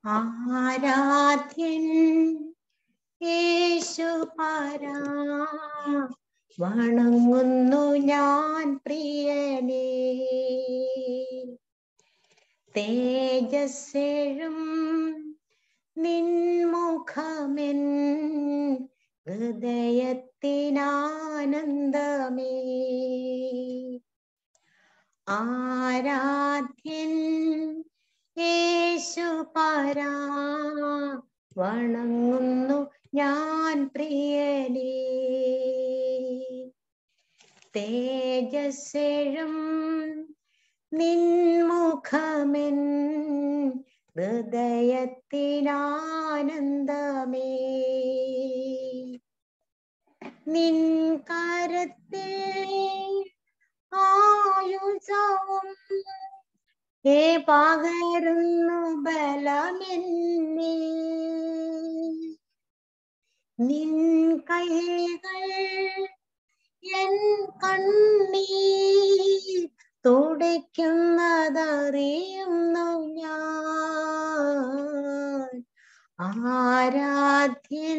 ആരാധ്യൻ യേശു പരാ വണങ്ങുന്നു ഞാൻ പ്രിയനേ തേജസ്സെഴും നിൻമുഖമെൻ ഹൃദയത്തിനാനന്ദമേ ആരാധ്യൻ യേശു പരാ വണങ്ങുന്നു ഞാൻ പ്രിയനേ തേജസ്സെഴും നിൻമുഖമെൻ ഹൃദയത്തിനാനന്ദമേ നിൻ കരത്തിൽ ആയുധവും ഏ പകരുന്നു ബലമെന്നേ നിൻ കൈകൾ എൻ കണ്ണീർ തുടയ്ക്കുന്നതറിയുന്നു ഞാൻ ആരാധ്യൻ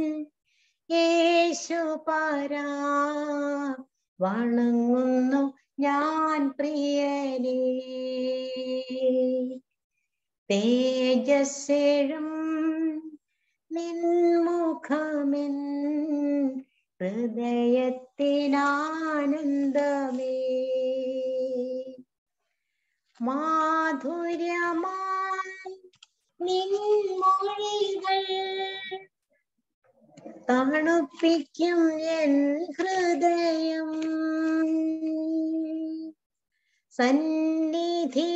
യേശു പരാ വണങ്ങുന്നു ഞാൻ പ്രിയനേ തേജസ്സെഴും നിൻമുഖമെൻ ഹൃദയത്തിനാനന്ദമേ മാധുര്യമായി നിൻമൊഴികൾ തണുപ്പിക്കും എൻ ഹൃദയം സന്നിധി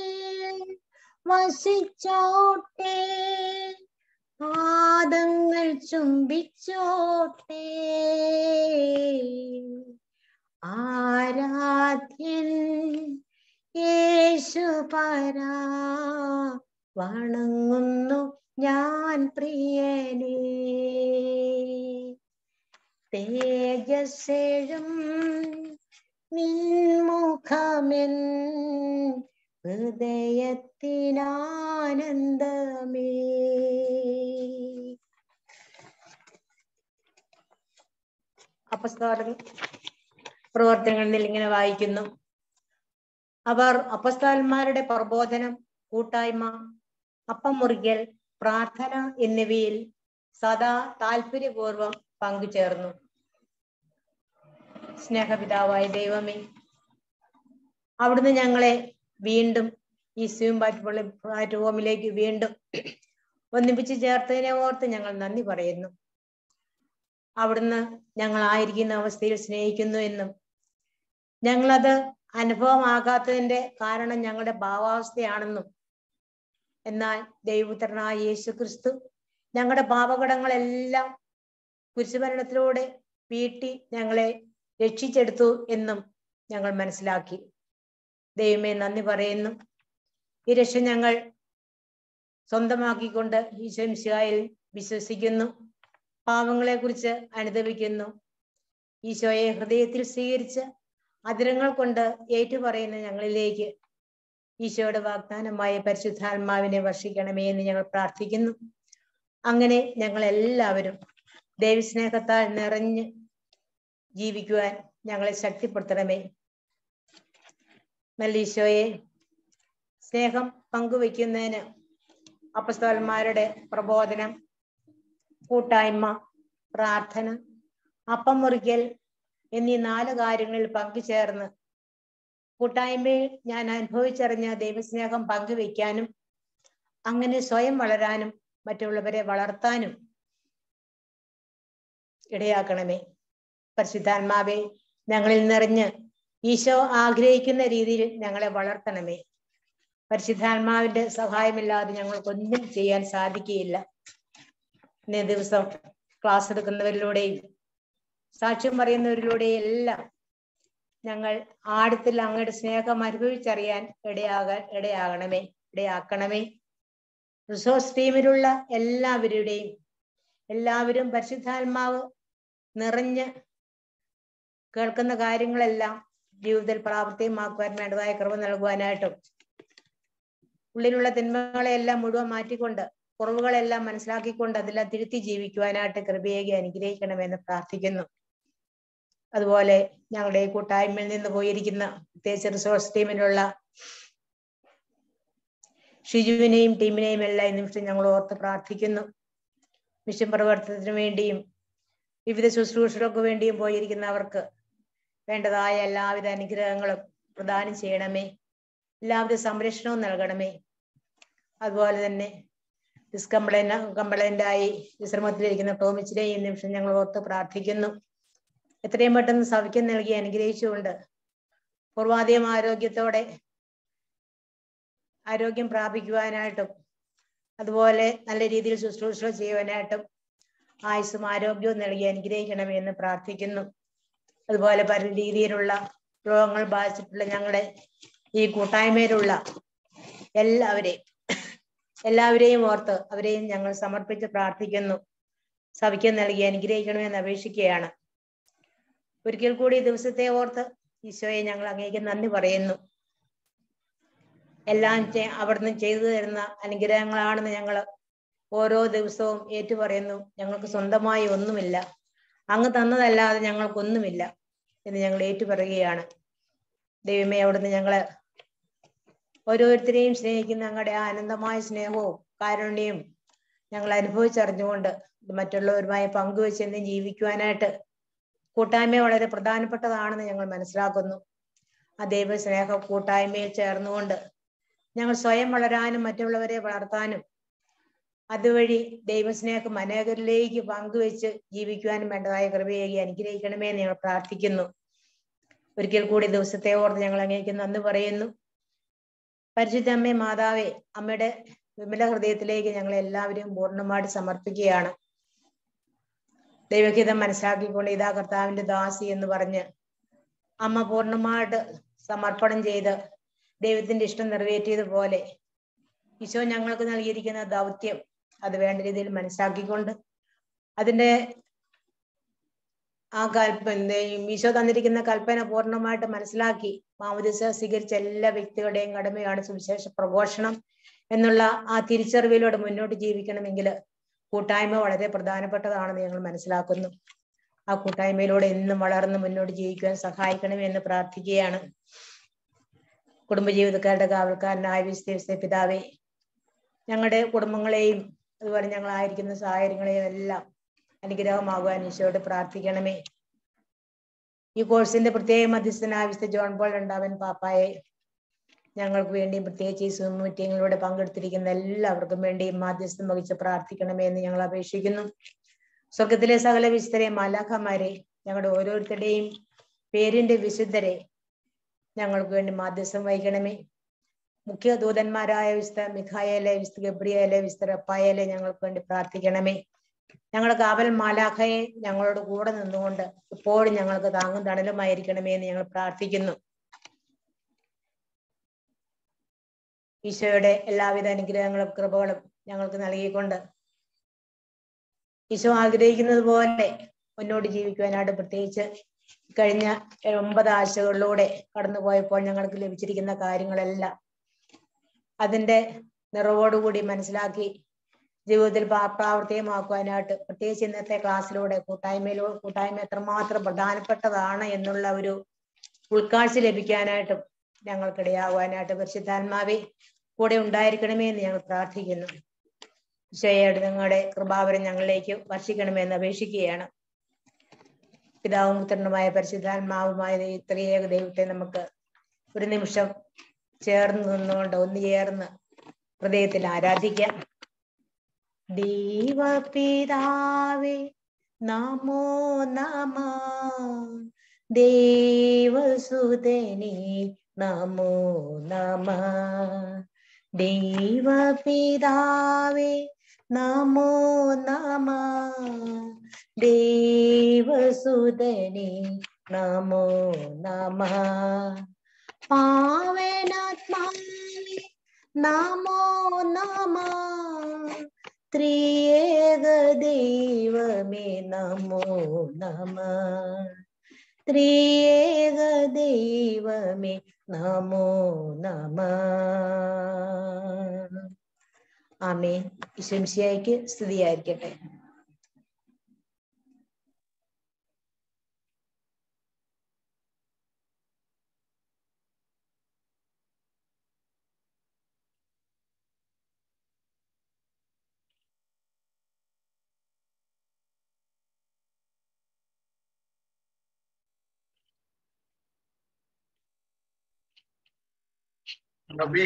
വസിച്ചോട്ടെ പാദങ്ങൾ ചുംബിച്ചോട്ടെ ആരാധ്യൻ യേശു പരാ വണങ്ങുന്നു ഞാൻ പ്രിയനേ തേജസ്സെഴും നിൻമുഖമെൻ ഹൃദയത്തിനാനന്ദമേ അപസ്തോലൻ പ്രവർത്തനങ്ങളിൽ ഇങ്ങനെ വായിക്കുന്നു അവർ അപസ്തോലന്മാരുടെ പ്രബോധനം കൂട്ടായ്മ അപ്പം മുറിക്കൽ പ്രാർത്ഥന എന്നിവയിൽ സദാ താല്പര്യപൂർവം പങ്കുചേർന്നു സ്നേഹപിതാവായ ദൈവമേ അവിടുന്ന് ഞങ്ങളെ വീണ്ടും ഈ സ്യൂം പ്ലാറ്റ്ഫോമിലേക്ക് വീണ്ടും ഒന്നിപ്പിച്ച് ചേർത്തതിനെ ഓർത്ത് ഞങ്ങൾ നന്ദി പറയുന്നു അവിടുന്ന് ഞങ്ങൾ ആയിരിക്കുന്ന അവസ്ഥയിൽ സ്നേഹിക്കുന്നു എന്നും ഞങ്ങളത് അനുഭവമാകാത്തതിന്റെ കാരണം ഞങ്ങളുടെ ഭാവാവസ്ഥയാണെന്നും എന്നാൽ ദൈവപുത്രനായ യേശു ക്രിസ്തു ഞങ്ങളുടെ പാപകടങ്ങളെല്ലാം കുരിശുമരണത്തിലൂടെ വീട്ടി ഞങ്ങളെ രക്ഷിച്ചെടുത്തു എന്നും ഞങ്ങൾ മനസ്സിലാക്കി ദൈവമേ നന്ദി പറയുന്നു ഈ രക്ഷ ഞങ്ങൾ സ്വന്തമാക്കിക്കൊണ്ട് ഈശോമിശായിൽ വിശ്വസിക്കുന്നു പാവങ്ങളെ കുറിച്ച് അനുദവിക്കുന്നു ഈശോയെ ഹൃദയത്തിൽ സ്വീകരിച്ച് അതിരങ്ങൾ കൊണ്ട് ഏറ്റുപറയുന്ന ഞങ്ങളിലേക്ക് ഈശോയുടെ വാഗ്ദാനമായ പരിശുദ്ധാത്മാവിനെ വർഷിക്കണമേ എന്ന് ഞങ്ങൾ പ്രാർത്ഥിക്കുന്നു അങ്ങനെ ഞങ്ങൾ എല്ലാവരും ദൈവസ്നേഹത്താൽ നിറഞ്ഞ് ജീവിക്കുവാൻ ഞങ്ങളെ ശക്തിപ്പെടുത്തണമേ നല്ല ഈശോയെ സ്നേഹം പങ്കുവെക്കുന്നതിന് അപ്പസ്തോലന്മാരുടെ പ്രബോധനം കൂട്ടായ്മ പ്രാർത്ഥന അപ്പം മുറിക്കൽ എന്നീ നാല് കാര്യങ്ങളിൽ പങ്കുചേർന്ന് കൂട്ടായ്മയിൽ ഞാൻ അനുഭവിച്ചറിഞ്ഞ ദൈവസ്നേഹം പങ്കുവെക്കാനും അങ്ങനെ സ്വയം വളരാനും മറ്റുള്ളവരെ വളർത്താനും ഇടയാക്കണമേ പരിശുദ്ധാത്മാവെ ഞങ്ങളിൽ നിറഞ്ഞ് ഈശോ ആഗ്രഹിക്കുന്ന രീതിയിൽ ഞങ്ങളെ വളർത്തണമേ പരിശുദ്ധാത്മാവിന്റെ സഹായമില്ലാതെ ഞങ്ങൾക്കൊന്നും ചെയ്യാൻ സാധിക്കുകയില്ല ഇന്നേ ദിവസം ക്ലാസ് എടുക്കുന്നവരിലൂടെയും സാക്ഷ്യം പറയുന്നവരിലൂടെയും എല്ലാം ഞങ്ങൾ ആഴത്തിൽ അങ്ങയുടെ സ്നേഹം അനുഭവിച്ചറിയാൻ ഇടയാകാൻ ഇടയാകണമേ ഇടയാക്കണമേ റിസോഴ്സ് ടീമിലുള്ള എല്ലാവരുടെയും എല്ലാവരും പരിശുദ്ധാത്മാവ് നിറഞ്ഞ് കേൾക്കുന്ന കാര്യങ്ങളെല്ലാം ജീവിതത്തിൽ പ്രാവർത്തികമാക്കുവാൻ വേണ്ടതായ കൃപ നൽകുവാനായിട്ടും ഉള്ളിലുള്ള തിന്മകളെല്ലാം മുഴുവൻ മാറ്റിക്കൊണ്ട് കുറവുകളെല്ലാം മുഴുവൻ മാറ്റിക്കൊണ്ട് കുറവുകളെല്ലാം മനസ്സിലാക്കിക്കൊണ്ട് അതെല്ലാം തിരുത്തി ജീവിക്കുവാനായിട്ട് കൃപയേകി അനുഗ്രഹിക്കണമെന്ന് പ്രാർത്ഥിക്കുന്നു അതുപോലെ ഞങ്ങളുടെ ഈ കൂട്ടായ്മയിൽ നിന്ന് പോയിരിക്കുന്ന പ്രത്യേകിച്ച് റിസോഴ്സ് ടീമിലുള്ള ഷിജുവിനെയും ടീമിനെയും എല്ലാം ഈ നിമിഷം ഞങ്ങൾ ഓർത്ത് പ്രാർത്ഥിക്കുന്നു മിഷൻ പ്രവർത്തനത്തിന് വേണ്ടിയും വിവിധ ശുശ്രൂഷകൾക്ക് വേണ്ടിയും പോയിരിക്കുന്നവർക്ക് വേണ്ടതായ എല്ലാവിധ അനുഗ്രഹങ്ങളും പ്രദാനം ചെയ്യണമേ എല്ലാവിധ സംരക്ഷണവും നൽകണമേ അതുപോലെ തന്നെ ഡിസ്കംപ്ലൈന്റ് കംപ്ലൈന്റ് ആയി വിശ്രമത്തിലിരിക്കുന്ന ടോമിച്ചിനെയും ഈ നിമിഷം ഞങ്ങൾ ഓർത്ത് പ്രാർത്ഥിക്കുന്നു എത്രയും പെട്ടെന്ന് സൗഖ്യം നൽകി അനുഗ്രഹിച്ചുകൊണ്ട് പൂർവാധികം ആരോഗ്യത്തോടെ ആരോഗ്യം പ്രാപിക്കുവാനായിട്ടും അതുപോലെ നല്ല രീതിയിൽ ശുശ്രൂഷ ചെയ്യുവാനായിട്ടും ആയുസ്സും ആരോഗ്യവും നൽകി അനുഗ്രഹിക്കണമേ എന്ന് പ്രാർത്ഥിക്കുന്നു അതുപോലെ പല രീതിയിലുള്ള രോഗങ്ങൾ ബാധിച്ചിട്ടുള്ള ഞങ്ങളുടെ ഈ കൂട്ടായ്മയിലുള്ള എല്ലാവരെയും എല്ലാവരെയും ഓർത്ത് അവരെയും ഞങ്ങൾ സമർപ്പിച്ച് പ്രാർത്ഥിക്കുന്നു സഭയ്ക്ക് നൽകി അനുഗ്രഹിക്കണമെന്ന് അപേക്ഷിക്കുകയാണ് ഒരിക്കൽ കൂടി ഈ ദിവസത്തെ ഓർത്ത് ഈശോയെ ഞങ്ങൾ അങ്ങേക്ക് നന്ദി പറയുന്നു എല്ലാം ചെ- അവിടുന്ന് ചെയ്തു തരുന്ന അനുഗ്രഹങ്ങളാണെന്ന് ഞങ്ങൾ ഓരോ ദിവസവും ഏറ്റുപറയുന്നു ഞങ്ങൾക്ക് സ്വന്തമായി ഒന്നുമില്ല അങ്ങ് തന്നതല്ലാതെ ഞങ്ങൾക്കൊന്നുമില്ല എന്ന് ഞങ്ങൾ ഏറ്റുപറയുകയാണ് ദൈവമേ അവിടുന്ന് ഞങ്ങള് ഓരോരുത്തരെയും സ്നേഹിക്കുന്ന ഞങ്ങളുടെ ആ അനന്തമായ സ്നേഹവും കാരുണ്യവും ഞങ്ങൾ അനുഭവിച്ചറിഞ്ഞുകൊണ്ട് ഇത് മറ്റുള്ളവരുമായി പങ്കുവെച്ച് എന്നും ജീവിക്കുവാനായിട്ട് കൂട്ടായ്മ വളരെ പ്രധാനപ്പെട്ടതാണെന്ന് ഞങ്ങൾ മനസ്സിലാക്കുന്നു ആ ദൈവ സ്നേഹ കൂട്ടായ്മയിൽ ചേർന്നുകൊണ്ട് ഞങ്ങൾ സ്വയം വളരാനും മറ്റുള്ളവരെ വളർത്താനും അതുവഴി ദൈവസ്നേഹം അനേകരിലേക്ക് പങ്കുവെച്ച് ജീവിക്കുവാനും വേണ്ടതായ കൃപയേകി അനുഗ്രഹിക്കണമേ എന്ന് ഞങ്ങൾ പ്രാർത്ഥിക്കുന്നു ഒരിക്കൽ കൂടി ദിവസത്തെ ഓർത്ത് ഞങ്ങൾ അങ്ങേക്ക് നന്ദി പറയുന്നു പരിശുദ്ധ അമ്മേ മാതാവേ അമ്മയുടെ വിമല ഹൃദയത്തിലേക്ക് ഞങ്ങൾ എല്ലാവരെയും പൂർണ്ണമായിട്ട് സമർപ്പിക്കുകയാണ് ദൈവഹിതം മനസ്സിലാക്കിക്കൊണ്ട് ഇതാ കർത്താവിന്റെ ദാസി എന്ന് പറഞ്ഞ് അമ്മ പൂർണ്ണമായിട്ട് സമർപ്പണം ചെയ്ത് ദൈവത്തിന്റെ ഇഷ്ടം നിറവേറ്റിയതുപോലെ ഈശോ ഞങ്ങൾക്ക് നൽകിയിരിക്കുന്ന ദൗത്യം അത് വേണ്ട രീതിയിൽ മനസ്സിലാക്കിക്കൊണ്ട് അതിന്റെ ആ കൽപ്പന ഈശോ തന്നിരിക്കുന്ന കൽപ്പന പൂർണ്ണമായിട്ട് മനസ്സിലാക്കി മാമോദിസ സ്വീകരിച്ച എല്ലാ വ്യക്തികളുടെയും കടമയാണ് സുവിശേഷ പ്രഘോഷണം എന്നുള്ള ആ തിരിച്ചറിവിലൂടെ മുന്നോട്ട് ജീവിക്കണമെങ്കിൽ കൂട്ടായ്മ വളരെ പ്രധാനപ്പെട്ടതാണെന്ന് ഞങ്ങൾ മനസ്സിലാക്കുന്നു ആ കൂട്ടായ്മയിലൂടെ എന്നും വളർന്ന് മുന്നോട്ട് ജീവിക്കുവാൻ സഹായിക്കണമേ എന്ന് പ്രാർത്ഥിക്കുകയാണ് കുടുംബജീവിതക്കാരുടെ കാവൽക്കാരനായ വിസ്തീർച്ച പിതാവേ ഞങ്ങളുടെ കുടുംബങ്ങളെയും അതുപോലെ ഞങ്ങളായിരിക്കുന്ന സാഹചര്യങ്ങളെയും എല്ലാം അനുഗ്രഹമാകുവാൻ ഈശോയോട് പ്രാർത്ഥിക്കണമേ ഈ കോഴ്സിന്റെ പ്രത്യേക മധ്യസ്ഥനായ വിശുദ്ധ ജോൺ പോൾ രണ്ടാമൻ പാപ്പായെ ഞങ്ങൾക്ക് വേണ്ടിയും പ്രത്യേകിച്ച് ഈ സൂം മീറ്റിങ്ങിലൂടെ പങ്കെടുത്തിരിക്കുന്ന എല്ലാവർക്കും വേണ്ടിയും മാധ്യസ്ഥം വഹിച്ച് പ്രാർത്ഥിക്കണമേ എന്ന് ഞങ്ങൾ അപേക്ഷിക്കുന്നു സ്വർഗത്തിലെ സകല വിശുദ്ധരെ മാലാഖമാരെ ഞങ്ങളുടെ ഓരോരുത്തരുടെയും പേരിന്റെ വിശുദ്ധരെ ഞങ്ങൾക്ക് വേണ്ടി മാധ്യസ്ഥം വഹിക്കണമേ മുഖ്യ ദൂതന്മാരായ വിശുദ്ധ മിഖായേലെ വിശുദ്ധ ഗബ്രിയേലെ വിശുദ്ധ റപ്പായേലെ ഞങ്ങൾക്ക് വേണ്ടി പ്രാർത്ഥിക്കണമേ ഞങ്ങളുടെ കാവൽ മാലാഖയെ ഞങ്ങളോട് കൂടെ നിന്നുകൊണ്ട് ഇപ്പോഴും ഞങ്ങൾക്ക് താങ്ങും തണലുമായിരിക്കണമേ എന്ന് ഞങ്ങൾ പ്രാർത്ഥിക്കുന്നു ഈശോയുടെ എല്ലാവിധ അനുഗ്രഹങ്ങളും കൃപകളും ഞങ്ങൾക്ക് നൽകിക്കൊണ്ട് ഈശോ ആഗ്രഹിക്കുന്നത് പോലെ മുന്നോട്ട് ജീവിക്കുവാനായിട്ട് പ്രത്യേകിച്ച് കഴിഞ്ഞ ഒമ്പത് ആഴ്ചകളിലൂടെ കടന്നുപോയപ്പോൾ ഞങ്ങൾക്ക് ലഭിച്ചിരിക്കുന്ന കാര്യങ്ങളെല്ലാം അതിന്റെ നിറവോടുകൂടി മനസ്സിലാക്കി ജീവിതത്തിൽ പ്രാ- പ്രാവർത്തികമാക്കുവാനായിട്ട് പ്രത്യേകിച്ച് ഇന്നത്തെ ക്ലാസ്സിലൂടെ കൂട്ടായ്മയിലൂടെ കൂട്ടായ്മ എത്രമാത്രം പ്രധാനപ്പെട്ടതാണ് എന്നുള്ള ഒരു ഉൾക്കാഴ്ച ലഭിക്കാനായിട്ടും ഞങ്ങൾക്കിടയാകുവാനായിട്ട് പരിശുദ്ധാത്മാവെ കൂടെ ഉണ്ടായിരിക്കണമേ എന്ന് ഞങ്ങൾ പ്രാർത്ഥിക്കുന്നു ഈശോയോട് നിങ്ങളുടെ കൃപാവരം ഞങ്ങളിലേക്ക് വർഷിക്കണമെന്ന് അപേക്ഷിക്കുകയാണ് പിതാവും പുത്രനുമായ പരിശുദ്ധാത്മാവുമായ ദൈ- ത്രിയേക ദൈവത്തെ നമുക്ക് ഒരു നിമിഷം ചേർന്ന് നിന്നുകൊണ്ട് ഒന്ന് ചേർന്ന് ഹൃദയത്തിൽ ആരാധിക്കാം ദൈവപിതാവേ നമോ നമ ദേവസുതനെ നമോ നമ ദൈവപിതാവേ നമോ നമ ദേവസുതനെ നമോ നമ പാവനാത്മാവേ നമോ നമ ത്രിയേക ദൈവമേ നമോ നമ ത്രിയേക ദൈവമേ നമോ നമ ആമേ ഇശംശിയായിക്ക് സ്തുതിയായിരിക്കട്ടെ നബി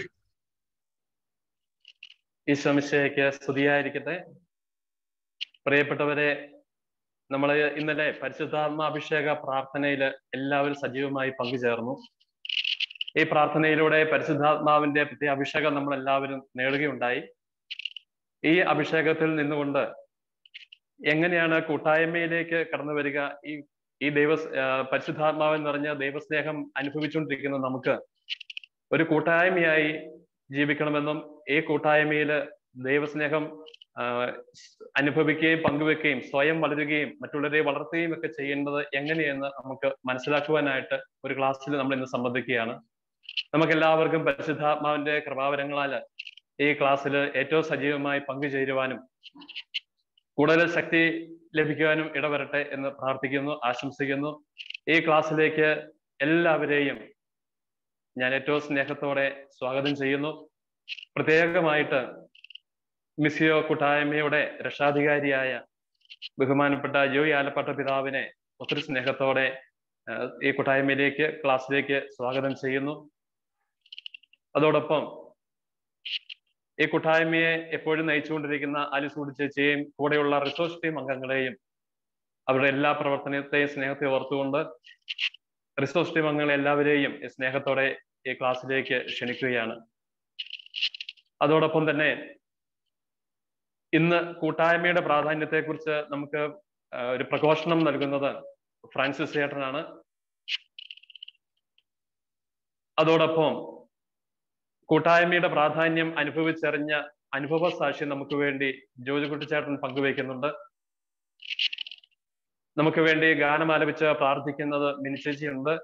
ഈശോമിശയ്ക്ക് സ്തുതിയായിരിക്കട്ടെ പ്രിയപ്പെട്ടവരെ നമ്മൾ ഇന്നലെ പരിശുദ്ധാത്മ അഭിഷേക പ്രാർത്ഥനയിൽ എല്ലാവരും സജീവമായി പങ്കുചേർന്നു ഈ പ്രാർത്ഥനയിലൂടെ പരിശുദ്ധാത്മാവിന്റെ പ്രത്യേക അഭിഷേകം നമ്മൾ എല്ലാവരും നേടുകയുണ്ടായി ഈ അഭിഷേകത്തിൽ നിന്നുകൊണ്ട് എങ്ങനെയാണ് കൂട്ടായ്മയിലേക്ക് കടന്നു വരിക ഈ ഈ ദൈവ പരിശുദ്ധാത്മാവൻ നിറഞ്ഞ ദൈവസ്നേഹം അനുഭവിച്ചുകൊണ്ടിരിക്കുന്ന നമുക്ക് ഒരു കൂട്ടായ്മയായി ജീവിക്കണമെന്നും ഈ കൂട്ടായ്മയിൽ ദൈവസ്നേഹം അനുഭവിക്കുകയും പങ്കുവെക്കുകയും സ്വയം വളരുകയും മറ്റുള്ളവരെ വളർത്തുകയും ഒക്കെ ചെയ്യേണ്ടത് എങ്ങനെയെന്ന് നമുക്ക് മനസ്സിലാക്കുവാനായിട്ട് ഒരു ക്ലാസ്സിൽ നമ്മൾ ഇന്ന് സംബന്ധിക്കുകയാണ് നമുക്ക് എല്ലാവർക്കും പരിശുദ്ധാത്മാവിന്റെ കൃപാവരങ്ങളാൽ ഈ ക്ലാസ്സിൽ ഏറ്റവും സജീവമായി പങ്കുചേരുവാനും കൂടുതൽ ശക്തി ലഭിക്കുവാനും ഇടവരട്ടെ എന്ന് പ്രാർത്ഥിക്കുന്നു ആശംസിക്കുന്നു ഈ ക്ലാസ്സിലേക്ക് എല്ലാവരെയും ഞാൻ ഏറ്റവും സ്നേഹത്തോടെ സ്വാഗതം ചെയ്യുന്നു പ്രത്യേകമായിട്ട് മിസിയോ കൂട്ടായ്മയുടെ രക്ഷാധികാരിയായ ബഹുമാനപ്പെട്ട ജോയി ആലപ്പാട്ട പിതാവിനെ ഒത്തിരി സ്നേഹത്തോടെ ഈ കൂട്ടായ്മയിലേക്ക് ക്ലാസ്സിലേക്ക് സ്വാഗതം ചെയ്യുന്നു അതോടൊപ്പം ഈ കൂട്ടായ്മയെ എപ്പോഴും നയിച്ചുകൊണ്ടിരിക്കുന്ന ആലിസൂടി ചേച്ചിയെയും കൂടെയുള്ള റിസോഴ്സ് ടീം അംഗങ്ങളെയും അവരുടെ എല്ലാ പ്രവർത്തനത്തെയും സ്നേഹത്തെ ഓർത്തുകൊണ്ട് റിസോഴ്സ് ടീം അംഗങ്ങളെ എല്ലാവരെയും സ്നേഹത്തോടെ ഈ ക്ലാസ്സിലേക്ക് ക്ഷണിക്കുകയാണ് അതോടൊപ്പം തന്നെ ഇന്ന് കൂട്ടായ്മയുടെ പ്രാധാന്യത്തെക്കുറിച്ച് നമുക്ക് ഒരു പ്രഘോഷണം നൽകുന്നത് ഫ്രാൻസിസ് ചേട്ടനാണ് അതോടൊപ്പം കൂട്ടായ്മയുടെ പ്രാധാന്യം അനുഭവിച്ചറിഞ്ഞ അനുഭവ സാക്ഷ്യം നമുക്ക് വേണ്ടി ജോജി കുട്ടിച്ചേട്ടൻ പങ്കുവയ്ക്കുന്നുണ്ട് നമുക്ക് വേണ്ടി ഗാനം ആലപിച്ച് പ്രാർത്ഥിക്കുന്നത് മിനിച്ചേച്ചിയുണ്ട്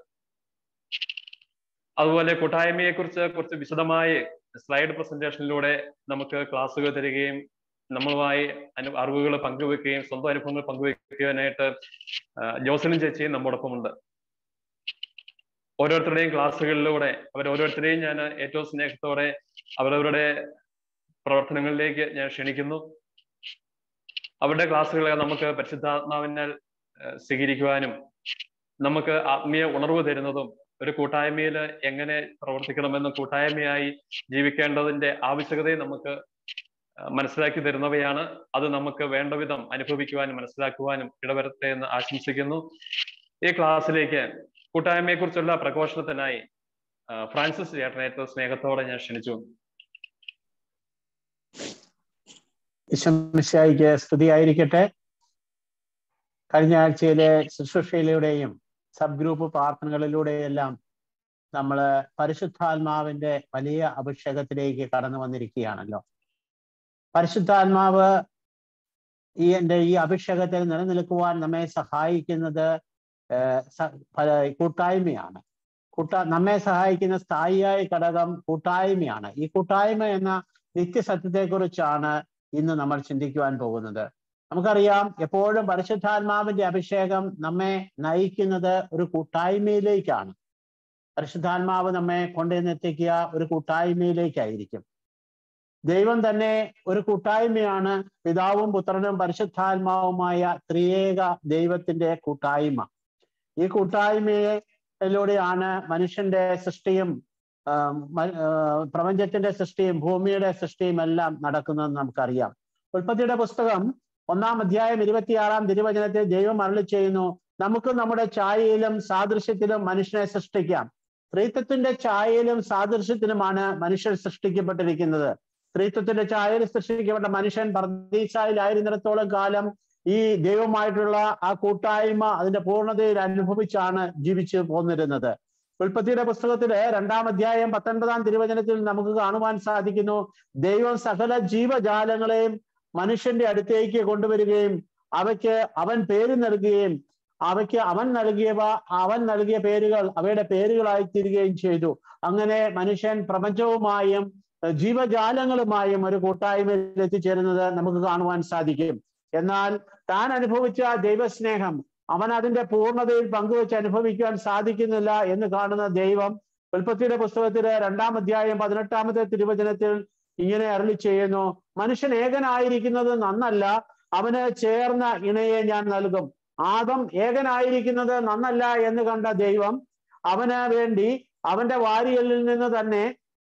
അതുപോലെ കൂട്ടായ്മയെ കുറിച്ച് കുറച്ച് വിശദമായി സ്ലൈഡ് പ്രസന്റേഷനിലൂടെ നമുക്ക് ക്ലാസ്സുകൾ തരികയും നമ്മളുമായി അനു അറിവുകൾ പങ്കുവെക്കുകയും സ്വന്തം അനുഭവങ്ങൾ പങ്കുവെക്കുവാനായിട്ട് ജോസലിൻ ചേച്ചിയും നമ്മോടൊപ്പം ഉണ്ട് ഓരോരുത്തരുടെയും ക്ലാസ്സുകളിലൂടെ അവർ ഓരോരുത്തരെയും ഞാൻ ഏറ്റവും സ്നേഹത്തോടെ അവരവരുടെ പ്രവർത്തനങ്ങളിലേക്ക് ഞാൻ ക്ഷണിക്കുന്നു അവരുടെ ക്ലാസ്സുകളെ നമുക്ക് പരിശുദ്ധാത്മാവിനാൽ സ്വീകരിക്കുവാനും നമുക്ക് ആത്മീയ ഉണർവ് തരുന്നതും ഒരു കൂട്ടായ്മയിൽ എങ്ങനെ പ്രവർത്തിക്കണമെന്നും കൂട്ടായ്മയായി ജീവിക്കേണ്ടതിന്റെ ആവശ്യകതയെ നമുക്ക് മനസ്സിലാക്കി തരുന്നവയാണ് അത് നമുക്ക് വേണ്ട വിധം അനുഭവിക്കുവാനും മനസ്സിലാക്കുവാനും ഇടവരട്ടെ എന്ന് ആശംസിക്കുന്നു ഈ ക്ലാസ്സിലേക്ക് കൂട്ടായ്മയെ കുറിച്ചുള്ള പ്രഘോഷണത്തിനായി ഫ്രാൻസിസ് ചേട്ടനെ ഏറ്റവും സ്നേഹത്തോടെ ഞാൻ ക്ഷണിച്ചു ഈശ്വമിശായിക്ക് സ്തുതിയായിരിക്കട്ടെ കഴിഞ്ഞ ആഴ്ചയിലെ ശുശ്രൂഷയിലൂടെയും സബ് ഗ്രൂപ്പ് പ്രാർത്ഥനകളിലൂടെയെല്ലാം നമ്മൾ പരിശുദ്ധാത്മാവിന്റെ വലിയ അഭിഷേകത്തിലേക്ക് കടന്നു വന്നിരിക്കുകയാണല്ലോ പരിശുദ്ധാത്മാവ് ഈ എൻ്റെ ഈ അഭിഷേകത്തിൽ നിലനിൽക്കുവാൻ നമ്മെ സഹായിക്കുന്നത് കൂട്ടായ്മയാണ് കൂട്ട നമ്മെ സഹായിക്കുന്ന സ്ഥായിയായ ഘടകം കൂട്ടായ്മയാണ് ഈ കൂട്ടായ്മ എന്ന നിത്യസത്യത്തെക്കുറിച്ചാണ് ഇന്ന് നമ്മൾ ചിന്തിക്കുവാൻ പോകുന്നത് നമുക്കറിയാം എപ്പോഴും പരിശുദ്ധാത്മാവിന്റെ അഭിഷേകം നമ്മെ നയിക്കുന്നത് ഒരു കൂട്ടായ്മയിലേക്കാണ് പരിശുദ്ധാത്മാവ് നമ്മെ കൊണ്ടുവന്നെത്തിക്കുക ഒരു കൂട്ടായ്മയിലേക്കായിരിക്കും ദൈവം തന്നെ ഒരു കൂട്ടായ്മയാണ് പിതാവും പുത്രനും പരിശുദ്ധാത്മാവുമായ ത്രിയേക ദൈവത്തിന്റെ കൂട്ടായ്മ ഈ കൂട്ടായ്മയിലൂടെയാണ് മനുഷ്യന്റെ സൃഷ്ടിയും പ്രപഞ്ചത്തിന്റെ സൃഷ്ടിയും ഭൂമിയുടെ സൃഷ്ടിയും എല്ലാം നടക്കുന്നതെന്ന് നമുക്കറിയാം ഉൽപ്പത്തിയുടെ പുസ്തകം ഒന്നാം അധ്യായം ഇരുപത്തിയാറാം തിരുവചനത്തിൽ ദൈവം അരളി ചെയ്യുന്നു നമുക്ക് നമ്മുടെ ഛായയിലും സാദൃശ്യത്തിലും മനുഷ്യനെ സൃഷ്ടിക്കാം സ്ത്രീത്വത്തിന്റെ ഛായയിലും സാദൃശ്യത്തിലുമാണ് മനുഷ്യൻ സൃഷ്ടിക്കപ്പെട്ടിരിക്കുന്നത് സ്ത്രീത്വത്തിന്റെ ഛായയിൽ സൃഷ്ടിക്കപ്പെട്ട മനുഷ്യൻ പർദീസായിലായിരുന്നിടത്തോളം കാലം ഈ ദൈവമായിട്ടുള്ള ആ കൂട്ടായ്മ അതിന്റെ പൂർണ്ണതയിൽ അനുഭവിച്ചാണ് ജീവിച്ചു പോന്നിരുന്നത് ഉൽപ്പത്തിയുടെ പുസ്തകത്തിലെ രണ്ടാം അധ്യായം പത്തൊൻപതാം തിരുവചനത്തിൽ നമുക്ക് കാണുവാൻ സാധിക്കുന്നു ദൈവം സകല ജീവജാലങ്ങളെയും മനുഷ്യന്റെ അടുത്തേക്ക് കൊണ്ടുവരികയും അവയ്ക്ക് അവൻ പേര് നൽകുകയും അവയ്ക്ക് അവൻ നൽകിയവ അവൻ നൽകിയ പേരുകൾ അവയുടെ പേരുകളായി തീരുകയും ചെയ്തു അങ്ങനെ മനുഷ്യൻ പ്രപഞ്ചവുമായും ഏഹ് ജീവജാലങ്ങളുമായും ഒരു കൂട്ടായ്മയിൽ എത്തിച്ചേരുന്നത് നമുക്ക് കാണുവാൻ സാധിക്കും എന്നാൽ താൻ അനുഭവിച്ച ദൈവസ്നേഹം അവൻ അതിന്റെ പൂർണ്ണതയിൽ പങ്കുവെച്ച് അനുഭവിക്കാൻ സാധിക്കുന്നില്ല എന്ന് കാണുന്ന ദൈവം ഉൽപ്പത്തിയുടെ പുസ്തകത്തിലെ രണ്ടാം അധ്യായം പതിനെട്ടാമത്തെ തിരുവചനത്തിൽ ഇങ്ങനെ അരളി ചെയ്യുന്നു മനുഷ്യൻ ഏകനായിരിക്കുന്നത് നന്നല്ല അവന് ചേർന്ന ഇണയെ ഞാൻ നൽകും ആദം ഏകനായിരിക്കുന്നത് നന്നല്ല എന്ന് കണ്ട ദൈവം അവന് വേണ്ടി അവന്റെ വാരിയലിൽ നിന്ന് തന്നെ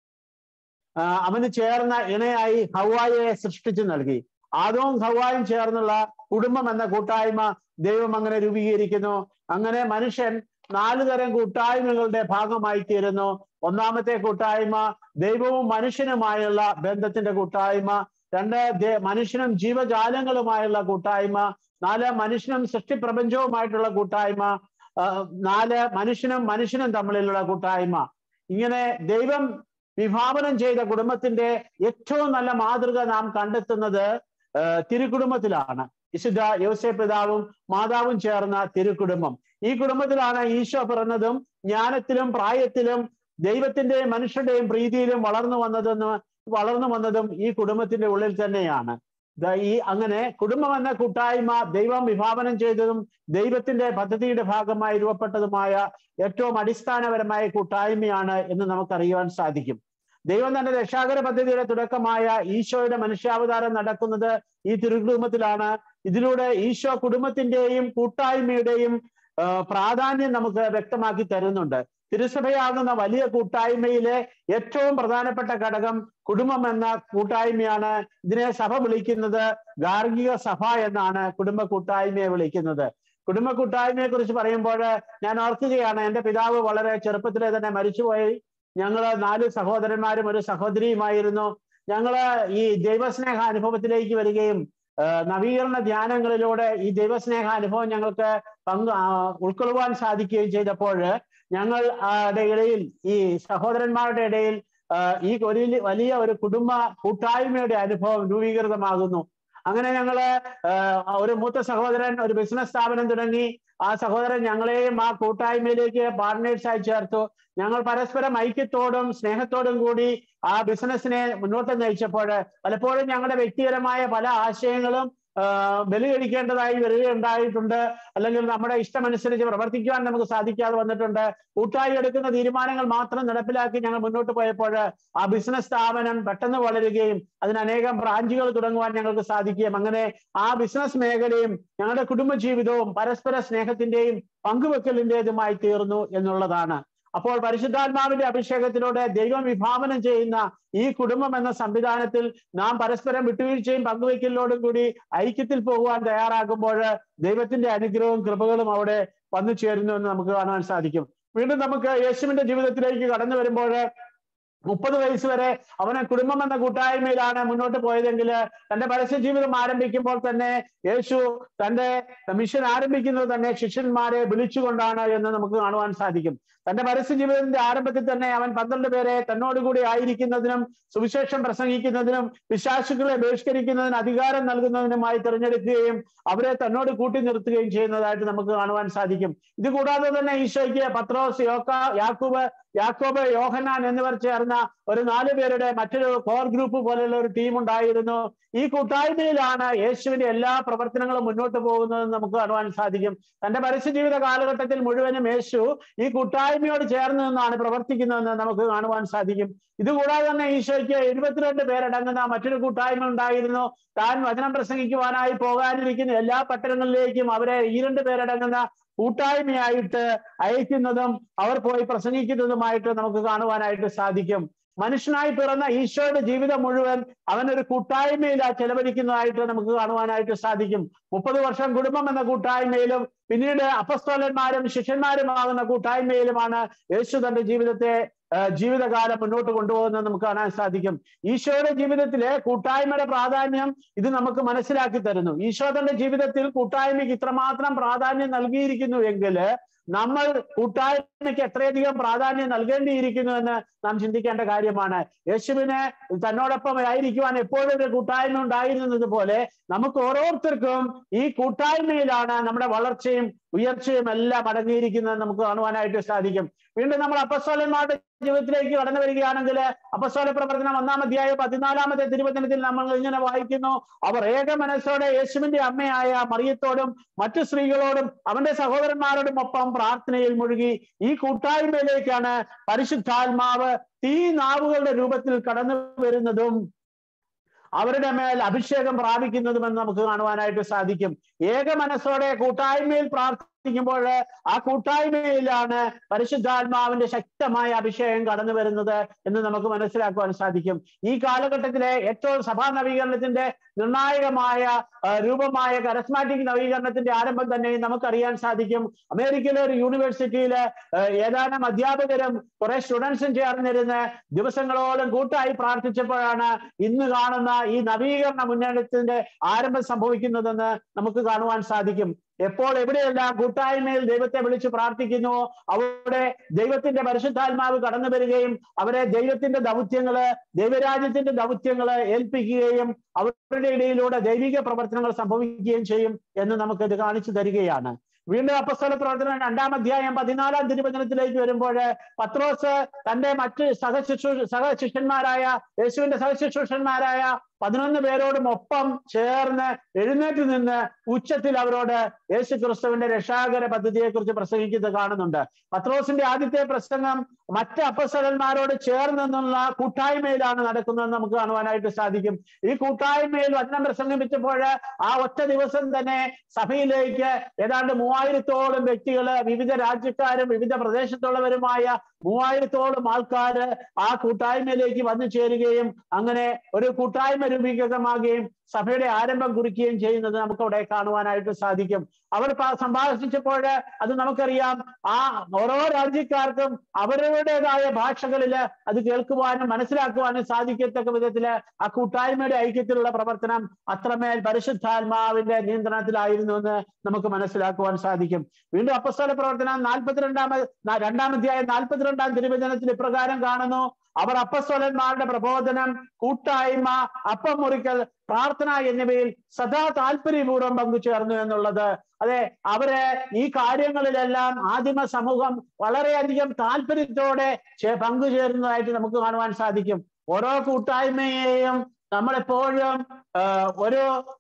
ആ, അവന് ചേർന്ന ഇണയായി ഹവായെ സൃഷ്ടിച്ചു നൽകി ആദവും ഹവായും ചേർന്നുള്ള കുടുംബം എന്ന കൂട്ടായ്മ ദൈവം അങ്ങനെ രൂപീകരിക്കുന്നു അങ്ങനെ മനുഷ്യൻ നാല് തരം കൂട്ടായ്മകളുടെ ഭാഗമായി തീരുന്നു ഒന്നാമത്തെ കൂട്ടായ്മ ദൈവവും മനുഷ്യനുമായുള്ള ബന്ധത്തിന്റെ കൂട്ടായ്മ രണ്ട് ദേ- മനുഷ്യനും ജീവജാലങ്ങളുമായുള്ള കൂട്ടായ്മ നാല് മനുഷ്യനും സൃഷ്ടിപ്രപഞ്ചവുമായിട്ടുള്ള കൂട്ടായ്മ ആ, നാല് മനുഷ്യനും മനുഷ്യനും തമ്മിലുള്ള കൂട്ടായ്മ ഇങ്ങനെ ദൈവം വിഭാവനം ചെയ്ത കുടുംബത്തിന്റെ ഏറ്റവും നല്ല മാതൃക നാം കണ്ടെത്തുന്നത് ആ, തിരുക്കുടുംബത്തിലാണ് വിശുദ്ധ യോസേ പിതാവും മാതാവും ചേർന്ന തിരുക്കുടുംബം ഈ കുടുംബത്തിലാണ് ഈശോ പിറന്നതും ജ്ഞാനത്തിലും പ്രായത്തിലും ദൈവത്തിന്റെയും മനുഷ്യരുടെയും പ്രീതിയിലും വളർന്നു വന്നതെന്ന് വളർന്നു വന്നതും ഈ കുടുംബത്തിന്റെ ഉള്ളിൽ തന്നെയാണ് ദാ ഈ അങ്ങനെ കുടുംബം എന്ന കൂട്ടായ്മ ദൈവം വിഭാവനം ചെയ്തതും ദൈവത്തിന്റെ പദ്ധതിയുടെ ഭാഗമായി രൂപപ്പെട്ടതുമായ ഏറ്റവും അടിസ്ഥാനപരമായ കൂട്ടായ്മയാണ് എന്ന് നമുക്കറിയുവാൻ സാധിക്കും ദൈവം തന്റെ രക്ഷാകര പദ്ധതിയുടെ തുടക്കമായ ഈശോയുടെ മനുഷ്യാവതാരം നടക്കുന്നത് ഈ തിരുകുടുംബത്തിലാണ് ഇതിലൂടെ ഈശോ കുടുംബത്തിന്റെയും കൂട്ടായ്മയുടെയും ആ, പ്രാധാന്യം നമുക്ക് വ്യക്തമാക്കി തരുന്നുണ്ട് തിരുസഭയാകുന്ന വലിയ കൂട്ടായ്മയിലെ ഏറ്റവും പ്രധാനപ്പെട്ട ഘടകം കുടുംബം എന്ന കൂട്ടായ്മയാണ് ഇതിനെ സഭ വിളിക്കുന്നത് ഗാർഹിക സഭ എന്നാണ് കുടുംബ കൂട്ടായ്മയെ വിളിക്കുന്നത് കുടുംബ കൂട്ടായ്മയെ കുറിച്ച് പറയുമ്പോൾ ഞാൻ ഓർക്കുകയാണ് എൻ്റെ പിതാവ് വളരെ ചെറുപ്പത്തിലെ തന്നെ മരിച്ചുപോയി ഞങ്ങള് നാല് സഹോദരന്മാരും ഒരു സഹോദരിയുമായിരുന്നു ഞങ്ങള് ഈ ദൈവസ്നേഹ അനുഭവത്തിലേക്ക് വരികയും ആ, നവീകരണ ധ്യാനങ്ങളിലൂടെ ഈ ദൈവസ്നേഹ അനുഭവം ഞങ്ങൾക്ക് പങ്ക് ആ, ഉൾക്കൊള്ളുവാൻ സാധിക്കുകയും ചെയ്തപ്പോൾ ഞങ്ങൾ ആടെ ഇടയിൽ ഈ സഹോദരന്മാരുടെ ഇടയിൽ ആ, ഈ ഒരു വലിയ ഒരു കുടുംബ കൂട്ടായ്മയുടെ അനുഭവം രൂപീകൃതമാകുന്നു അങ്ങനെ ഞങ്ങള് ആ, ഒരു മൂത്ത സഹോദരൻ ഒരു ബിസിനസ് സ്ഥാപനം തുടങ്ങി ആ സഹോദരൻ ഞങ്ങളെയും ആ കൂട്ടായ്മയിലേക്ക് പാർട്ട്നേഴ്സായി ചേർത്തു ഞങ്ങൾ പരസ്പരം ഐക്യത്തോടും സ്നേഹത്തോടും കൂടി ആ ബിസിനസ്സിനെ മുന്നോട്ട് നയിച്ചപ്പോൾ പലപ്പോഴും ഞങ്ങളുടെ വ്യക്തിപരമായ പല ആശയങ്ങളും ആ, ബലികഴിക്കേണ്ടതായി വരികയുണ്ടായിട്ടുണ്ട് അല്ലെങ്കിൽ നമ്മുടെ ഇഷ്ടമനുസരിച്ച് പ്രവർത്തിക്കുവാൻ നമുക്ക് സാധിക്കാതെ വന്നിട്ടുണ്ട് കൂട്ടായി എടുക്കുന്ന തീരുമാനങ്ങൾ മാത്രം നടപ്പിലാക്കി ഞങ്ങൾ മുന്നോട്ട് പോയപ്പോൾ ആ ബിസിനസ് സ്ഥാപനം പെട്ടെന്ന് വളരുകയും അതിന് അനേകം ബ്രാഞ്ചുകൾ തുടങ്ങുവാൻ ഞങ്ങൾക്ക് സാധിക്കുകയും അങ്ങനെ ആ ബിസിനസ് മേഖലയും ഞങ്ങളുടെ കുടുംബജീവിതവും പരസ്പര സ്നേഹത്തിന്റെയും പങ്കുവെക്കലിന്റേതുമായി തീർന്നു എന്നുള്ളതാണ് അപ്പോൾ പരിശുദ്ധാത്മാവിന്റെ അഭിഷേകത്തിലൂടെ ദൈവം വിഭാവനം ചെയ്യുന്ന ഈ കുടുംബം എന്ന സംവിധാനത്തിൽ നാം പരസ്പരം വിട്ടുവീഴ്ചയും പങ്കുവയ്ക്കലിനോടും കൂടി ഐക്യത്തിൽ പോകുവാൻ തയ്യാറാകുമ്പോൾ ദൈവത്തിന്റെ അനുഗ്രഹവും കൃപകളും അവിടെ വന്നു ചേരുന്നു എന്ന് നമുക്ക് കാണാൻ സാധിക്കും വീണ്ടും നമുക്ക് യേശുവിന്റെ ജീവിതത്തിലേക്ക് കടന്നു വരുമ്പോൾ മുപ്പത് വയസ്സ് വരെ അവന് കുടുംബം എന്ന കൂട്ടായ്മയിലാണ് മുന്നോട്ട് പോയതെങ്കിൽ തന്റെ പരസ്യ ജീവിതം ആരംഭിക്കുമ്പോൾ തന്നെ യേശു തന്റെ മിഷൻ ആരംഭിക്കുന്നത് തന്നെ ശിഷ്യന്മാരെ വിളിച്ചുകൊണ്ടാണ് എന്ന് നമുക്ക് കാണുവാൻ സാധിക്കും തന്റെ പരസ്യ ജീവിതത്തിന്റെ ആരംഭത്തിൽ തന്നെ അവൻ പന്ത്രണ്ട് പേരെ തന്നോടുകൂടി ആയിരിക്കുന്നതിനും സുവിശേഷം പ്രസംഗിക്കുന്നതിനും വിശ്വാസികളെ ബഹിഷ്കരിക്കുന്നതിന് അധികാരം നൽകുന്നതിനുമായി തിരഞ്ഞെടുക്കുകയും അവരെ തന്നോട് കൂട്ടി നിർത്തുകയും ചെയ്യുന്നതായിട്ട് നമുക്ക് കാണുവാൻ സാധിക്കും ഇത് കൂടാതെ തന്നെ ഈശോയ്ക്ക് പത്രോസ് യോക്ക യാക്കൂബ് യാക്കോബ് യോഹന്നാൻ എന്നിവർ ചേർന്ന ഒരു നാല് പേരുടെ മറ്റൊരു കോർ ഗ്രൂപ്പ് പോലെയുള്ള ഒരു ടീം ഉണ്ടായിരുന്നു ഈ കൂട്ടായ്മയിലാണ് യേശുവിന്റെ എല്ലാ പ്രവർത്തനങ്ങളും മുന്നോട്ട് പോകുന്നതെന്ന് നമുക്ക് കാണുവാൻ സാധിക്കും തന്റെ പരസ്യ ജീവിത കാലഘട്ടത്തിൽ മുഴുവനും യേശു ഈ കൂട്ടായ്മയോട് ചേർന്ന് നിന്നാണ് പ്രവർത്തിക്കുന്നതെന്ന് നമുക്ക് കാണുവാൻ സാധിക്കും ഇതുകൂടാതെ തന്നെ ഈശോയ്ക്ക് എഴുപത്തിരണ്ട് പേരടങ്ങുന്ന മറ്റൊരു കൂട്ടായ്മ ഉണ്ടായിരുന്നു താൻ വചനം പ്രസംഗിക്കുവാനായി പോകാനിരിക്കുന്ന എല്ലാ പട്ടണങ്ങളിലേക്കും അവരെ ഈ രണ്ട് പേരടങ്ങുന്ന കൂട്ടായ്മയായിട്ട് അയക്കുന്നതും അവർ പോയി പ്രസംഗിക്കുന്നതുമായിട്ട് നമുക്ക് കാണുവാനായിട്ട് സാധിക്കും മനുഷ്യനായി പിറന്ന ഈശോയുടെ ജീവിതം മുഴുവൻ അവനൊരു കൂട്ടായ്മയിൽ ചെലവഴിക്കുന്നതായിട്ട് നമുക്ക് കാണുവാനായിട്ട് സാധിക്കും മുപ്പത് വർഷം കുടുംബം എന്ന കൂട്ടായ്മയിലും പിന്നീട് അപ്പസ്തോലന്മാരും ശിഷ്യന്മാരുമാകുന്ന കൂട്ടായ്മയിലുമാണ് യേശു തന്റെ ജീവിതത്തെ ആ, ജീവിതകാലം മുന്നോട്ട് കൊണ്ടുപോകുന്നത് നമുക്ക് കാണാൻ സാധിക്കും ഈശോയുടെ ജീവിതത്തിലെ കൂട്ടായ്മയുടെ പ്രാധാന്യം ഇത് നമുക്ക് മനസ്സിലാക്കി തരുന്നു ഈശോ തന്റെ ജീവിതത്തിൽ കൂട്ടായ്മയ്ക്ക് ഇത്രമാത്രം പ്രാധാന്യം നൽകിയിരിക്കുന്നു എങ്കിൽ നമ്മൾ കൂട്ടായ്മയ്ക്ക് എത്രയധികം പ്രാധാന്യം നൽകേണ്ടിയിരിക്കുന്നു എന്ന് നാം ചിന്തിക്കേണ്ട കാര്യമാണ് യേശുവിന് തന്നോടൊപ്പം ആയിരിക്കുവാൻ എപ്പോഴും ഒരു കൂട്ടായ്മ ഉണ്ടായിരുന്നത് പോലെ നമുക്ക് ഓരോരുത്തർക്കും ഈ കൂട്ടായ്മയിലാണ് നമ്മുടെ വളർച്ചയും ഉയർച്ചയും എല്ലാം അടങ്ങിയിരിക്കുന്നത് നമുക്ക് കാണുവാനായിട്ട് സാധിക്കും വീണ്ടും നമ്മൾ അപ്പസ്വലന്മാരുടെ ജീവിതത്തിലേക്ക് കടന്നു വരികയാണെങ്കിൽ അപ്പസ്വല പ്രവർത്തനം ഒന്നാം അധ്യായം പതിനാലാമത്തെ തിരുവചനത്തിൽ നമ്മൾ ഇങ്ങനെ വായിക്കുന്നു അവർ ഏക മനസ്സോടെ യേശുവിന്റെ അമ്മയായ മറിയത്തോടും മറ്റു സ്ത്രീകളോടും അവന്റെ സഹോദരന്മാരോടും ഒപ്പം പ്രാർത്ഥനയിൽ മുഴുകി ഈ കൂട്ടായ്മയിലേക്കാണ് പരിശുദ്ധാത്മാവ് തീ നാവുകളുടെ രൂപത്തിൽ കടന്നു വരുന്നതും അവരുടെ മേൽ അഭിഷേകം പ്രാപിക്കുന്നതുമെന്ന് നമുക്ക് കാണുവാനായിട്ട് സാധിക്കും ഏക മനസ്സോടെ കൂട്ടായ്മയിൽ പ്രാർത്ഥിക്കുമ്പോൾ ആ കൂട്ടായ്മയിലാണ് പരിശുദ്ധാത്മാവിന്റെ ശക്തമായ അഭിഷേകം കടന്നു വരുന്നത് എന്ന് നമുക്ക് മനസ്സിലാക്കുവാൻ സാധിക്കും ഈ കാലഘട്ടത്തിലെ ഏറ്റവും സഭാ നവീകരണത്തിന്റെ നിർണായകമായ ആ, രൂപമായ കരസ്മാറ്റിക് നവീകരണത്തിന്റെ ആരംഭം തന്നെ നമുക്കറിയാൻ സാധിക്കും അമേരിക്കയിലെ ഒരു യൂണിവേഴ്സിറ്റിയില് ആ, ഏതാനും അധ്യാപകരും കുറെ സ്റ്റുഡൻസും ചേർന്നിരുന്ന് ദിവസങ്ങളോളം കൂട്ടായി പ്രാർത്ഥിച്ചപ്പോഴാണ് ഇന്ന് കാണുന്ന ഈ നവീകരണ മുന്നേറ്റത്തിന്റെ ആരംഭം സംഭവിക്കുന്നതെന്ന് നമുക്ക് കാണുവാൻ സാധിക്കും എപ്പോൾ എവിടെയെല്ലാം കൂട്ടായ്മയിൽ ദൈവത്തെ വിളിച്ച് പ്രാർത്ഥിക്കുന്നു അവിടെ ദൈവത്തിന്റെ പരിശുദ്ധാത്മാവ് കടന്നു വരികയും അവരെ ദൈവത്തിന്റെ ദൗത്യങ്ങള് ദൈവരാജ്യത്തിന്റെ ദൗത്യങ്ങള് ഏൽപ്പിക്കുകയും അവരുടെ ഇടയിലൂടെ ദൈവിക പ്രവർത്തനങ്ങൾ സംഭവിക്കുകയും ചെയ്യും എന്ന് നമുക്കിത് കാണിച്ചു തരികയാണ് വീണ്ടും അപ്പസ്തല പ്രവർത്തനം രണ്ടാം അധ്യായം പതിനാലാം തിരുവചനത്തിലേക്ക് വരുമ്പോൾ പത്രോസ് തന്റെ മറ്റ് സഹശിശു സഹശിഷ്യന്മാരായ യേശുവിന്റെ സഹശിശുഷന്മാരായ പതിനൊന്ന് പേരോടും ഒപ്പം ചേർന്ന് എഴുന്നേറ്റ് നിന്ന് ഉച്ചത്തിൽ അവരോട് യേശു ക്രിസ്തുവിന്റെ രക്ഷാകര പദ്ധതിയെ കുറിച്ച് പ്രസംഗിക്കുന്നത് കാണുന്നുണ്ട് പത്രോസിന്റെ ആദ്യത്തെ പ്രസംഗം മറ്റ് അപ്പസ്വലന്മാരോട് ചേർന്ന് നിന്നുള്ള കൂട്ടായ്മയിലാണ് നടക്കുന്നതെന്ന് നമുക്ക് കാണുവാനായിട്ട് സാധിക്കും ഈ കൂട്ടായ്മയിൽ വചനം പ്രസംഗിച്ചപ്പോൾ ആ ഒറ്റ ദിവസം തന്നെ സഭയിലേക്ക് ഏതാണ്ട് മൂവായിരത്തോളം വ്യക്തികള് വിവിധ രാജ്യക്കാരും വിവിധ പ്രദേശത്തുള്ളവരുമായ മൂവായിരത്തോളം ആൾക്കാര് ആ കൂട്ടായ്മയിലേക്ക് വന്നു ചേരുകയും അങ്ങനെ ഒരു കൂട്ടായ്മ രൂപീകൃതമാകുകയും സഭയുടെ ആരംഭം കുറിക്കുകയും ചെയ്യുന്നത് നമുക്ക് അവിടെ കാണുവാനായിട്ട് സാധിക്കും അവർ പ- സംഭാഷിച്ചപ്പോൾ അത് നമുക്കറിയാം ആ ഓരോ രാജ്യക്കാർക്കും അവരവരുടേതായ ഭാഷകളില് അത് കേൾക്കുവാനും മനസ്സിലാക്കുവാനും സാധിക്കത്തക്ക വിധത്തില് ആ കൂട്ടായ്മയുടെ ഐക്യത്തിലുള്ള പ്രവർത്തനം അത്രമേൽ പരിശുദ്ധാത്മാവിന്റെ നിയന്ത്രണത്തിലായിരുന്നു എന്ന് നമുക്ക് മനസ്സിലാക്കുവാൻ സാധിക്കും വീണ്ടും അപ്പസ്തല പ്രവർത്തനം നാൽപ്പത്തിരണ്ടാമത് ന- രണ്ടാം അധ്യായം നാൽപ്പത്തിരണ്ടാം തിരുവചനത്തിൽ ഇപ്രകാരം കാണുന്നു അവർ അപ്പസ്വലന്മാരുടെ പ്രബോധനം കൂട്ടായ്മ അപ്പം മുറിക്കൽ പ്രാർത്ഥന എന്നിവയിൽ സദാ താല്പര്യപൂർവ്വം പങ്കുചേർന്നു എന്നുള്ളത് അതെ അവര് ഈ കാര്യങ്ങളിലെല്ലാം ആദിമ സമൂഹം വളരെയധികം താല്പര്യത്തോടെ ചേ- പങ്കുചേരുന്നതായിട്ട് നമുക്ക് കാണുവാൻ സാധിക്കും ഓരോ കൂട്ടായ്മയെയും നമ്മളെപ്പോഴും ആ, ഒരു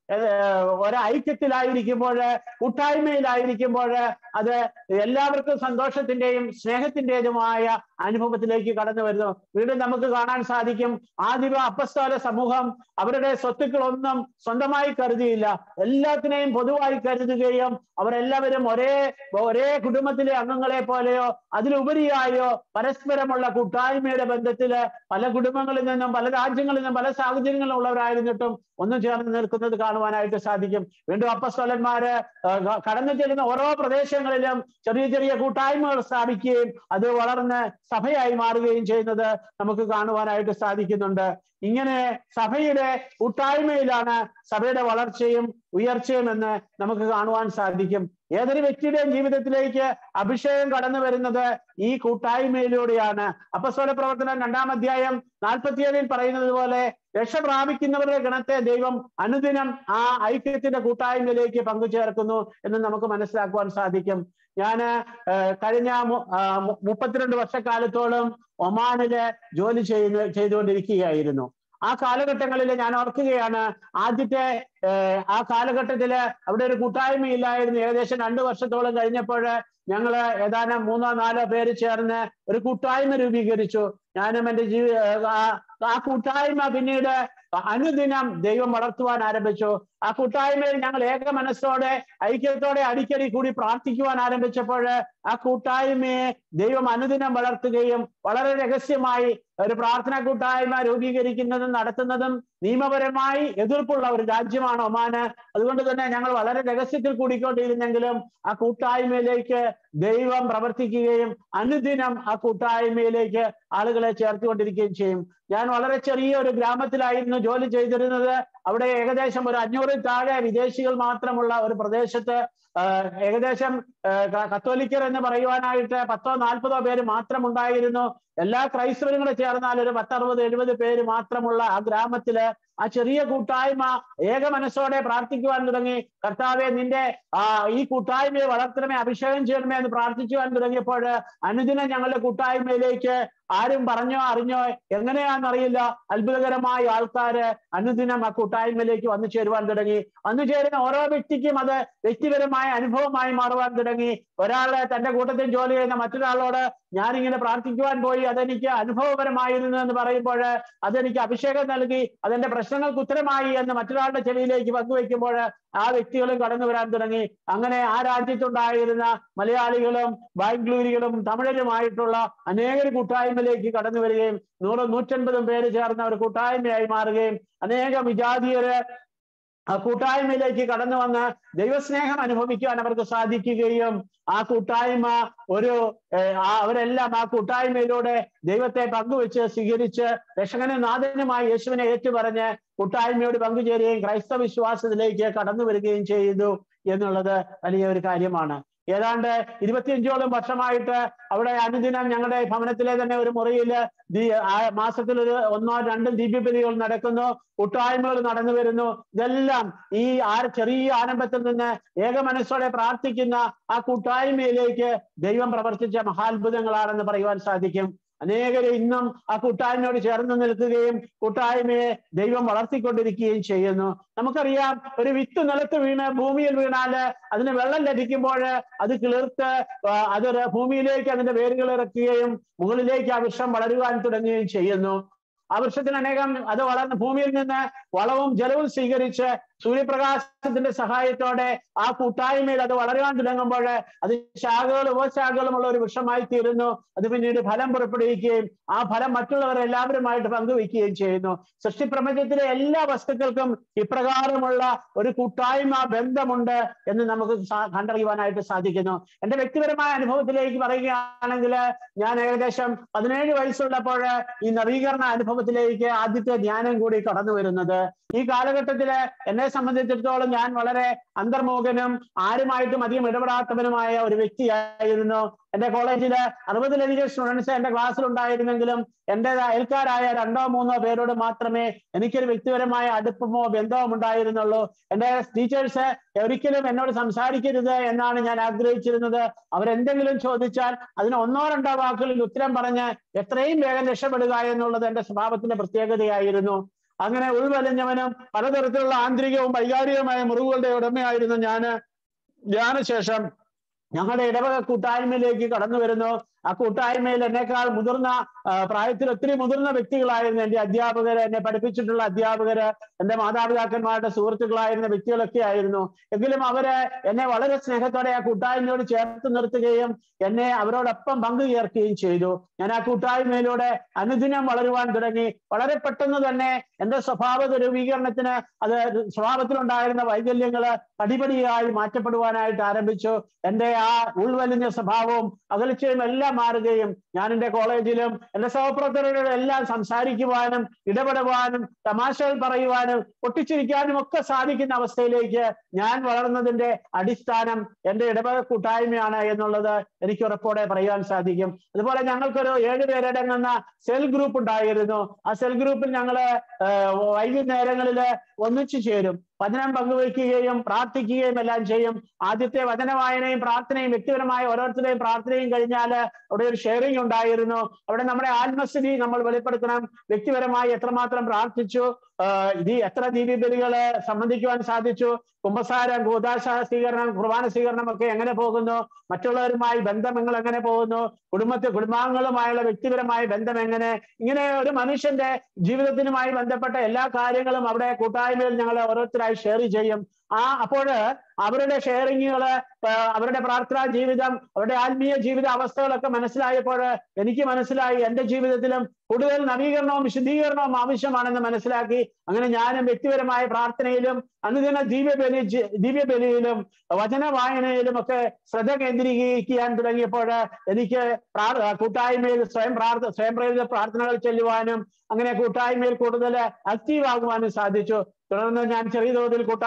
ഏർ, ഒരു ഐക്യത്തിലായിരിക്കുമ്പോൾ കൂട്ടായ്മയിലായിരിക്കുമ്പോൾ അത് എല്ലാവർക്കും സന്തോഷത്തിന്റെയും സ്നേഹത്തിന്റേതുമായ അനുഭവത്തിലേക്ക് കടന്നു വരുന്നു വീണ്ടും നമുക്ക് കാണാൻ സാധിക്കും ആദിമ അപ്പസ്തോല സമൂഹം അവരുടെ സ്വത്തുക്കളൊന്നും സ്വന്തമായി കരുതിയില്ല എല്ലാത്തിനെയും പൊതുവായി കരുതുകയും അവരെല്ലാവരും ഒരേ ഒരേ കുടുംബത്തിലെ അംഗങ്ങളെ പോലെയോ അതിലുപരിയായോ പരസ്പരമുള്ള കൂട്ടായ്മയുടെ ബന്ധത്തില് പല കുടുംബങ്ങളിൽ നിന്നും പല രാജ്യങ്ങളിൽ നിന്നും പല സാഹചര്യങ്ങളിലും ഉള്ളവരായിരുന്നിട്ടും ഒന്നും ചേർന്ന് നിൽക്കുന്നത് കാണുവാനായിട്ട് സാധിക്കും വീണ്ടും അപ്പസ്തോലന്മാര് ആ, ക- കടന്നു ചെല്ലുന്ന ഓരോ പ്രദേശങ്ങളിലും ചെറിയ ചെറിയ കൂട്ടായ്മകൾ സ്ഥാപിക്കുകയും അത് വളർന്ന് സഭയായി മാറുകയും ചെയ്യുന്നത് നമുക്ക് കാണുവാനായിട്ട് സാധിക്കുന്നുണ്ട് ഇങ്ങനെ സഭയുടെ കൂട്ടായ്മയിലാണ് സഭയുടെ വളർച്ചയും ഉയർച്ചയും എന്ന് നമുക്ക് കാണുവാൻ സാധിക്കും ഏതൊരു വ്യക്തിയുടെയും ജീവിതത്തിലേക്ക് അഭിഷേകം കടന്നു വരുന്നത് ഈ കൂട്ടായ്മയിലൂടെയാണ് അപ്പസ്വല പ്രവർത്തനം രണ്ടാം അധ്യായം നാൽപ്പത്തിയേഴിൽ പറയുന്നത് പോലെ രക്ഷ പ്രാപിക്കുന്നവരുടെ ഗണത്തെ ദൈവം അനുദിനം ആ ഐക്യത്തിന്റെ കൂട്ടായ്മയിലേക്ക് പങ്കുചേർക്കുന്നു എന്ന് നമുക്ക് മനസ്സിലാക്കുവാൻ സാധിക്കും ഞാന് ഏഹ്, കഴിഞ്ഞ മു- ആ, മു- മുപ്പത്തിരണ്ട് വർഷക്കാലത്തോളം ഒമാനില് ജോലി ചെയ്യുന്ന ചെയ്തുകൊണ്ടിരിക്കുകയായിരുന്നു ആ കാലഘട്ടങ്ങളിൽ ഞാൻ ഓർക്കുകയാണ് ആദ്യത്തെ ഏഹ്, ആ കാലഘട്ടത്തില് അവിടെ ഒരു കൂട്ടായ്മയില്ലായിരുന്നു ഏകദേശം രണ്ടു വർഷത്തോളം കഴിഞ്ഞപ്പോൾ ഞങ്ങള് ഏതാനും മൂന്നോ നാലോ പേര് ചേർന്ന് ഒരു കൂട്ടായ്മ രൂപീകരിച്ചു ഞാനും എന്റെ ജീവി ആ- ആ കൂട്ടായ്മ പിന്നീട് അനുദിനം ദൈവം വളർത്തുവാൻ ആരംഭിച്ചു ആ കൂട്ടായ്മയിൽ ഞങ്ങൾ ഏക മനസ്സോടെ ഐക്യത്തോടെ അടിക്കടി കൂടി പ്രാർത്ഥിക്കുവാൻ ആരംഭിച്ചപ്പോൾ ആ കൂട്ടായ്മയെ ദൈവം അനുദിനം വളർത്തുകയും വളരെ രഹസ്യമായി ഒരു പ്രാർത്ഥന കൂട്ടായ്മ രൂപീകരിക്കുന്നതും നടത്തുന്നതും നിയമപരമായി എതിർപ്പുള്ള ഒരു രാജ്യമാണ് ഒമാന് അതുകൊണ്ട് തന്നെ ഞങ്ങൾ വളരെ രഹസ്യത്തിൽ കൂടിക്കൊണ്ടിരുന്നെങ്കിലും ആ കൂട്ടായ്മയിലേക്ക് ദൈവം പ്രവർത്തിക്കുകയും അനുദിനം ആ കൂട്ടായ്മയിലേക്ക് ആളുകളെ ചേർത്തുകൊണ്ടിരിക്കുകയും ചെയ്യും ഞാൻ വളരെ ചെറിയ ഒരു ഗ്രാമത്തിലായിരുന്നു ജോലി ചെയ്തിരുന്നത് അവിടെ ഏകദേശം ഒരു അഞ്ഞൂറിൽ താഴെ വിദേശികൾ മാത്രമുള്ള ഒരു പ്രദേശത്ത് ആ, ഏകദേശം ആ, ക- കത്തോലിക്കർ എന്ന് പറയുവാനായിട്ട് പത്തോ നാൽപ്പതോ പേര് മാത്രം ഉണ്ടായിരുന്നു എല്ലാ ക്രൈസ്തവരും കൂടെ ചേർന്നാൽ ഒരു പത്തറുപത് എഴുപത് പേര് മാത്രമുള്ള ആ ഗ്രാമത്തില് ആ ചെറിയ കൂട്ടായ്മ ഏക മനസ്സോടെ പ്രാർത്ഥിക്കുവാൻ തുടങ്ങി കർത്താവെ നിന്റെ ആ ഈ കൂട്ടായ്മയെ വളർത്തണമേ അഭിഷേകം ചെയ്യണമേ എന്ന് പ്രാർത്ഥിക്കുവാൻ തുടങ്ങിയപ്പോൾ അനുദിനം ഞങ്ങളുടെ കൂട്ടായ്മയിലേക്ക് ആരും പറഞ്ഞോ അറിഞ്ഞോ എങ്ങനെയാണെന്നറിയില്ല അത്ഭുതകരമായ ആൾക്കാര് അനുദിനം ആ കൂട്ടായ്മയിലേക്ക് വന്നു ചേരുവാൻ തുടങ്ങി വന്നു ചേരുന്ന ഓരോ വ്യക്തിക്കും അത് വ്യക്തിപരമായ അനുഭവമായി മാറുവാൻ തുടങ്ങി ഒരാള് തന്റെ കൂട്ടത്തിൽ ജോലി ചെയ്യുന്ന മറ്റൊരാളോട് ഞാനിങ്ങനെ പ്രാർത്ഥിക്കുവാൻ പോയി അതെനിക്ക് അനുഭവപരമായിരുന്നു എന്ന് പറയുമ്പോൾ അതെനിക്ക് അഭിഷേകം നൽകി അതെന്റെ പ്രശ്നങ്ങൾക്ക് ഉത്തരമായി എന്ന് മറ്റൊരാളുടെ ചെവിയിലേക്ക് പങ്കുവെക്കുമ്പോൾ ആ വ്യക്തികളും കടന്നു വരാൻ തുടങ്ങി അങ്ങനെ ആ രാജ്യത്തുണ്ടായിരുന്ന മലയാളികളും ബാംഗ്ലൂരികളും തമിഴരുമായിട്ടുള്ള അനേക കൂട്ടായ്മയിലേക്ക് കടന്നു വരികയും നൂറ് നൂറ്റൻപതും പേര് ചേർന്ന ഒരു കൂട്ടായ്മയായി മാറുകയും അനേകം വിജാതീയര് ആ കൂട്ടായ്മയിലേക്ക് കടന്നു വന്ന് ദൈവസ്നേഹം അനുഭവിക്കുവാൻ അവർക്ക് സാധിക്കുകയും ആ കൂട്ടായ്മ ഒരു ഏഹ്, ആ അവരെല്ലാം ആ കൂട്ടായ്മയിലൂടെ ദൈവത്തെ പങ്കുവെച്ച് സ്വീകരിച്ച് രക്ഷകനും നാഥനുമായി യേശുവിനെ ഏറ്റുപറഞ്ഞ് കൂട്ടായ്മയോട് പങ്കുചേരുകയും ക്രൈസ്തവ വിശ്വാസത്തിലേക്ക് കടന്നു വരികയും ചെയ്തു എന്നുള്ളത് വലിയ ഒരു കാര്യമാണ് ഏതാണ്ട് ഇരുപത്തിയഞ്ചോളം വർഷമായിട്ട് അവിടെ അനുദിനം ഞങ്ങളുടെ ഭവനത്തിലെ തന്നെ ഒരു മുറിയിൽ മാസത്തിൽ ഒരു ഒന്നോ രണ്ടും ദിവ്യബലികൾ നടക്കുന്നു കൂട്ടായ്മകൾ നടന്നു വരുന്നു ഇതെല്ലാം ഈ ആ ചെറിയ ആരംഭത്തിൽ നിന്ന് ഏക മനസ്സോടെ പ്രാർത്ഥിക്കുന്ന ആ കൂട്ടായ്മയിലേക്ക് ദൈവം പ്രവർത്തിച്ച മഹാത്ഭുതങ്ങളാണെന്ന് പറയുവാൻ സാധിക്കും അനേകരെ ഇന്നും ആ കൂട്ടായ്മയോട് ചേർന്ന് നിൽക്കുകയും കൂട്ടായ്മയെ ദൈവം വളർത്തിക്കൊണ്ടിരിക്കുകയും ചെയ്യുന്നു നമുക്കറിയാം ഒരു വിത്ത് നിലത്ത് വീണ് ഭൂമിയിൽ വീണാല് അതിന് വെള്ളം ലഭിക്കുമ്പോൾ അത് കിളിർത്ത് ആ, അതൊരു ഭൂമിയിലേക്ക് അതിന്റെ വേരുകൾ ഇറക്കുകയും മുകളിലേക്ക് ആ വൃക്ഷം വളരുവാൻ തുടങ്ങുകയും ചെയ്യുന്നു ആ വൃക്ഷത്തിന് അനേകം അത് വളർന്ന് ഭൂമിയിൽ നിന്ന് വളവും ജലവും സ്വീകരിച്ച് സൂര്യപ്രകാശത്തിന്റെ സഹായത്തോടെ ആ കൂട്ടായ്മയിൽ അത് വളരുവാൻ തുടങ്ങുമ്പോൾ അത് ശാഖകളും ഉപശാഖകളുമുള്ള ഒരു വൃക്ഷമായി തീരുന്നു അത് പിന്നീട് ഫലം പുറപ്പെടുവിക്കുകയും ആ ഫലം മറ്റുള്ളവർ എല്ലാവരുമായിട്ട് പങ്കുവെക്കുകയും ചെയ്യുന്നു സൃഷ്ടിപ്രപഞ്ചത്തിലെ എല്ലാ വസ്തുക്കൾക്കും ഇപ്രകാരമുള്ള ഒരു കൂട്ടായ്മ ബന്ധമുണ്ട് എന്ന് നമുക്ക് സാ- കണ്ടറിയുവാനായിട്ട് സാധിക്കുന്നു എന്റെ വ്യക്തിപരമായ അനുഭവത്തിലേക്ക് പറയുകയാണെങ്കിൽ ഞാൻ ഏകദേശം പതിനേഴ് വയസ്സുള്ളപ്പോൾ ഈ നവീകരണ അനുഭവത്തിലേക്ക് ആദ്യത്തെ ധ്യാനം കൂടി കടന്നു വരുന്നത് ഈ കാലഘട്ടത്തില് എന്നെ സംബന്ധിച്ചിടത്തോളം ഞാൻ വളരെ അന്തർമുഖനും ആരുമായിട്ടും അധികം ഇടപെടാത്തവനുമായ ഒരു വ്യക്തിയായിരുന്നു എന്റെ കോളേജില് അറുപതിലധികം സ്റ്റുഡൻസ് എന്റെ ക്ലാസ്സിൽ ഉണ്ടായിരുന്നെങ്കിലും എന്റെ അയൽക്കാരായ രണ്ടോ മൂന്നോ പേരോട് മാത്രമേ എനിക്കൊരു വ്യക്തിപരമായ അടുപ്പമോ ബന്ധവും ഉണ്ടായിരുന്നുള്ളൂ എന്റെ ടീച്ചേഴ്സ് ഒരിക്കലും എന്നോട് സംസാരിക്കരുത് എന്നാണ് ഞാൻ ആഗ്രഹിച്ചിരുന്നത് അവരെന്തെങ്കിലും ചോദിച്ചാൽ അതിന് ഒന്നോ രണ്ടോ വാക്കുകളിൽ ഉത്തരം പറഞ്ഞ് എത്രയും വേഗം രക്ഷപ്പെടുക എന്നുള്ളത് എന്റെ സ്വഭാവത്തിന്റെ പ്രത്യേകതയായിരുന്നു അങ്ങനെ ഉൾവലിഞ്ഞവനും പലതരത്തിലുള്ള ആന്തരികവും വൈകാരികവുമായ മുറിവുകളുടെ ഉടമയായിരുന്നു ഞാന് ധ്യാനശേഷം ഞങ്ങളുടെ ഇടവക കൂട്ടായ്മയിലേക്ക് കടന്നു വരുന്നു ആ കൂട്ടായ്മയിൽ എന്നെക്കാൾ മുതിർന്ന ആ, പ്രായത്തിൽ ഒത്തിരി മുതിർന്ന വ്യക്തികളായിരുന്നു എന്റെ അധ്യാപകര് എന്നെ പഠിപ്പിച്ചിട്ടുള്ള അധ്യാപകര് എന്റെ മാതാപിതാക്കന്മാരുടെ സുഹൃത്തുക്കളായിരുന്ന വ്യക്തികളൊക്കെ ആയിരുന്നു എങ്കിലും അവര് എന്നെ വളരെ സ്നേഹത്തോടെ ആ കൂട്ടായ്മയോട് ചേർത്ത് നിർത്തുകയും എന്നെ അവരോടൊപ്പം പങ്കുചേർക്കുകയും ചെയ്തു ഞാൻ ആ കൂട്ടായ്മയിലൂടെ അനുദിനം വളരുവാൻ തുടങ്ങി വളരെ പെട്ടെന്ന് തന്നെ എന്റെ സ്വഭാവ രൂപീകരണത്തിന് അത് സ്വഭാവത്തിലുണ്ടായിരുന്ന വൈകല്യങ്ങള് പടിപടിയായി മാറ്റപ്പെടുവാനായിട്ട് ആരംഭിച്ചു എന്റെ ആ ഉൾവലിഞ്ഞ സ്വഭാവവും അകൽച്ചയും എല്ലാം മാറുകയും ഞാൻ എന്റെ കോളേജിലും എന്റെ സഹപ്രവർത്തകരോട് എല്ലാം സംസാരിക്കുവാനും ഇടപെടുവാനും തമാശകൾ പറയുവാനും പൊട്ടിച്ചിരിക്കാനും ഒക്കെ സാധിക്കുന്ന അവസ്ഥയിലേക്ക് ഞാൻ വളർന്നതിന്റെ അടിസ്ഥാനം എന്റെ ഇടവക കൂട്ടായ്മയാണ് എന്നുള്ളത് എനിക്ക് ഉറപ്പോടെ പറയുവാൻ സാധിക്കും അതുപോലെ ഞങ്ങൾക്കൊരു ഏഴുപേരടങ്ങുന്ന സെൽ ഗ്രൂപ്പ് ഉണ്ടായിരുന്നു ആ സെൽ ഗ്രൂപ്പിൽ ഞങ്ങള് ഏഹ്, വൈകുന്നേരങ്ങളില് ഒന്നിച്ചു ചേരും വചനം പങ്കുവയ്ക്കുകയും പ്രാർത്ഥിക്കുകയും എല്ലാം ചെയ്യും ആദ്യത്തെ വചന വായനയും പ്രാർത്ഥനയും വ്യക്തിപരമായ ഓരോരുത്തരുടെയും പ്രാർത്ഥനയും കഴിഞ്ഞാൽ അവിടെ ഒരു ഷെയറിംഗ് ഉണ്ടായിരുന്നു അവിടെ നമ്മുടെ ആത്മസ്ഥിതി നമ്മൾ വെളിപ്പെടുത്തണം വ്യക്തിപരമായി എത്രമാത്രം പ്രാർത്ഥിച്ചു ആഹ് ഇത് എത്ര ദീപബലികള് സംബന്ധിക്കുവാൻ സാധിച്ചു കുംഭസാരം കൂതാശ സ്വീകരണം കുർബാന സ്വീകരണം ഒക്കെ എങ്ങനെ പോകുന്നു മറ്റുള്ളവരുമായി ബന്ധം നിങ്ങൾ എങ്ങനെ പോകുന്നു കുടുംബത്തെ കുടുംബാംഗങ്ങളുമായുള്ള വ്യക്തിപരമായ ബന്ധം എങ്ങനെ ഇങ്ങനെ ഒരു മനുഷ്യന്റെ ജീവിതത്തിനുമായി ബന്ധപ്പെട്ട എല്ലാ കാര്യങ്ങളും അവിടെ കൂട്ടായ്മയിൽ ഞങ്ങൾ ഓരോരുത്തരായി ഷെയർ ചെയ്യും ആ അപ്പോൾ അവരുടെ ഷെയറിങ്ങുകള് അവരുടെ പ്രാർത്ഥനാ ജീവിതം അവരുടെ ആത്മീയ ജീവിത അവസ്ഥകളൊക്കെ മനസ്സിലായപ്പോൾ എനിക്ക് മനസ്സിലായി എന്റെ ജീവിതത്തിലും കൂടുതൽ നവീകരണവും വിശദീകരണവും ആവശ്യമാണെന്ന് മനസ്സിലാക്കി അങ്ങനെ ഞാനും വ്യക്തിപരമായ പ്രാർത്ഥനയിലും അനുദിന ദിവ്യബലി ജി- ദിവ്യബലിയിലും വചന വായനയിലും ഒക്കെ ശ്രദ്ധ കേന്ദ്രീകരിക്കാൻ തുടങ്ങിയപ്പോൾ എനിക്ക് പ്രാർ- കൂട്ടായ്മയിൽ സ്വയം പ്രാർത്ഥ സ്വയം പ്രേരിത പ്രാർത്ഥനകൾ ചെല്ലുവാനും അങ്ങനെ കൂട്ടായ്മയിൽ കൂടുതൽ ആക്റ്റീവ് ആകുവാനും സാധിച്ചു തുടർന്ന് ഞാൻ ചെറിയ തോതിൽ കൂട്ടായ്മകൾക്ക്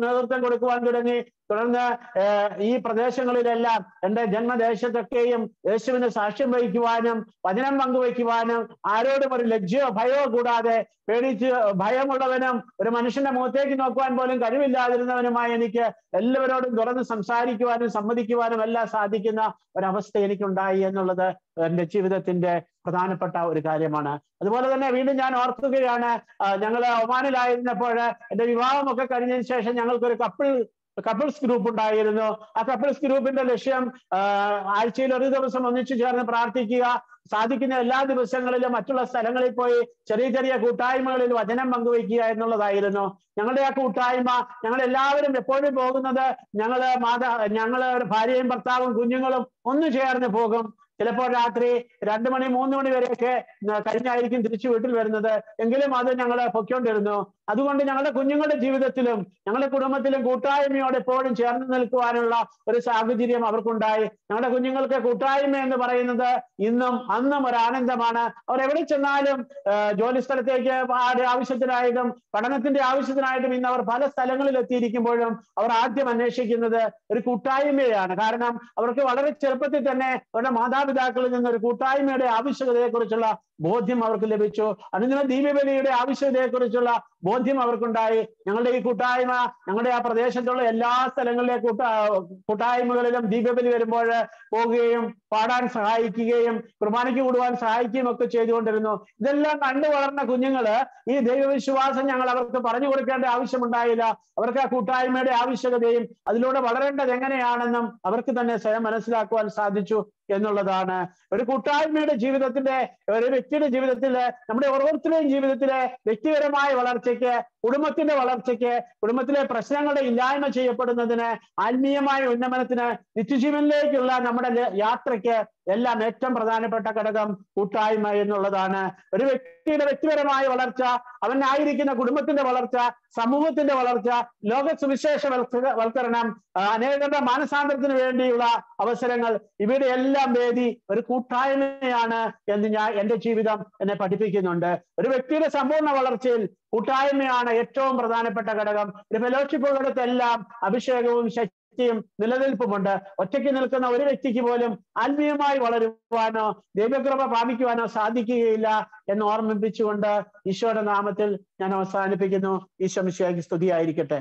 നേതൃത്വം കൊടുക്കുവാൻ തുടങ്ങി തുടർന്ന് ഏർ ഈ പ്രദേശങ്ങളിലെല്ലാം എൻ്റെ ജന്മദേശത്തൊക്കെയും യേശുവിന് സാക്ഷ്യം വഹിക്കുവാനും വചനം പങ്കുവയ്ക്കുവാനും ആരോടും ഒരു ലജ്ജയോ ഭയമോ കൂടാതെ പേടിച്ച് ഭയമുള്ളവനും ഒരു മനുഷ്യന്റെ മുഖത്തേക്ക് നോക്കുവാൻ പോലും കഴിവില്ലാതിരുന്നവനുമായി എനിക്ക് എല്ലാവരോടും തുറന്ന് സംസാരിക്കുവാനും സമ്മതിക്കുവാനും എല്ലാം സാധിക്കുന്ന ഒരവസ്ഥ എനിക്കുണ്ടായി എന്നുള്ളത് എൻ്റെ ജീവിതത്തിന്റെ പ്രധാനപ്പെട്ട ഒരു കാര്യമാണ് അതുപോലെ തന്നെ വീണ്ടും ഞാൻ ഓർക്കുകയാണ് ഞങ്ങൾ ഒമാനിലായിരുന്നപ്പോൾ എൻ്റെ വിവാഹമൊക്കെ കഴിഞ്ഞതിന് ശേഷം ഞങ്ങൾക്കൊരു കപ്പിൾ കപ്പിൾസ് ഗ്രൂപ്പ് ഉണ്ടായിരുന്നു ആ കപ്പിൾസ് ഗ്രൂപ്പിന്റെ ലക്ഷ്യം ആഴ്ചയിൽ ഒരു ദിവസം ഒന്നിച്ചു ചേർന്ന് പ്രാർത്ഥിക്കുക സാധിക്കുന്ന എല്ലാ ദിവസങ്ങളിലും മറ്റുള്ള സ്ഥലങ്ങളിൽ പോയി ചെറിയ ചെറിയ കൂട്ടായ്മകളിൽ വചനം പങ്കുവയ്ക്കുക എന്നുള്ളതായിരുന്നു ഞങ്ങളുടെ ആ കൂട്ടായ്മ ഞങ്ങൾ എല്ലാവരും എപ്പോഴും പോകുന്നത് ഞങ്ങള് മാതാ ഞങ്ങള് ഭാര്യയും ഭർത്താവും കുഞ്ഞുങ്ങളും ഒന്നു ചേർന്ന് പോകും ചിലപ്പോൾ രാത്രി രണ്ടു മണി മൂന്ന് മണി വരെയൊക്കെ കഴിഞ്ഞായിരിക്കും തിരിച്ചു വീട്ടിൽ വരുന്നത് എങ്കിലും അത് ഞങ്ങൾ പൊയ്ക്കൊണ്ടിരുന്നു അതുകൊണ്ട് ഞങ്ങളുടെ കുഞ്ഞുങ്ങളുടെ ജീവിതത്തിലും ഞങ്ങളുടെ കുടുംബത്തിലും കൂട്ടായ്മയോട് എപ്പോഴും ചേർന്ന് നിൽക്കുവാനുള്ള ഒരു സാഹചര്യം അവർക്കുണ്ടായി ഞങ്ങളുടെ കുഞ്ഞുങ്ങൾക്ക് കൂട്ടായ്മ എന്ന് പറയുന്നത് ഇന്നും അന്നും ഒരു ആനന്ദമാണ് അവർ എവിടെ ചെന്നാലും ജോലി സ്ഥലത്തേക്ക് ആവശ്യത്തിനായിട്ടും പഠനത്തിന്റെ ആവശ്യത്തിനായിട്ടും ഇന്ന് അവർ പല സ്ഥലങ്ങളിൽ എത്തിയിരിക്കുമ്പോഴും അവർ ആദ്യം അന്വേഷിക്കുന്നത് ഒരു കൂട്ടായ്മയാണ് കാരണം അവർക്ക് വളരെ ചെറുപ്പത്തിൽ തന്നെ അവരുടെ മാതാപിതാക്കളിൽ നിന്ന് ഒരു കൂട്ടായ്മയുടെ ആവശ്യകതയെക്കുറിച്ചുള്ള ബോധ്യം അവർക്ക് ലഭിച്ചു അനുദിന ദീപബലിയുടെ ആവശ്യകതയെക്കുറിച്ചുള്ള ബോധ്യം അവർക്കുണ്ടായി ഞങ്ങളുടെ ഈ കൂട്ടായ്മ ഞങ്ങളുടെ ആ പ്രദേശത്തുള്ള എല്ലാ സ്ഥലങ്ങളിലെ കൂട്ട കൂട്ടായ്മകളിലും ദീപബലി വരുമ്പോൾ പോകുകയും പാടാൻ സഹായിക്കുകയും കുർബാനയ്ക്ക് കൂടുവാൻ സഹായിക്കുകയും ഒക്കെ ചെയ്തുകൊണ്ടിരുന്നു ഇതെല്ലാം കണ്ടു വളർന്ന കുഞ്ഞുങ്ങള് ഈ ദൈവവിശ്വാസം ഞങ്ങൾ അവർക്ക് പറഞ്ഞു കൊടുക്കേണ്ട ആവശ്യമുണ്ടായില്ല അവർക്ക് ആ കൂട്ടായ്മയുടെ ആവശ്യകതയും അതിലൂടെ വളരേണ്ടത് എങ്ങനെയാണെന്നും അവർക്ക് തന്നെ സ്വയം മനസ്സിലാക്കുവാൻ സാധിച്ചു എന്നുള്ളതാണ് ഒരു കൂട്ടായ്മയുടെ ജീവിതത്തിന്റെ ഒരു വ്യക്തിയുടെ ജീവിതത്തില് നമ്മുടെ ഓരോരുത്തരുടെയും ജീവിതത്തിലെ വ്യക്തിപരമായ വളർച്ചയ്ക്ക് കുടുംബത്തിന്റെ വളർച്ചയ്ക്ക് കുടുംബത്തിലെ പ്രശ്നങ്ങളുടെ ഇല്ലായ്മ ചെയ്യപ്പെടുന്നതിന് ആത്മീയമായ ഉന്നമനത്തിന് നിത്യജീവനിലേക്കുള്ള നമ്മുടെ യാത്രയ്ക്ക് എല്ലാം ഏറ്റവും പ്രധാനപ്പെട്ട ഘടകം കൂട്ടായ്മ എന്നുള്ളതാണ് ഒരു വ്യക്തിയുടെ വ്യക്തിപരമായ വളർച്ച അവനായിരിക്കുന്ന കുടുംബത്തിന്റെ വളർച്ച സമൂഹത്തിന്റെ വളർച്ച ലോക സുവിശേഷ വൽക്കരണം അനേകരുടെ മാനസാന്തരത്തിന് വേണ്ടിയുള്ള അവസരങ്ങൾ ഇവയുടെ എല്ലാം വേദി ഒരു കൂട്ടായ്മയാണ് എന്ന് ഞാൻ എൻ്റെ ജീവിതം എന്നെ പഠിപ്പിക്കുന്നുണ്ട് ഒരു വ്യക്തിയുടെ സമ്പൂർണ്ണ വളർച്ചയിൽ കൂട്ടായ്മയാണ് ഏറ്റവും പ്രധാനപ്പെട്ട ഘടകം ഒരു ഫെലോഷിപ്പുകളിടത്തെല്ലാം അഭിഷേകവും ശക്തിയും നിലനിൽപ്പുമുണ്ട് ഒറ്റയ്ക്ക് നിൽക്കുന്ന ഒരു വ്യക്തിക്ക് പോലും ആത്മീയമായി വളരുവാനോ ദൈവകൃപ പ്രാപിക്കുവാനോ സാധിക്കുകയില്ല എന്ന് ഓർമ്മിപ്പിച്ചുകൊണ്ട് ഈശോയുടെ നാമത്തിൽ ഞാൻ അവസാനിപ്പിക്കുന്നു ഈശോ മിശിയാക്കി സ്തുതിയായിരിക്കട്ടെ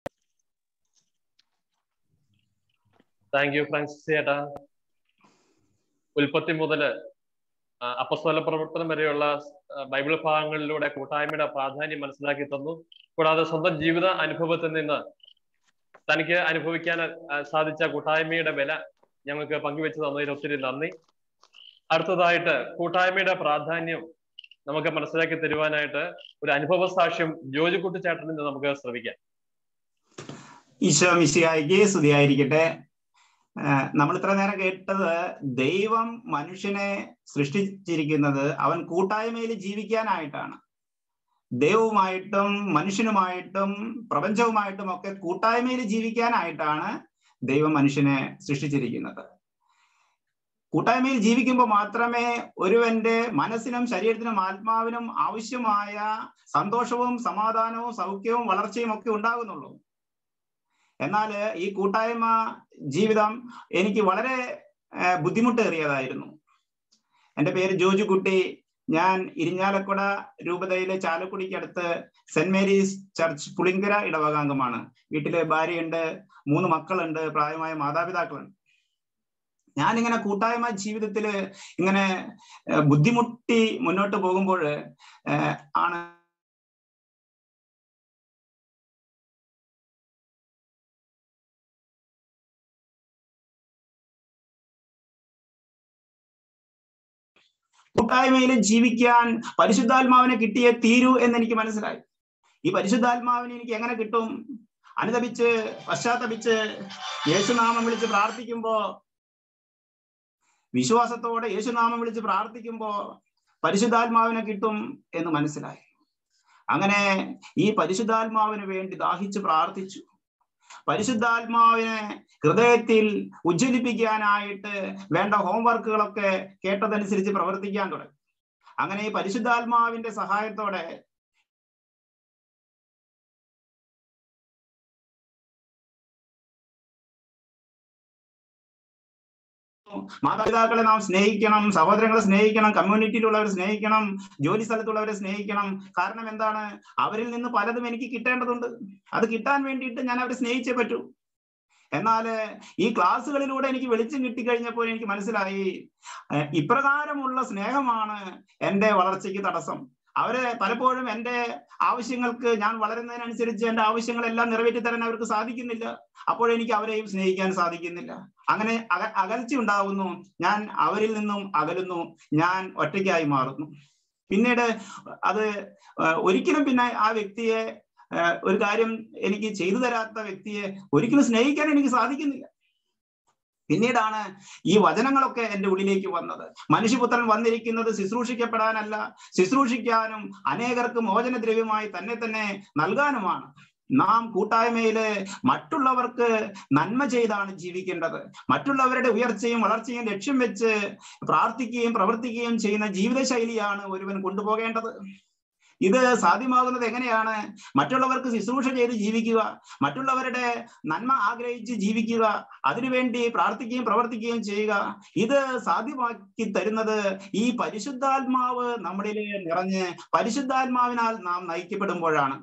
താങ്ക് യു ഫ്രാൻസിസ് ചേട്ടാ ഉൽപ്പത്തി മുതല് അപ്പസ്തല പ്രവർത്തനം വരെയുള്ള ബൈബിൾ ഭാഗങ്ങളിലൂടെ കൂട്ടായ്മയുടെ പ്രാധാന്യം മനസ്സിലാക്കി തന്നു കൂടാതെ സ്വന്തം ജീവിത അനുഭവത്തിൽ നിന്ന് തനിക്ക് അനുഭവിക്കാൻ സാധിച്ച കൂട്ടായ്മയുടെ വില ഞങ്ങൾക്ക് പങ്കുവെച്ച് തന്നതിന് ഒത്തിരി നന്ദി അടുത്തതായിട്ട് കൂട്ടായ്മയുടെ പ്രാധാന്യം നമുക്ക് മനസ്സിലാക്കി തരുവാനായിട്ട് ഒരു അനുഭവ സാക്ഷ്യം ജോജി കുട്ടിച്ചേട്ടനിൽ നിന്ന് നമുക്ക് ശ്രമിക്കാം ഈശോ മിശിഹായിക്ക് സ്തുതിയായിരിക്കട്ടെ നമ്മൾ ഇത്ര നേരം കേട്ടത് ദൈവം മനുഷ്യനെ സൃഷ്ടിച്ചിരിക്കുന്നത് അവൻ കൂട്ടായ്മയിൽ ജീവിക്കാനായിട്ടാണ് ദൈവവുമായിട്ടും മനുഷ്യനുമായിട്ടും പ്രപഞ്ചവുമായിട്ടും ഒക്കെ കൂട്ടായ്മയിൽ ജീവിക്കാനായിട്ടാണ് ദൈവം മനുഷ്യനെ സൃഷ്ടിച്ചിരിക്കുന്നത് കൂട്ടായ്മയിൽ ജീവിക്കുമ്പോൾ മാത്രമേ ഒരുവന്റെ മനസ്സിനും ശരീരത്തിനും ആത്മാവിനും ആവശ്യമായ സന്തോഷവും സമാധാനവും സൗഖ്യവും വളർച്ചയും ഒക്കെ ഉണ്ടാകുന്നുള്ളൂ എന്നാൽ ഈ കൂട്ടായ്മ ജീവിതം എനിക്ക് വളരെ ബുദ്ധിമുട്ടേറിയതായിരുന്നു എൻ്റെ പേര് ജോജു കുട്ടി ഞാൻ ഇരിഞ്ഞാലക്കുട രൂപതയിലെ ചാലക്കുടിക്കടുത്ത് സെന്റ് മേരീസ് ചർച്ച് പുളിങ്കര ഇടവകാംഗമാണ് വീട്ടിലെ ഭാര്യയുണ്ട് മൂന്ന് മക്കളുണ്ട് പ്രായമായ മാതാപിതാക്കളുണ്ട് ഞാനിങ്ങനെ കൂട്ടായ്മ ജീവിതത്തിൽ ഇങ്ങനെ ബുദ്ധിമുട്ടി മുന്നോട്ട് പോകുമ്പോൾ ആണ് കൂട്ടായ്മയിൽ ജീവിക്കാൻ പരിശുദ്ധാത്മാവിനെ കിട്ടിയേ തീരൂ എന്ന് എനിക്ക് മനസ്സിലായി ഈ പരിശുദ്ധാത്മാവിനെ എനിക്ക് എങ്ങനെ കിട്ടും അനുതപിച്ച് പശ്ചാത്തപിച്ച് യേശുനാമം വിളിച്ച് പ്രാർത്ഥിക്കുമ്പോ വിശ്വാസത്തോടെ യേശുനാമം വിളിച്ച് പ്രാർത്ഥിക്കുമ്പോ പരിശുദ്ധാത്മാവിനെ കിട്ടും എന്ന് മനസ്സിലായി അങ്ങനെ ഈ പരിശുദ്ധാത്മാവിന് വേണ്ടി ദാഹിച്ച് പ്രാർത്ഥിച്ചു പരിശുദ്ധാത്മാവിനെ ഹൃദയത്തിൽ ഉജ്ജ്വലിപ്പിക്കാനായിട്ട് വേണ്ട ഹോംവർക്കുകളൊക്കെ കേട്ടതനുസരിച്ച് പ്രവർത്തിക്കാൻ തുടങ്ങി അങ്ങനെ ഈ പരിശുദ്ധാത്മാവിന്റെ സഹായത്തോടെ മാതാപിതാക്കളെ നാം സ്നേഹിക്കണം സഹോദരങ്ങളെ സ്നേഹിക്കണം കമ്മ്യൂണിറ്റിയിലുള്ളവരെ സ്നേഹിക്കണം ജോലി സ്ഥലത്തുള്ളവരെ സ്നേഹിക്കണം കാരണം എന്താണ് അവരിൽ നിന്ന് പലതും എനിക്ക് കിട്ടേണ്ടതുണ്ട് അത് കിട്ടാൻ വേണ്ടിയിട്ട് ഞാൻ അവരെ സ്നേഹിച്ചേ പറ്റൂ എന്നാൽ ഈ ക്ലാസ്സുകളിലൂടെ എനിക്ക് വെളിച്ചം കിട്ടിക്കഴിഞ്ഞപ്പോൾ എനിക്ക് മനസ്സിലായി ഏഹ് ഇപ്രകാരമുള്ള സ്നേഹമാണ് എൻ്റെ വളർച്ചയ്ക്ക് തടസ്സം അവര് പലപ്പോഴും എൻ്റെ ആവശ്യങ്ങൾക്ക് ഞാൻ വളരുന്നതിനനുസരിച്ച് എൻ്റെ ആവശ്യങ്ങളെല്ലാം നിറവേറ്റി തരാൻ അവർക്ക് സാധിക്കുന്നില്ല അപ്പോൾ എനിക്ക് അവരെയും സ്നേഹിക്കാൻ സാധിക്കുന്നില്ല അങ്ങനെ അക അകൽച്ച ഉണ്ടാവുന്നു ഞാൻ അവരിൽ നിന്നും അകലുന്നു ഞാൻ ഒറ്റയ്ക്കായി മാറുന്നു പിന്നീട് അത് ഏഹ് ഒരിക്കലും പിന്നെ ആ വ്യക്തിയെ ഏഹ് ഒരു കാര്യം എനിക്ക് ചെയ്തു തരാത്ത വ്യക്തിയെ ഒരിക്കലും സ്നേഹിക്കാൻ എനിക്ക് സാധിക്കുന്നില്ല പിന്നീടാണ് ഈ വചനങ്ങളൊക്കെ എൻ്റെ ഉള്ളിലേക്ക് വന്നത് മനുഷ്യപുത്രൻ വന്നിരിക്കുന്നത് ശുശ്രൂഷിക്കപ്പെടാനല്ല ശുശ്രൂഷിക്കാനും അനേകർക്ക് മോചനദ്രവ്യമായി തന്നെ തന്നെ നൽകാനുമാണ് നാം കൂട്ടായ്മയില് മറ്റുള്ളവർക്ക് നന്മ ചെയ്താണ് ജീവിക്കേണ്ടത് മറ്റുള്ളവരുടെ ഉയർച്ചയും വളർച്ചയും ലക്ഷ്യം വെച്ച് പ്രാർത്ഥിക്കുകയും പ്രവർത്തിക്കുകയും ചെയ്യുന്ന ജീവിതശൈലിയാണ് ഒരുവൻ കൊണ്ടുപോകേണ്ടത് ഇത് സാധ്യമാകുന്നത് എങ്ങനെയാണ് മറ്റുള്ളവർക്ക് ശുശ്രൂഷ ചെയ്ത് ജീവിക്കുക മറ്റുള്ളവരുടെ നന്മ ആഗ്രഹിച്ച് ജീവിക്കുക അതിനുവേണ്ടി പ്രാർത്ഥിക്കുകയും പ്രവർത്തിക്കുകയും ചെയ്യുക ഇത് സാധ്യമാക്കി തരുന്നത് ഈ പരിശുദ്ധാത്മാവ് നമ്മളിൽ നിറഞ്ഞ് പരിശുദ്ധാത്മാവിനാൽ നാം നയിക്കപ്പെടുമ്പോഴാണ്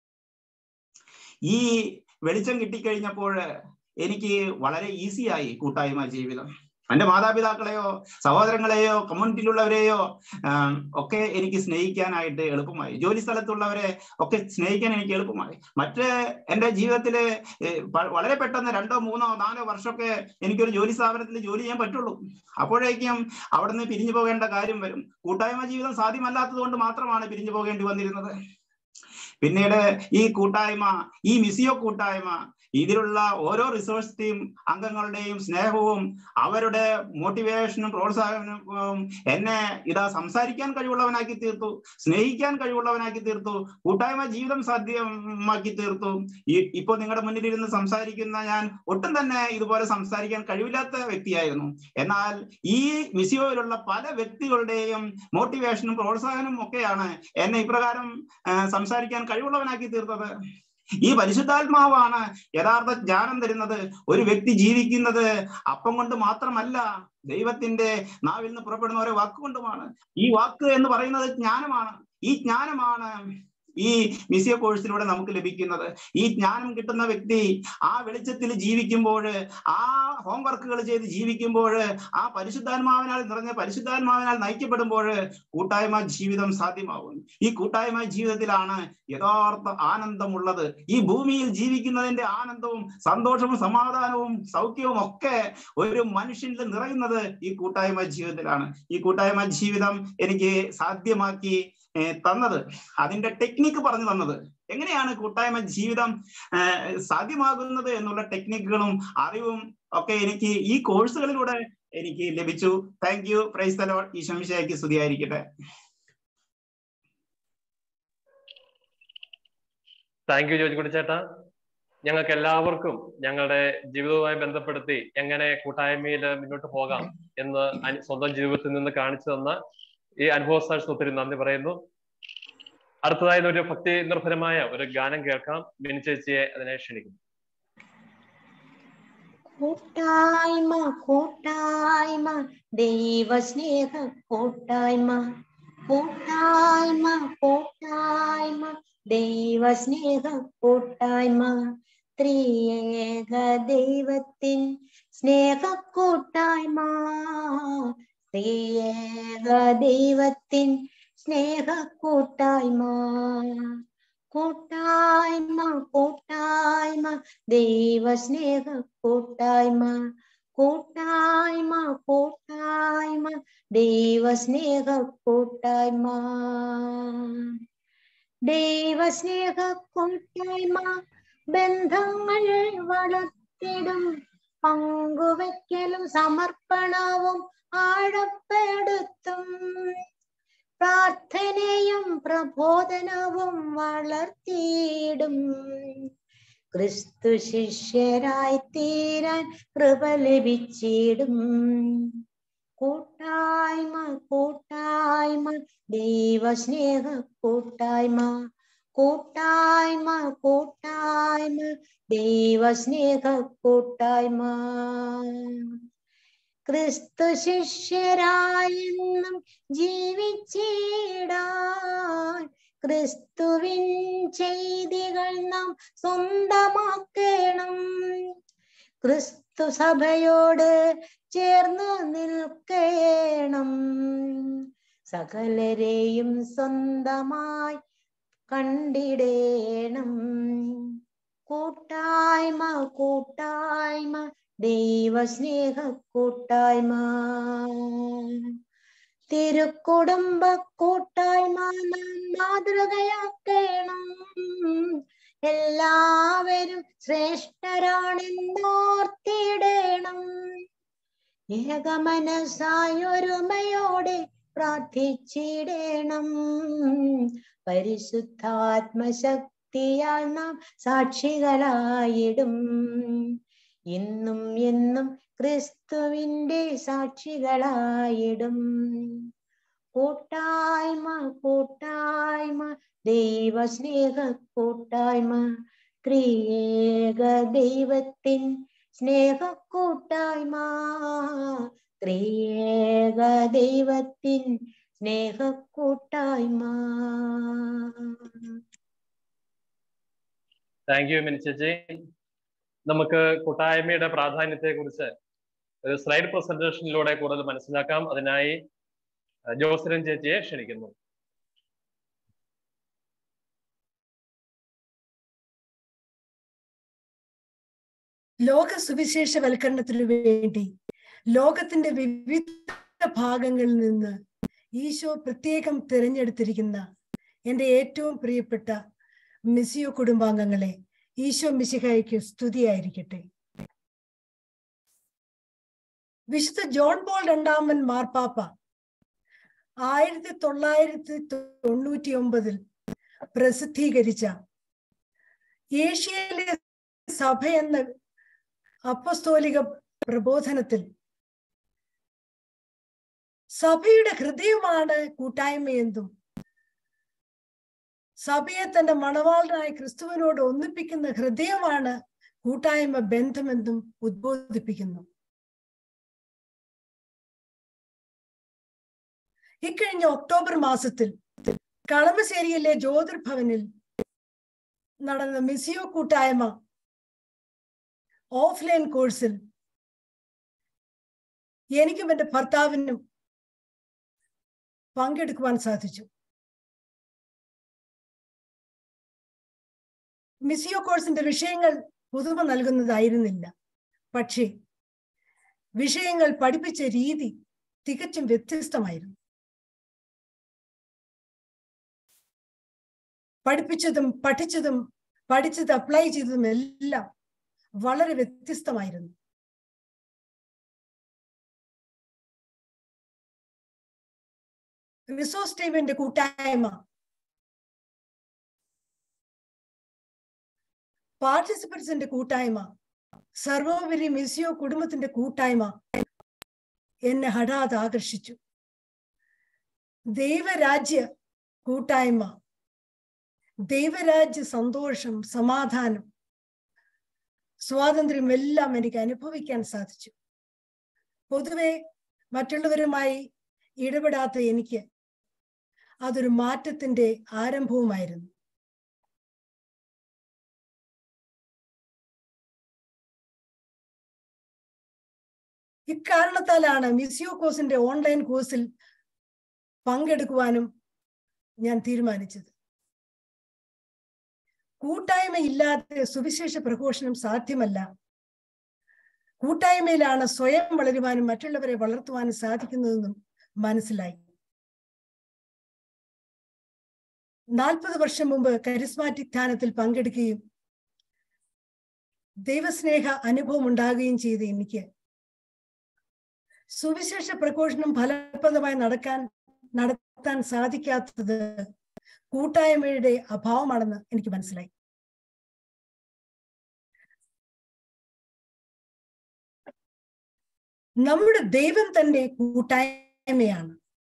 ഈ വെളിച്ചം കിട്ടിക്കഴിഞ്ഞപ്പോൾ എനിക്ക് വളരെ ഈസിയായി കൂട്ടായ്മ ജീവിതം എന്റെ മാതാപിതാക്കളെയോ സഹോദരങ്ങളെയോ കമ്മ്യൂണിറ്റിയിലുള്ളവരെയോ ആം, ഒക്കെ എനിക്ക് സ്നേഹിക്കാനായിട്ട് എളുപ്പമായി ജോലി സ്ഥലത്തുള്ളവരെ ഒക്കെ സ്നേഹിക്കാൻ എനിക്ക് എളുപ്പമായി മറ്റ് എന്റെ ജീവിതത്തില് ഏഹ്, പ- വളരെ പെട്ടെന്ന് രണ്ടോ മൂന്നോ നാലോ വർഷമൊക്കെ എനിക്കൊരു ജോലി സ്ഥാപനത്തിൽ ജോലി ചെയ്യാൻ പറ്റുള്ളൂ അപ്പോഴേക്കും അവിടെ നിന്ന് പിരിഞ്ഞു പോകേണ്ട കാര്യം വരും കൂട്ടായ്മ ജീവിതം സാധ്യമല്ലാത്തത് കൊണ്ട് മാത്രമാണ് പിരിഞ്ഞു പോകേണ്ടി വന്നിരുന്നത് പിന്നീട് ഈ കൂട്ടായ്മ ഈ മിസിയോ കൂട്ടായ്മ ഇതിലുള്ള ഓരോ റിസോഴ്സ് ടീം അംഗങ്ങളുടെയും സ്നേഹവും അവരുടെ മോട്ടിവേഷനും പ്രോത്സാഹനവും എന്നെ ഇതാ സംസാരിക്കാൻ കഴിവുള്ളവനാക്കി തീർത്തു സ്നേഹിക്കാൻ കഴിവുള്ളവനാക്കി തീർത്തു കൂട്ടായ്മ ജീവിതം സാധ്യമാക്കി തീർത്തു ഈ ഇപ്പോൾ നിങ്ങളുടെ മുന്നിലിരുന്ന് സംസാരിക്കുന്ന ഞാൻ ഒട്ടും തന്നെ ഇതുപോലെ സംസാരിക്കാൻ കഴിവില്ലാത്ത വ്യക്തിയായിരുന്നു എന്നാൽ ഈ മിസിയോയിലുള്ള പല വ്യക്തികളുടെയും മോട്ടിവേഷനും പ്രോത്സാഹനവും ഒക്കെയാണ് എന്നെ ഇപ്രകാരം ആ, സംസാരിക്കാൻ കഴിവുള്ളവനാക്കി തീർത്തത് ഈ പരിശുദ്ധാത്മാവാണ് യഥാർത്ഥ ജ്ഞാനം തരുന്നത് ഒരു വ്യക്തി ജീവിക്കുന്നത് അപ്പം കൊണ്ട് മാത്രമല്ല ദൈവത്തിന്റെ നാവിൽ നിന്ന് പുറപ്പെടുന്ന ഓരോ വാക്കുകൊണ്ടുമാണ് ഈ വാക്ക് എന്ന് പറയുന്നത് ജ്ഞാനമാണ് ഈ ജ്ഞാനമാണ് ഈ മിസിയ കോഴ്സിലൂടെ നമുക്ക് ലഭിക്കുന്നത് ഈ ജ്ഞാനം കിട്ടുന്ന വ്യക്തി ആ വെളിച്ചത്തിൽ ജീവിക്കുമ്പോൾ ആ ഹോംവർക്കുകൾ ചെയ്ത് ജീവിക്കുമ്പോൾ ആ പരിശുദ്ധാത്മാവിനാൽ നിറഞ്ഞ പരിശുദ്ധാത്മാവിനാൽ നയിക്കപ്പെടുമ്പോൾ കൂട്ടായ്മ ജീവിതം സാധ്യമാകും ഈ കൂട്ടായ്മ ജീവിതത്തിലാണ് യഥാർത്ഥ ആനന്ദമുള്ളത് ഈ ഭൂമിയിൽ ജീവിക്കുന്നതിന്റെ ആനന്ദവും സന്തോഷവും സമാധാനവും സൗഖ്യവും ഒക്കെ ഒരു മനുഷ്യനിൽ നിറയുന്നത് ഈ കൂട്ടായ്മ ജീവിതത്തിലാണ് ഈ കൂട്ടായ്മ ജീവിതം എനിക്ക് സാധ്യമാക്കി ഏർ തന്നത് അതിന്റെ ടെക്നിക്ക് പറഞ്ഞു തന്നത് എങ്ങനെയാണ് കൂട്ടായ്മ ജീവിതം ഏർ സാധ്യമാകുന്നത് എന്നുള്ള ടെക്നിക്കുകളും അറിവും ഒക്കെ എനിക്ക് ഈ കോഴ്സുകളിലൂടെ എനിക്ക് ലഭിച്ചു താങ്ക് യു പ്രൈസ് തലോ ഈ ശംശയ്ക്ക് സ്തുതിയായിരിക്കട്ടെ താങ്ക് യു ജോജിക്കുട്ടി ചേട്ടാ ഞങ്ങൾക്ക് എല്ലാവർക്കും ഞങ്ങളുടെ ജീവിതവുമായി ബന്ധപ്പെടുത്തി എങ്ങനെ കൂട്ടായ്മയിൽ മുന്നോട്ട് പോകാം എന്ന് അനു- സ്വന്തം ജീവിതത്തിൽ നിന്ന് കാണിച്ചു തന്ന ഈ അനുഭവ സാക്ഷ്യം ഒത്തിരി നന്ദി പറയുന്നു അടുത്തതായി ഒരു ഭക്തി നിർഭരമായ ഒരു ഗാനം കേൾക്കാം മിനി ചേച്ചിയെ അതിനെ ക്ഷണിക്കുന്നു കൂട്ടായ്മ കൂട്ടായ്മ ദൈവസ്നേഹ കൂട്ടായ്മ കൂട്ടായ്മ കൂട്ടായ്മ ദൈവസ്നേഹ കൂട്ടായ്മ ത്രിയേക ദൈവത്തിൻ സ്നേഹ കൂട്ടായ്മ ത്രിയേക ദൈവത്തിൻ സ്നേഹ കൂട്ടായ്മ കൂട്ടായ്മ കൂട്ടായ്മ ദൈവസ്നേഹ കൂട്ടായ്മ കൂട്ടായ്മ കൂട്ടായ്മ ദൈവസ്നേഹ കൂട്ടായ്മ ദൈവസ്നേഹ കൂട്ടായ്മ ബന്ധങ്ങൾ വളർത്തിടും പങ്കുവയ്ക്കലും സമർപ്പണവും ആഴപ്പെടുത്തും പ്രാർത്ഥനയും പ്രബോധനവും വളർത്തിയിടും ക്രിസ്തു ശിഷ്യരായി തീരാൻ കൃപ ലഭിച്ചിടും കൂട്ടായ്മ കൂട്ടായ്മ ദൈവസ്നേഹ കൂട്ടായ്മ കൂട്ടായ്മ കൂട്ടായ്മ ദൈവസ്നേഹ കൂട്ടായ്മ ക്രിസ്തു ശിഷ്യരായെന്നും ജീവിച്ചിടാൻ ക്രിസ്തുവിൻ ചെയ്തികൾ നാം സ്വന്തമാക്കണം ക്രിസ്തു സഭയോട് ചേർന്ന് നിൽക്കണം സകലരെയും സ്വന്തമായി കണ്ടിടേണം കൂട്ടായ്മ കൂട്ടായ്മ ദൈവസ്നേഹ കൂട്ടായ്മ തിരുക്കുടുംബ കൂട്ടായ്മ നാം മാതൃകയാക്കണം എല്ലാവരും ശ്രേഷ്ഠരാണെന്നോർത്തിടണം ഏകമനസായൊരുമയോടെ പ്രാർത്ഥിച്ചിടണം പരിശുദ്ധാത്മശക്തിയാൽ നാം സാക്ഷികളായിടും ഇന്നും എന്നും ക്രിസ്തുവിന്റെ സാക്ഷികളായിടും കൂട്ടായ്മ കൂട്ടായ്മ ദൈവസ്നേഹ കൂട്ടായ്മ ത്രിയേക ദൈവത്തിൻ സ്നേഹ കൂട്ടായ്മ ത്രിയേക ദൈവത്തിൻ സ്നേഹ കൂട്ടായ്മ താങ്ക് യു മിനി ചേച്ചി നമുക്ക് കൂട്ടായ്മയുടെ പ്രാധാന്യത്തെ കുറിച്ച് ഒരു സ്ലൈഡ് പ്രസന്റേഷനിലൂടെ കൂടുതൽ മനസ്സിലാക്കാം അതിനായി ജോസരൻ ചേച്ചിയെ ക്ഷണിക്കുന്നു ലോക സുവിശേഷവൽക്കരണത്തിനു വേണ്ടി ലോകത്തിന്റെ വിവിധ ഭാഗങ്ങളിൽ നിന്ന് ഈശോ പ്രത്യേകം തിരഞ്ഞെടുത്തിരിക്കുന്ന എൻ്റെ ഏറ്റവും പ്രിയപ്പെട്ട മിസിയോ കുടുംബാംഗങ്ങളെ ഈശോ മിശിഹായ്ക്ക് സ്തുതിയായിരിക്കട്ടെ വിശുദ്ധ ജോൺ പോൾ രണ്ടാമൻ മാർപ്പാപ്പ ആയിരത്തി തൊള്ളായിരത്തി തൊണ്ണൂറ്റി ഒമ്പതിൽ പ്രസിദ്ധീകരിച്ച ഏഷ്യയിലെ സഭ എന്ന അപ്പസ്തോലിക പ്രബോധനത്തിൽ സഭയുടെ ഹൃദയമാണ് കൂട്ടായ്മയെന്നും സഭയെ തന്റെ മണവാളനായ ക്രിസ്തുവിനോട് ഒന്നിപ്പിക്കുന്ന ഹൃദയമാണ് കൂട്ടായ്മ ബന്ധമെന്നും ഉദ്ബോധിപ്പിക്കുന്നു ഇക്കഴിഞ്ഞ ഒക്ടോബർ മാസത്തിൽ കളമശ്ശേരിയിലെ ജ്യോതിർഭവനിൽ നടന്ന മിസിയോ കൂട്ടായ്മ ഓഫ്ലൈൻ കോഴ്സിൽ എനിക്കും എൻ്റെ ഭർത്താവിനും പങ്കെടുക്കുവാൻ സാധിച്ചു മിസിയോ കോഴ്സിന്റെ വിഷയങ്ങൾ പുതുമ നൽകുന്നതായിരുന്നില്ല പക്ഷേ വിഷയങ്ങൾ പഠിപ്പിച്ച രീതി തികച്ചും വ്യത്യസ്തമായിരുന്നു പഠിപ്പിച്ചതും പഠിച്ചതും പഠിച്ചത് അപ്ലൈ ചെയ്തതും എല്ലാം വളരെ വ്യത്യസ്തമായിരുന്നു റിസോഴ്സ് ടീമിന്റെ കൂട്ടായ്മ പാർട്ടിസിപ്പൻസിന്റെ കൂട്ടായ്മ സർവോപരി മിസിയോ കുടുംബത്തിന്റെ കൂട്ടായ്മ എന്നെ ഹഠാത് ആകർഷിച്ചു ദൈവരാജ്യ കൂട്ടായ്മ ദൈവരാജ്യ സന്തോഷം സമാധാനം സ്വാതന്ത്ര്യം എല്ലാം എനിക്ക് അനുഭവിക്കാൻ സാധിച്ചു പൊതുവെ മറ്റുള്ളവരുമായി ഇടപെടാത്ത എനിക്ക് അതൊരു മാറ്റത്തിന്റെ ആരംഭവുമായിരുന്നു ഇക്കാരണത്താലാണ് മിസിയോ കോഴ്സിന്റെ ഓൺലൈൻ കോഴ്സിൽ പങ്കെടുക്കുവാനും ഞാൻ തീരുമാനിച്ചത് കൂട്ടായ്മ ഇല്ലാതെ സുവിശേഷ പ്രഘോഷണം സാധ്യമല്ല കൂട്ടായ്മയിലാണ് സ്വയം വളരുവാനും മറ്റുള്ളവരെ വളർത്തുവാനും സാധിക്കുന്നതെന്നും മനസ്സിലായി നാൽപ്പത് വർഷം മുമ്പ് കരിസ്മാറ്റിക് ധ്യാനത്തിൽ പങ്കെടുക്കുകയും ദൈവസ്നേഹ അനുഭവം ഉണ്ടാകുകയും ചെയ്ത എനിക്ക് സുവിശേഷ പ്രഘോഷണം ഫലപ്രദമായി നടക്കാൻ നടത്താൻ സാധിക്കാത്തത് കൂട്ടായ്മയുടെ അഭാവമാണെന്ന് എനിക്ക് മനസ്സിലായി നമ്മുടെ ദൈവം തന്നെ കൂട്ടായ്മയാണ്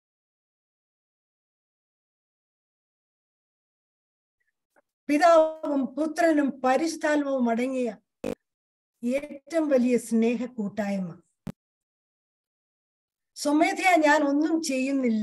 പിതാവും പുത്രനും പരിശുദ്ധാത്മാവും അടങ്ങിയ ഏറ്റവും വലിയ സ്നേഹ കൂട്ടായ്മ സ്വമേധയാ ഞാൻ ഒന്നും ചെയ്യുന്നില്ല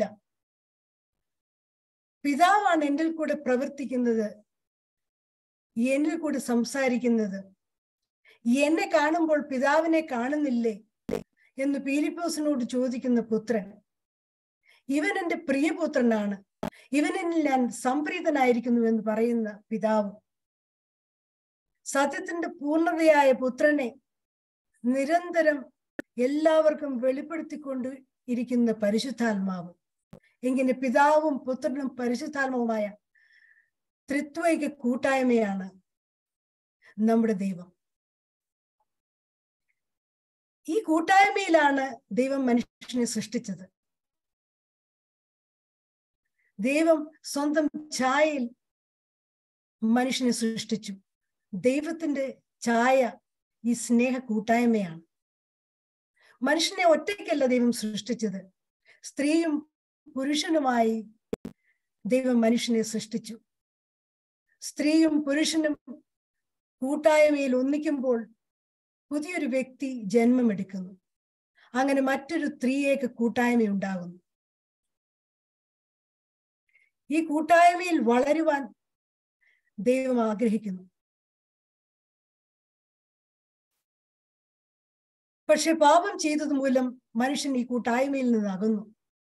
പിതാവാണ് എന്നിൽ കൂടെ പ്രവർത്തിക്കുന്നത് എന്നിൽ കൂടെ സംസാരിക്കുന്നത് എന്നെ കാണുമ്പോൾ പിതാവിനെ കാണുന്നില്ലേ എന്ന് പീലിപ്പോസിനോട് ചോദിക്കുന്ന പുത്രൻ ഇവൻ എന്റെ പ്രിയപുത്രനാണ് ഇവനിൽ ഞാൻ സംപ്രീതനായിരിക്കുന്നു എന്ന് പറയുന്ന പിതാവ് സത്യത്തിന്റെ പൂർണ്ണതയായ പുത്രനെ നിരന്തരം എല്ലാവർക്കും വെളിപ്പെടുത്തിക്കൊണ്ട് ഇരിക്കുന്ന പരിശുദ്ധാത്മാവ് ഇങ്ങനെ പിതാവും പുത്രനും പരിശുദ്ധാത്മാവുമായ ത്രിത്വൈക കൂട്ടായ്മയാണ് നമ്മുടെ ദൈവം ഈ കൂട്ടായ്മയിലാണ് ദൈവം മനുഷ്യനെ സൃഷ്ടിച്ചത് ദൈവം സ്വന്തം ഛായയിൽ മനുഷ്യനെ സൃഷ്ടിച്ചു ദൈവത്തിന്റെ ഛായ ഈ സ്നേഹ കൂട്ടായ്മയാണ് മനുഷ്യനെ ഒറ്റയ്ക്കല്ല ദൈവം സൃഷ്ടിച്ചത് സ്ത്രീയും പുരുഷനുമായി ദൈവം മനുഷ്യനെ സൃഷ്ടിച്ചു സ്ത്രീയും പുരുഷനും കൂട്ടായ്മയിൽ ഒന്നിക്കുമ്പോൾ പുതിയൊരു വ്യക്തി ജന്മമെടുക്കുന്നു അങ്ങനെ മറ്റൊരു സ്ത്രീയേക്ക് കൂട്ടായ്മ ഉണ്ടാകുന്നു ഈ കൂട്ടായ്മയിൽ വളരുവാൻ ദൈവം ആഗ്രഹിക്കുന്നു പക്ഷെ പാപം ചെയ്തത് മൂലം മനുഷ്യൻ ഈ കൂട്ടായ്മയിൽ നിന്ന് അകന്നു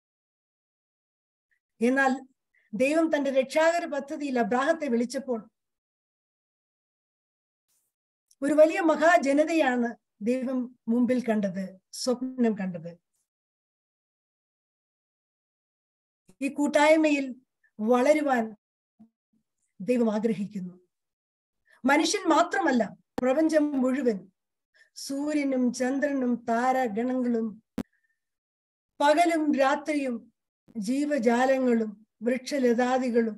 എന്നാൽ ദൈവം തന്റെ രക്ഷാകര പദ്ധതിയിൽ അബ്രാഹത്തെ വിളിച്ചപ്പോൾ ഒരു വലിയ മഹാജനതയാണ് ദൈവം മുമ്പിൽ കണ്ടത് സ്വപ്നം കണ്ടത് ഈ കൂട്ടായ്മയിൽ വളരുവാൻ ദൈവം ആഗ്രഹിക്കുന്നു മനുഷ്യൻ മാത്രമല്ല പ്രപഞ്ചം മുഴുവൻ സൂര്യനും ചന്ദ്രനും താരഗണങ്ങളും പകലും രാത്രിയും ജീവജാലങ്ങളും വൃക്ഷലതാദികളും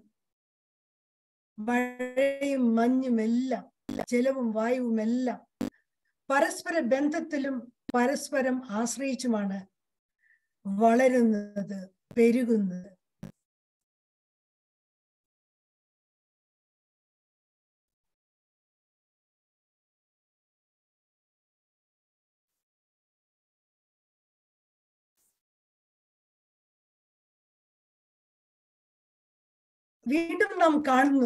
മഴയും മഞ്ഞും എല്ലാം ജലവും വായുവും എല്ലാം പരസ്പര ബന്ധത്തിലും പരസ്പരം ആശ്രയിച്ചുമാണ് വളരുന്നത് പെരുകുന്നത് വീണ്ടും നാം കാണുന്നു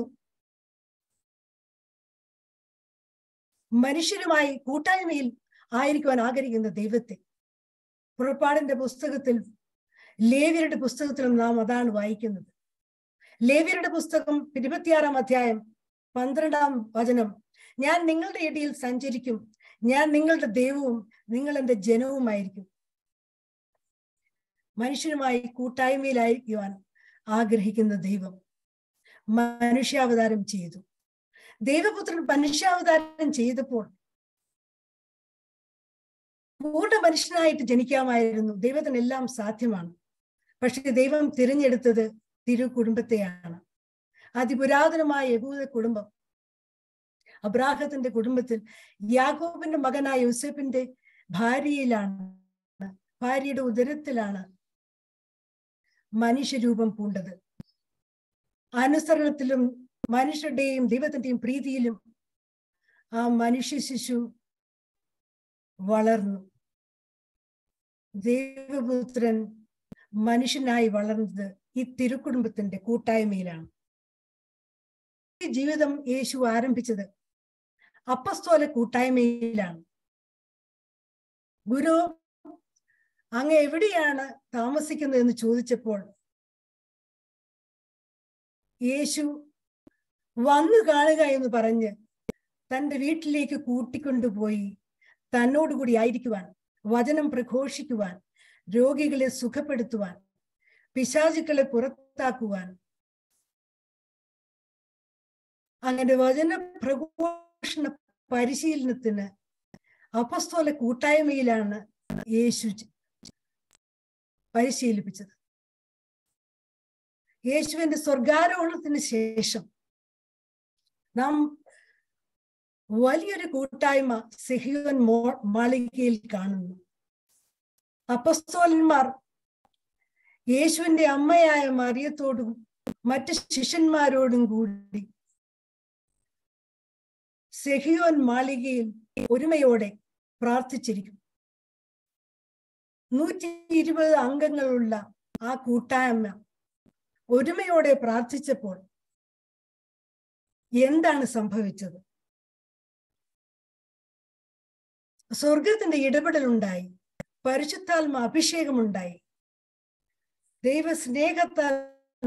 മനുഷ്യരുമായി കൂട്ടായ്മയിൽ ആയിരിക്കുവാൻ ആഗ്രഹിക്കുന്ന ദൈവത്തെ പുറപ്പാടിന്റെ പുസ്തകത്തിൽ ലേവ്യരുടെ പുസ്തകത്തിലും നാം അതാണ് വായിക്കുന്നത് ലേവ്യരുടെ പുസ്തകം ഇരുപത്തിയാറാം അധ്യായം പന്ത്രണ്ടാം വചനം ഞാൻ നിങ്ങളുടെ ഇടയിൽ സഞ്ചരിക്കും ഞാൻ നിങ്ങളുടെ ദൈവവും നിങ്ങൾ എന്റെ ജനവുമായിരിക്കും മനുഷ്യരുമായി കൂട്ടായ്മയിലായിരിക്കുവാൻ ആഗ്രഹിക്കുന്ന ദൈവം മനുഷ്യാവതാരം ചെയ്തു ദൈവപുത്രൻ മനുഷ്യാവതാരം ചെയ്തപ്പോൾ പൂർണ്ണ മനുഷ്യനായിട്ട് ജനിക്കാമായിരുന്നു ദൈവത്തിന് എല്ലാം സാധ്യമാണ് പക്ഷെ ദൈവം തിരഞ്ഞെടുത്തത് തിരു കുടുംബത്തെയാണ് അതിപുരാതനമായ യഹൂദ കുടുംബം അബ്രാഹത്തിന്റെ കുടുംബത്തിൽ യാക്കോബിന്റെ മകനായ യൂസഫിന്റെ ഭാര്യയിലാണ് ഭാര്യയുടെ ഉദരത്തിലാണ് മനുഷ്യരൂപം പൂണ്ടത് അനുസരണത്തിലും മനുഷ്യരുടെയും ദൈവത്തിന്റെയും പ്രീതിയിലും ആ മനുഷ്യ ശിശു വളർന്നു ദൈവപുത്രൻ മനുഷ്യനായി വളർന്നത് ഈ തിരുക്കുടുംബത്തിന്റെ കൂട്ടായ്മയിലാണ് ഈ ജീവിതം യേശു ആരംഭിച്ചത് അപ്പസ്തോല കൂട്ടായ്മയിലാണ് ഗുരു അങ്ങ് എവിടെയാണ് താമസിക്കുന്നത് എന്ന് ചോദിച്ചപ്പോൾ യേശു വന്നു കാണുക എന്ന് പറഞ്ഞ് തന്റെ വീട്ടിലേക്ക് കൂട്ടിക്കൊണ്ടുപോയി തന്നോടുകൂടി ആയിരിക്കുവാൻ വചനം പ്രഘോഷിക്കുവാൻ രോഗികളെ സുഖപ്പെടുത്തുവാൻ പിശാചുക്കളെ പുറത്താക്കുവാൻ അങ്ങനെ വചന പ്രഘോഷണ പരിശീലനത്തിന് അപസ്തോല കൂട്ടായ്മയിലാണ് യേശു പരിശീലിപ്പിച്ചത് യേശുവിന്റെ സ്വർഗാരോഹണത്തിന് ശേഷം നാം വലിയൊരു കൂട്ടായ്മ സെഹിയോൻ മോ മാളികയിൽ കാണുന്നു അപ്പസ്തോലന്മാർ യേശുവിന്റെ അമ്മയായ മറിയത്തോടും മറ്റ് ശിഷ്യന്മാരോടും കൂടി സെഹിയോൻ മാളികയിൽ ഒരുമയോടെ പ്രാർത്ഥിച്ചിരിക്കും നൂറ്റി ഇരുപത് അംഗങ്ങളുള്ള ആ കൂട്ടായ്മ ഒരുമയോടെ പ്രാർത്ഥിച്ചപ്പോൾ എന്താണ് സംഭവിച്ചത് സ്വർഗത്തിന്റെ ഇടപെടൽ ഉണ്ടായി പരിശുദ്ധാത്മ അഭിഷേകമുണ്ടായി ദൈവ സ്നേഹത്താൽ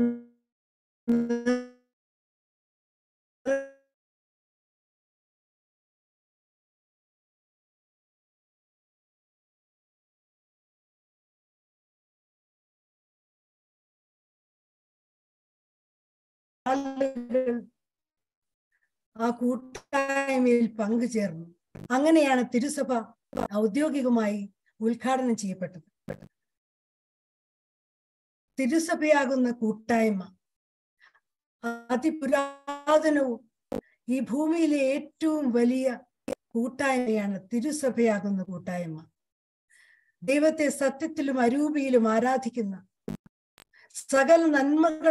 ആളുകൾ ആ കൂട്ടായ്മയിൽ പങ്കുചേർന്നു അങ്ങനെയാണ് തിരുസഭ ഔദ്യോഗികമായി ഉദ്ഘാടനം ചെയ്യപ്പെട്ടത് തിരുസഭയാകുന്ന കൂട്ടായ്മ അതിപുരാതനവും ഈ ഭൂമിയിലെ ഏറ്റവും വലിയ കൂട്ടായ്മയാണ് തിരുസഭയാകുന്ന കൂട്ടായ്മ ദൈവത്തെ സത്യത്തിലും അരൂപിയിലും ആരാധിക്കുന്ന സകല നന്മകൾ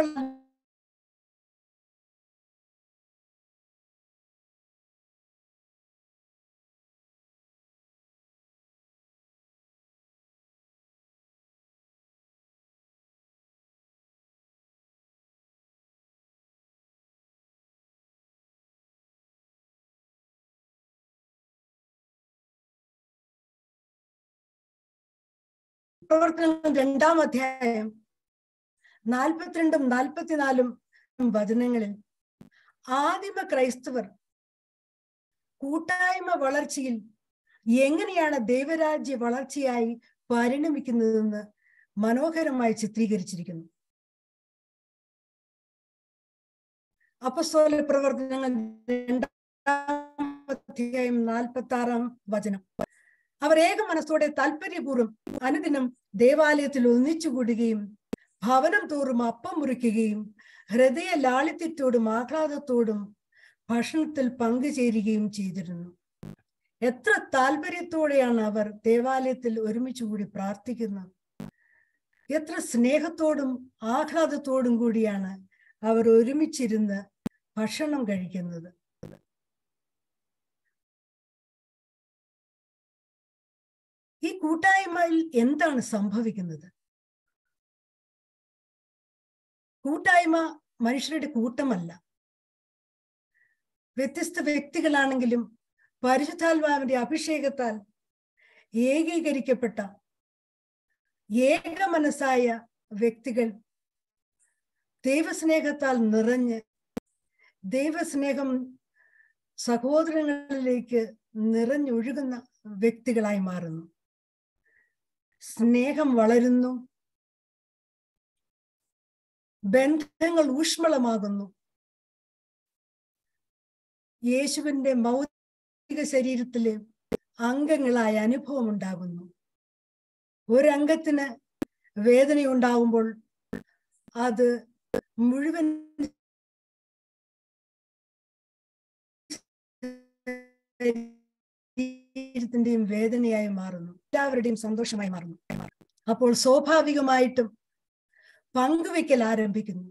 പ്രവർത്തനങ്ങൾ രണ്ടാം അധ്യായം നാൽപ്പത്തിരണ്ടും നാൽപ്പത്തിനാലും വചനങ്ങളിൽ ആദിമ ക്രൈസ്തവർ കൂട്ടായ്മ വളർച്ചയിൽ എങ്ങനെയാണ് ദൈവരാജ്യ വളർച്ചയായി പരിണമിക്കുന്നതെന്ന് മനോഹരമായി ചിത്രീകരിച്ചിരിക്കുന്നു അപ്പസ്തോല പ്രവർത്തനങ്ങൾ രണ്ടാം അധ്യായം നാൽപ്പത്തി ആറാം വചനം അവർ ഏക മനസ്സോടെ താല്പര്യപൂർവ്വം അനുദിനം ദേവാലയത്തിൽ ഒന്നിച്ചുകൂടുകയും ഭവനം തോറും അപ്പം മുറിക്കുകയും ഹൃദയ ലാളിത്യത്തോടും ആഹ്ലാദത്തോടും ഭക്ഷണത്തിൽ പങ്കുചേരുകയും ചെയ്തിരുന്നു എത്ര താല്പര്യത്തോടെയാണ് അവർ ദേവാലയത്തിൽ ഒരുമിച്ച് കൂടി പ്രാർത്ഥിക്കുന്നത് എത്ര സ്നേഹത്തോടും ആഹ്ലാദത്തോടും കൂടിയാണ് അവർ ഒരുമിച്ചിരുന്ന് ഭക്ഷണം കഴിക്കുന്നത് ഈ കൂട്ടായ്മയിൽ എന്താണ് സംഭവിക്കുന്നത് കൂട്ടായ്മ മനുഷ്യരുടെ കൂട്ടമല്ല വ്യത്യസ്ത വ്യക്തികളാണെങ്കിലും പരിശുദ്ധാത്മാവിന്റെ അഭിഷേകത്താൽ ഏകീകരിക്കപ്പെട്ട ഏക മനസ്സായ വ്യക്തികൾ ദൈവസ്നേഹത്താൽ നിറഞ്ഞ് ദൈവസ്നേഹം സഹോദരങ്ങളിലേക്ക് നിറഞ്ഞൊഴുകുന്ന വ്യക്തികളായി മാറുന്നു സ്നേഹം വളരുന്നു ബന്ധങ്ങൾ ഊഷ്മളമാകുന്നു യേശുവിന്റെ മൗലിക ശരീരത്തിലെ അംഗങ്ങളായ അനുഭവം ഉണ്ടാകുന്നു ഒരംഗത്തിന് വേദനയുണ്ടാകുമ്പോൾ അത് മുഴുവൻ ശരീരത്തിന്റെയും വേദനയായി മാറുന്നു എല്ലാവരുടെയും സന്തോഷമായി മാറുന്നു അപ്പോൾ സ്വാഭാവികമായിട്ടും പങ്കുവെക്കൽ ആരംഭിക്കുന്നു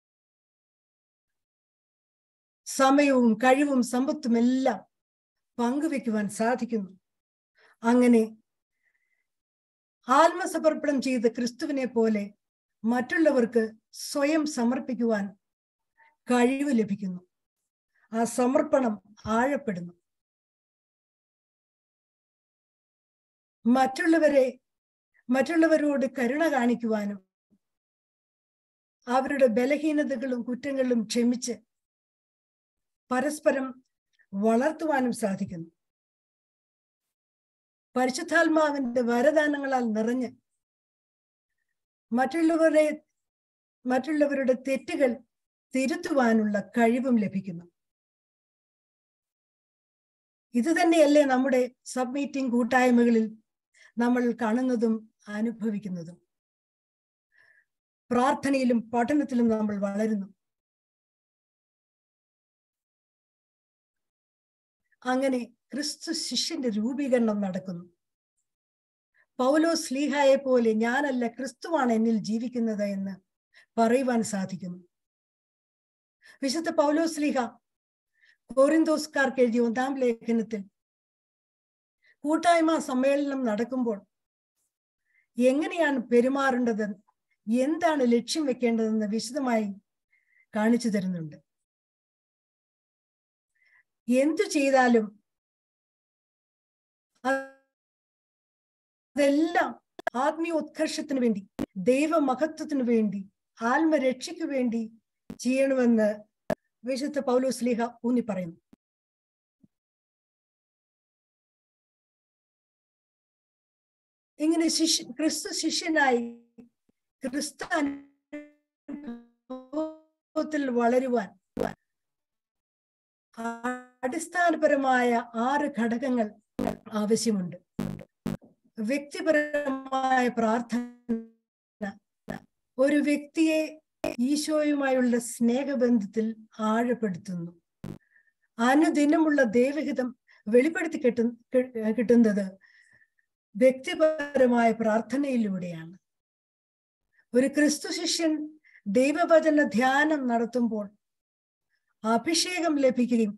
സമയവും കഴിവും സമ്പത്തും എല്ലാം പങ്കുവെക്കുവാൻ സാധിക്കുന്നു അങ്ങനെ ആത്മസമർപ്പണം ചെയ്ത ക്രിസ്തുവിനെ പോലെ മറ്റുള്ളവർക്ക് സ്വയം സമർപ്പിക്കുവാൻ കഴിവ് ലഭിക്കുന്നു ആ സമർപ്പണം ആഴപ്പെടുന്നു മറ്റുള്ളവരെ മറ്റുള്ളവരോട് കരുണ കാണിക്കുവാനും അവരുടെ ബലഹീനതകളും കുറ്റങ്ങളും ക്ഷമിച്ച് പരസ്പരം വളർത്തുവാനും സാധിക്കുന്നു പരിശുദ്ധാത്മാവിന്റെ വരദാനങ്ങളാൽ നിറഞ്ഞ് മറ്റുള്ളവരെ മറ്റുള്ളവരുടെ തെറ്റുകൾ തിരുത്തുവാനുള്ള കഴിവും ലഭിക്കുന്നു ഇത് തന്നെയല്ലേ നമ്മുടെ സബ് മീറ്റിംഗ് കൂട്ടായ്മകളിൽ നമ്മൾ കാണുന്നതും അനുഭവിക്കുന്നതും പ്രാർത്ഥനയിലും പഠനത്തിലും നമ്മൾ വളരുന്നു അങ്ങനെ ക്രിസ്തു ശിഷ്യന്റെ രൂപീകരണം നടക്കുന്നു പൗലോ സ്ലീഹായെ പോലെ ഞാനല്ല ക്രിസ്തുവാണ് എന്നിൽ ജീവിക്കുന്നത് എന്ന് പറയുവാൻ സാധിക്കുന്നു വിശുദ്ധ പൗലോ സ്ലീഹ കോറിന്തോസ്കാർക്ക് എഴുതിയ ഒന്നാം ലേഖനത്തിൽ കൂട്ടായ്മ സമ്മേളനം നടക്കുമ്പോൾ എങ്ങനെയാണ് പെരുമാറേണ്ടത് എന്താണ് ലക്ഷ്യം വെക്കേണ്ടതെന്ന് വിശദമായി കാണിച്ചു തരുന്നുണ്ട് എന്തു ചെയ്താലും അതെല്ലാം ആത്മീയ ഉത്കർഷത്തിന് വേണ്ടി ദൈവമഹത്വത്തിന് വേണ്ടി ആത്മരക്ഷയ്ക്ക് വേണ്ടി ചെയ്യണമെന്ന് വിശുദ്ധ പൗലോസ്ലിഹ ഊന്നി പറയുന്നു ഇങ്ങനെ ശിഷ്യ ക്രിസ്തു ശിഷ്യനായി ക്രിസ്തു അനുഭവത്തിൽ വളരുവാൻ അടിസ്ഥാനപരമായ ആറ് ഘടകങ്ങൾ ആവശ്യമുണ്ട് വ്യക്തിപരമായ പ്രാർത്ഥന ഒരു വ്യക്തിയെ ഈശോയുമായുള്ള സ്നേഹബന്ധത്തിൽ ആഴപ്പെടുത്തുന്നു അനുദിനമുള്ള ദൈവഹിതം വെളിപ്പെടുത്തി കിട്ടു കിട്ടുന്നത് വ്യക്തിപരമായ പ്രാർത്ഥനയിലൂടെയാണ് ഒരു ക്രിസ്തു ശിഷ്യൻ ദൈവവചന ധ്യാനം നടത്തുമ്പോൾ അഭിഷേകം ലഭിക്കുകയും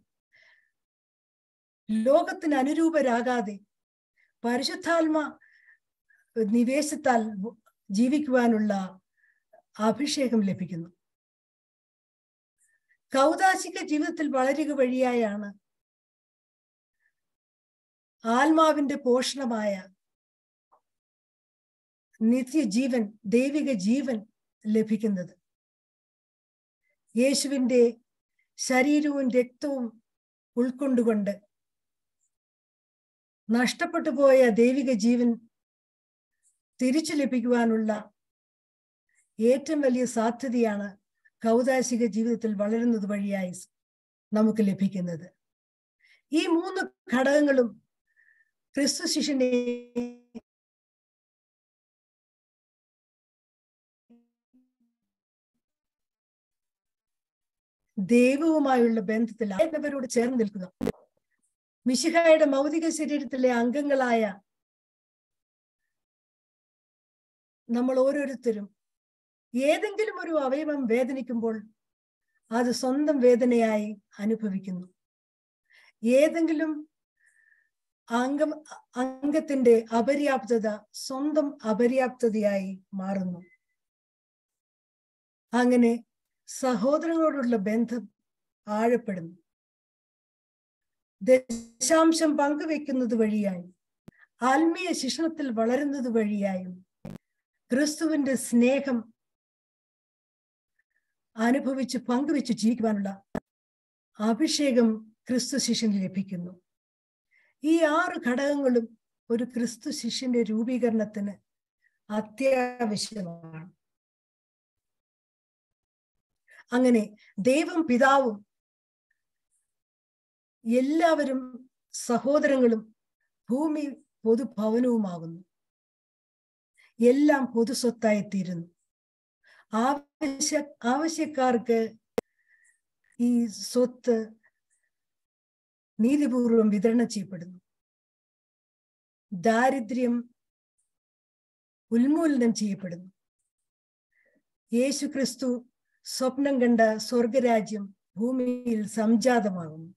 ലോകത്തിന് അനുരൂപരാകാതെ പരിശുദ്ധാത്മ നിവേശത്താൽ ജീവിക്കുവാനുള്ള അഭിഷേകം ലഭിക്കുന്നു കൗതാശിക ജീവിതത്തിൽ വളരുക വഴിയായാണ് ആത്മാവിന്റെ പോഷണമായ നിത്യജീവൻ ദൈവിക ജീവൻ ലഭിക്കുന്നത് യേശുവിൻ്റെ ശരീരവും രക്തവും ഉൾക്കൊണ്ടുകൊണ്ട് നഷ്ടപ്പെട്ടു പോയ ദൈവിക ജീവൻ തിരിച്ചു ലഭിക്കുവാനുള്ള ഏറ്റവും വലിയ സാധ്യതയാണ് കൗതാശിക ജീവിതത്തിൽ വളരുന്നത് വഴിയായി നമുക്ക് ലഭിക്കുന്നത് ഈ മൂന്ന് ഘടകങ്ങളും ക്രിസ്തു ശിഷ്യനെ ദൈവവുമായുള്ള ബന്ധത്തിൽ ആയവരോട് ചേർന്ന് നിൽക്കുക മിശിഹായുടെ ഭൗതിക ശരീരത്തിലെ അംഗങ്ങളായ നമ്മൾ ഓരോരുത്തരും ഏതെങ്കിലും ഒരു അവയവം വേദനിക്കുമ്പോൾ അത് സ്വന്തം വേദനയായി അനുഭവിക്കുന്നു ഏതെങ്കിലും അംഗം അംഗത്തിന്റെ അപര്യാപ്തത സ്വന്തം അപര്യാപ്തതയായി മാറുന്നു അങ്ങനെ സഹോദരങ്ങളോടുള്ള ബന്ധം ആഴപ്പെടുന്നു ദശാംശം പങ്കുവെക്കുന്നത് വഴിയായി ആത്മീയ ശിക്ഷണത്തിൽ വളരുന്നത് വഴിയായും ക്രിസ്തുവിന്റെ സ്നേഹം അനുഭവിച്ച് പങ്കുവെച്ച് ജീവിക്കുവാനുള്ള അഭിഷേകം ക്രിസ്തു ശിഷ്യന് ലഭിക്കുന്നു ഈ ആറ് ഘടകങ്ങളും ഒരു ക്രിസ്തു ശിഷ്യന്റെ രൂപീകരണത്തിന് അത്യാവശ്യമാണ് അങ്ങനെ ദൈവം പിതാവും എല്ലാവരും സഹോദരങ്ങളും ഭൂമി പൊതുഭവനവുമാകുന്നു എല്ലാം പൊതുസ്വത്തായി തീരുന്നു ആവശ്യ ആവശ്യക്കാർക്ക് ഈ സ്വത്ത് നീതിപൂർവം വിതരണം ചെയ്യപ്പെടുന്നു ദാരിദ്ര്യം ഉന്മൂലനം ചെയ്യപ്പെടുന്നു യേശു ക്രിസ്തു സ്വപ്നം കണ്ട സ്വർഗരാജ്യം ഭൂമിയിൽ സംജാതമാകുന്നു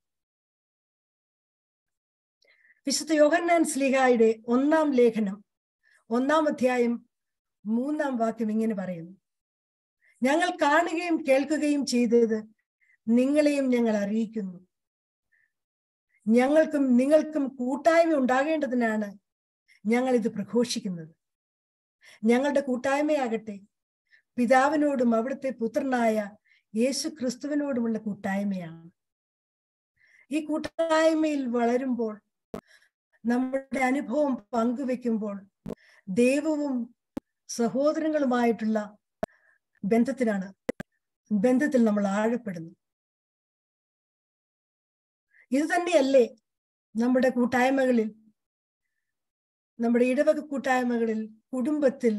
വിശുദ്ധ യോഹന്നാൻ സ്ലിഹായുടെ ഒന്നാം ലേഖനം ഒന്നാം അധ്യായം മൂന്നാം വാക്യം ഇങ്ങനെ പറയുന്നു ഞങ്ങൾ കാണുകയും കേൾക്കുകയും ചെയ്തത് നിങ്ങളെയും ഞങ്ങൾ അറിയിക്കുന്നു ഞങ്ങൾക്കും നിങ്ങൾക്കും കൂട്ടായ്മ ഉണ്ടാകേണ്ടതിനാണ് ഞങ്ങൾ ഇത് പ്രഘോഷിക്കുന്നത് ഞങ്ങളുടെ കൂട്ടായ്മയാകട്ടെ പിതാവിനോടും അവിടുത്തെ പുത്രനായ യേശു ക്രിസ്തുവിനോടുമുള്ള കൂട്ടായ്മയാണ് ഈ കൂട്ടായ്മയിൽ വളരുമ്പോൾ നമ്മുടെ അനുഭവം പങ്കുവെക്കുമ്പോൾ ദൈവവും സഹോദരങ്ങളുമായിട്ടുള്ള ബന്ധത്തിനാണ് ബന്ധത്തിൽ നമ്മൾ ആഴപ്പെടുന്നു ഇത് തന്നെയല്ലേ നമ്മുടെ കൂട്ടായ്മകളിൽ നമ്മുടെ ഇടവക കൂട്ടായ്മകളിൽ കുടുംബത്തിൽ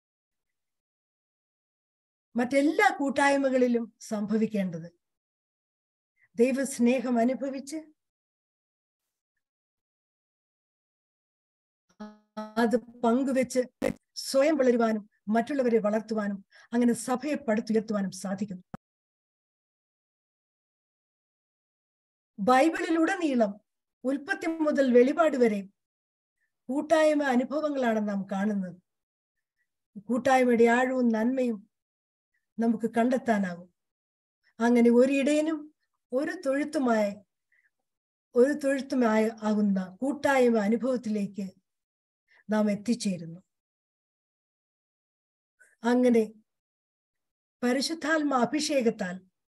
മറ്റെല്ലാ കൂട്ടായ്മകളിലും സംഭവിക്കേണ്ടത് ദൈവസ്നേഹം അനുഭവിച്ച് അത് പങ്കുവെച്ച് സ്വയം വളരുവാനും മറ്റുള്ളവരെ വളർത്തുവാനും അങ്ങനെ സഭയെ പടുത്തുയർത്തുവാനും സാധിക്കുന്നു ബൈബിളിലുടനീളം ഉൽപ്പത്തി മുതൽ വെളിപാട് വരെ കൂട്ടായ്മ അനുഭവങ്ങളാണ് നാം കാണുന്നത് കൂട്ടായ്മയുടെ ആഴവും നന്മയും നമുക്ക് കണ്ടെത്താനാകും അങ്ങനെ ഒരിടയനും ഒരു തൊഴുത്തുമായി ഒരു തൊഴുത്തുമായി ആകുന്ന കൂട്ടായ്മ അനുഭവത്തിലേക്ക് നാം എത്തിച്ചേരുന്നു അങ്ങനെ പരിശുദ്ധാത്മ അഭിഷേകത്താൽ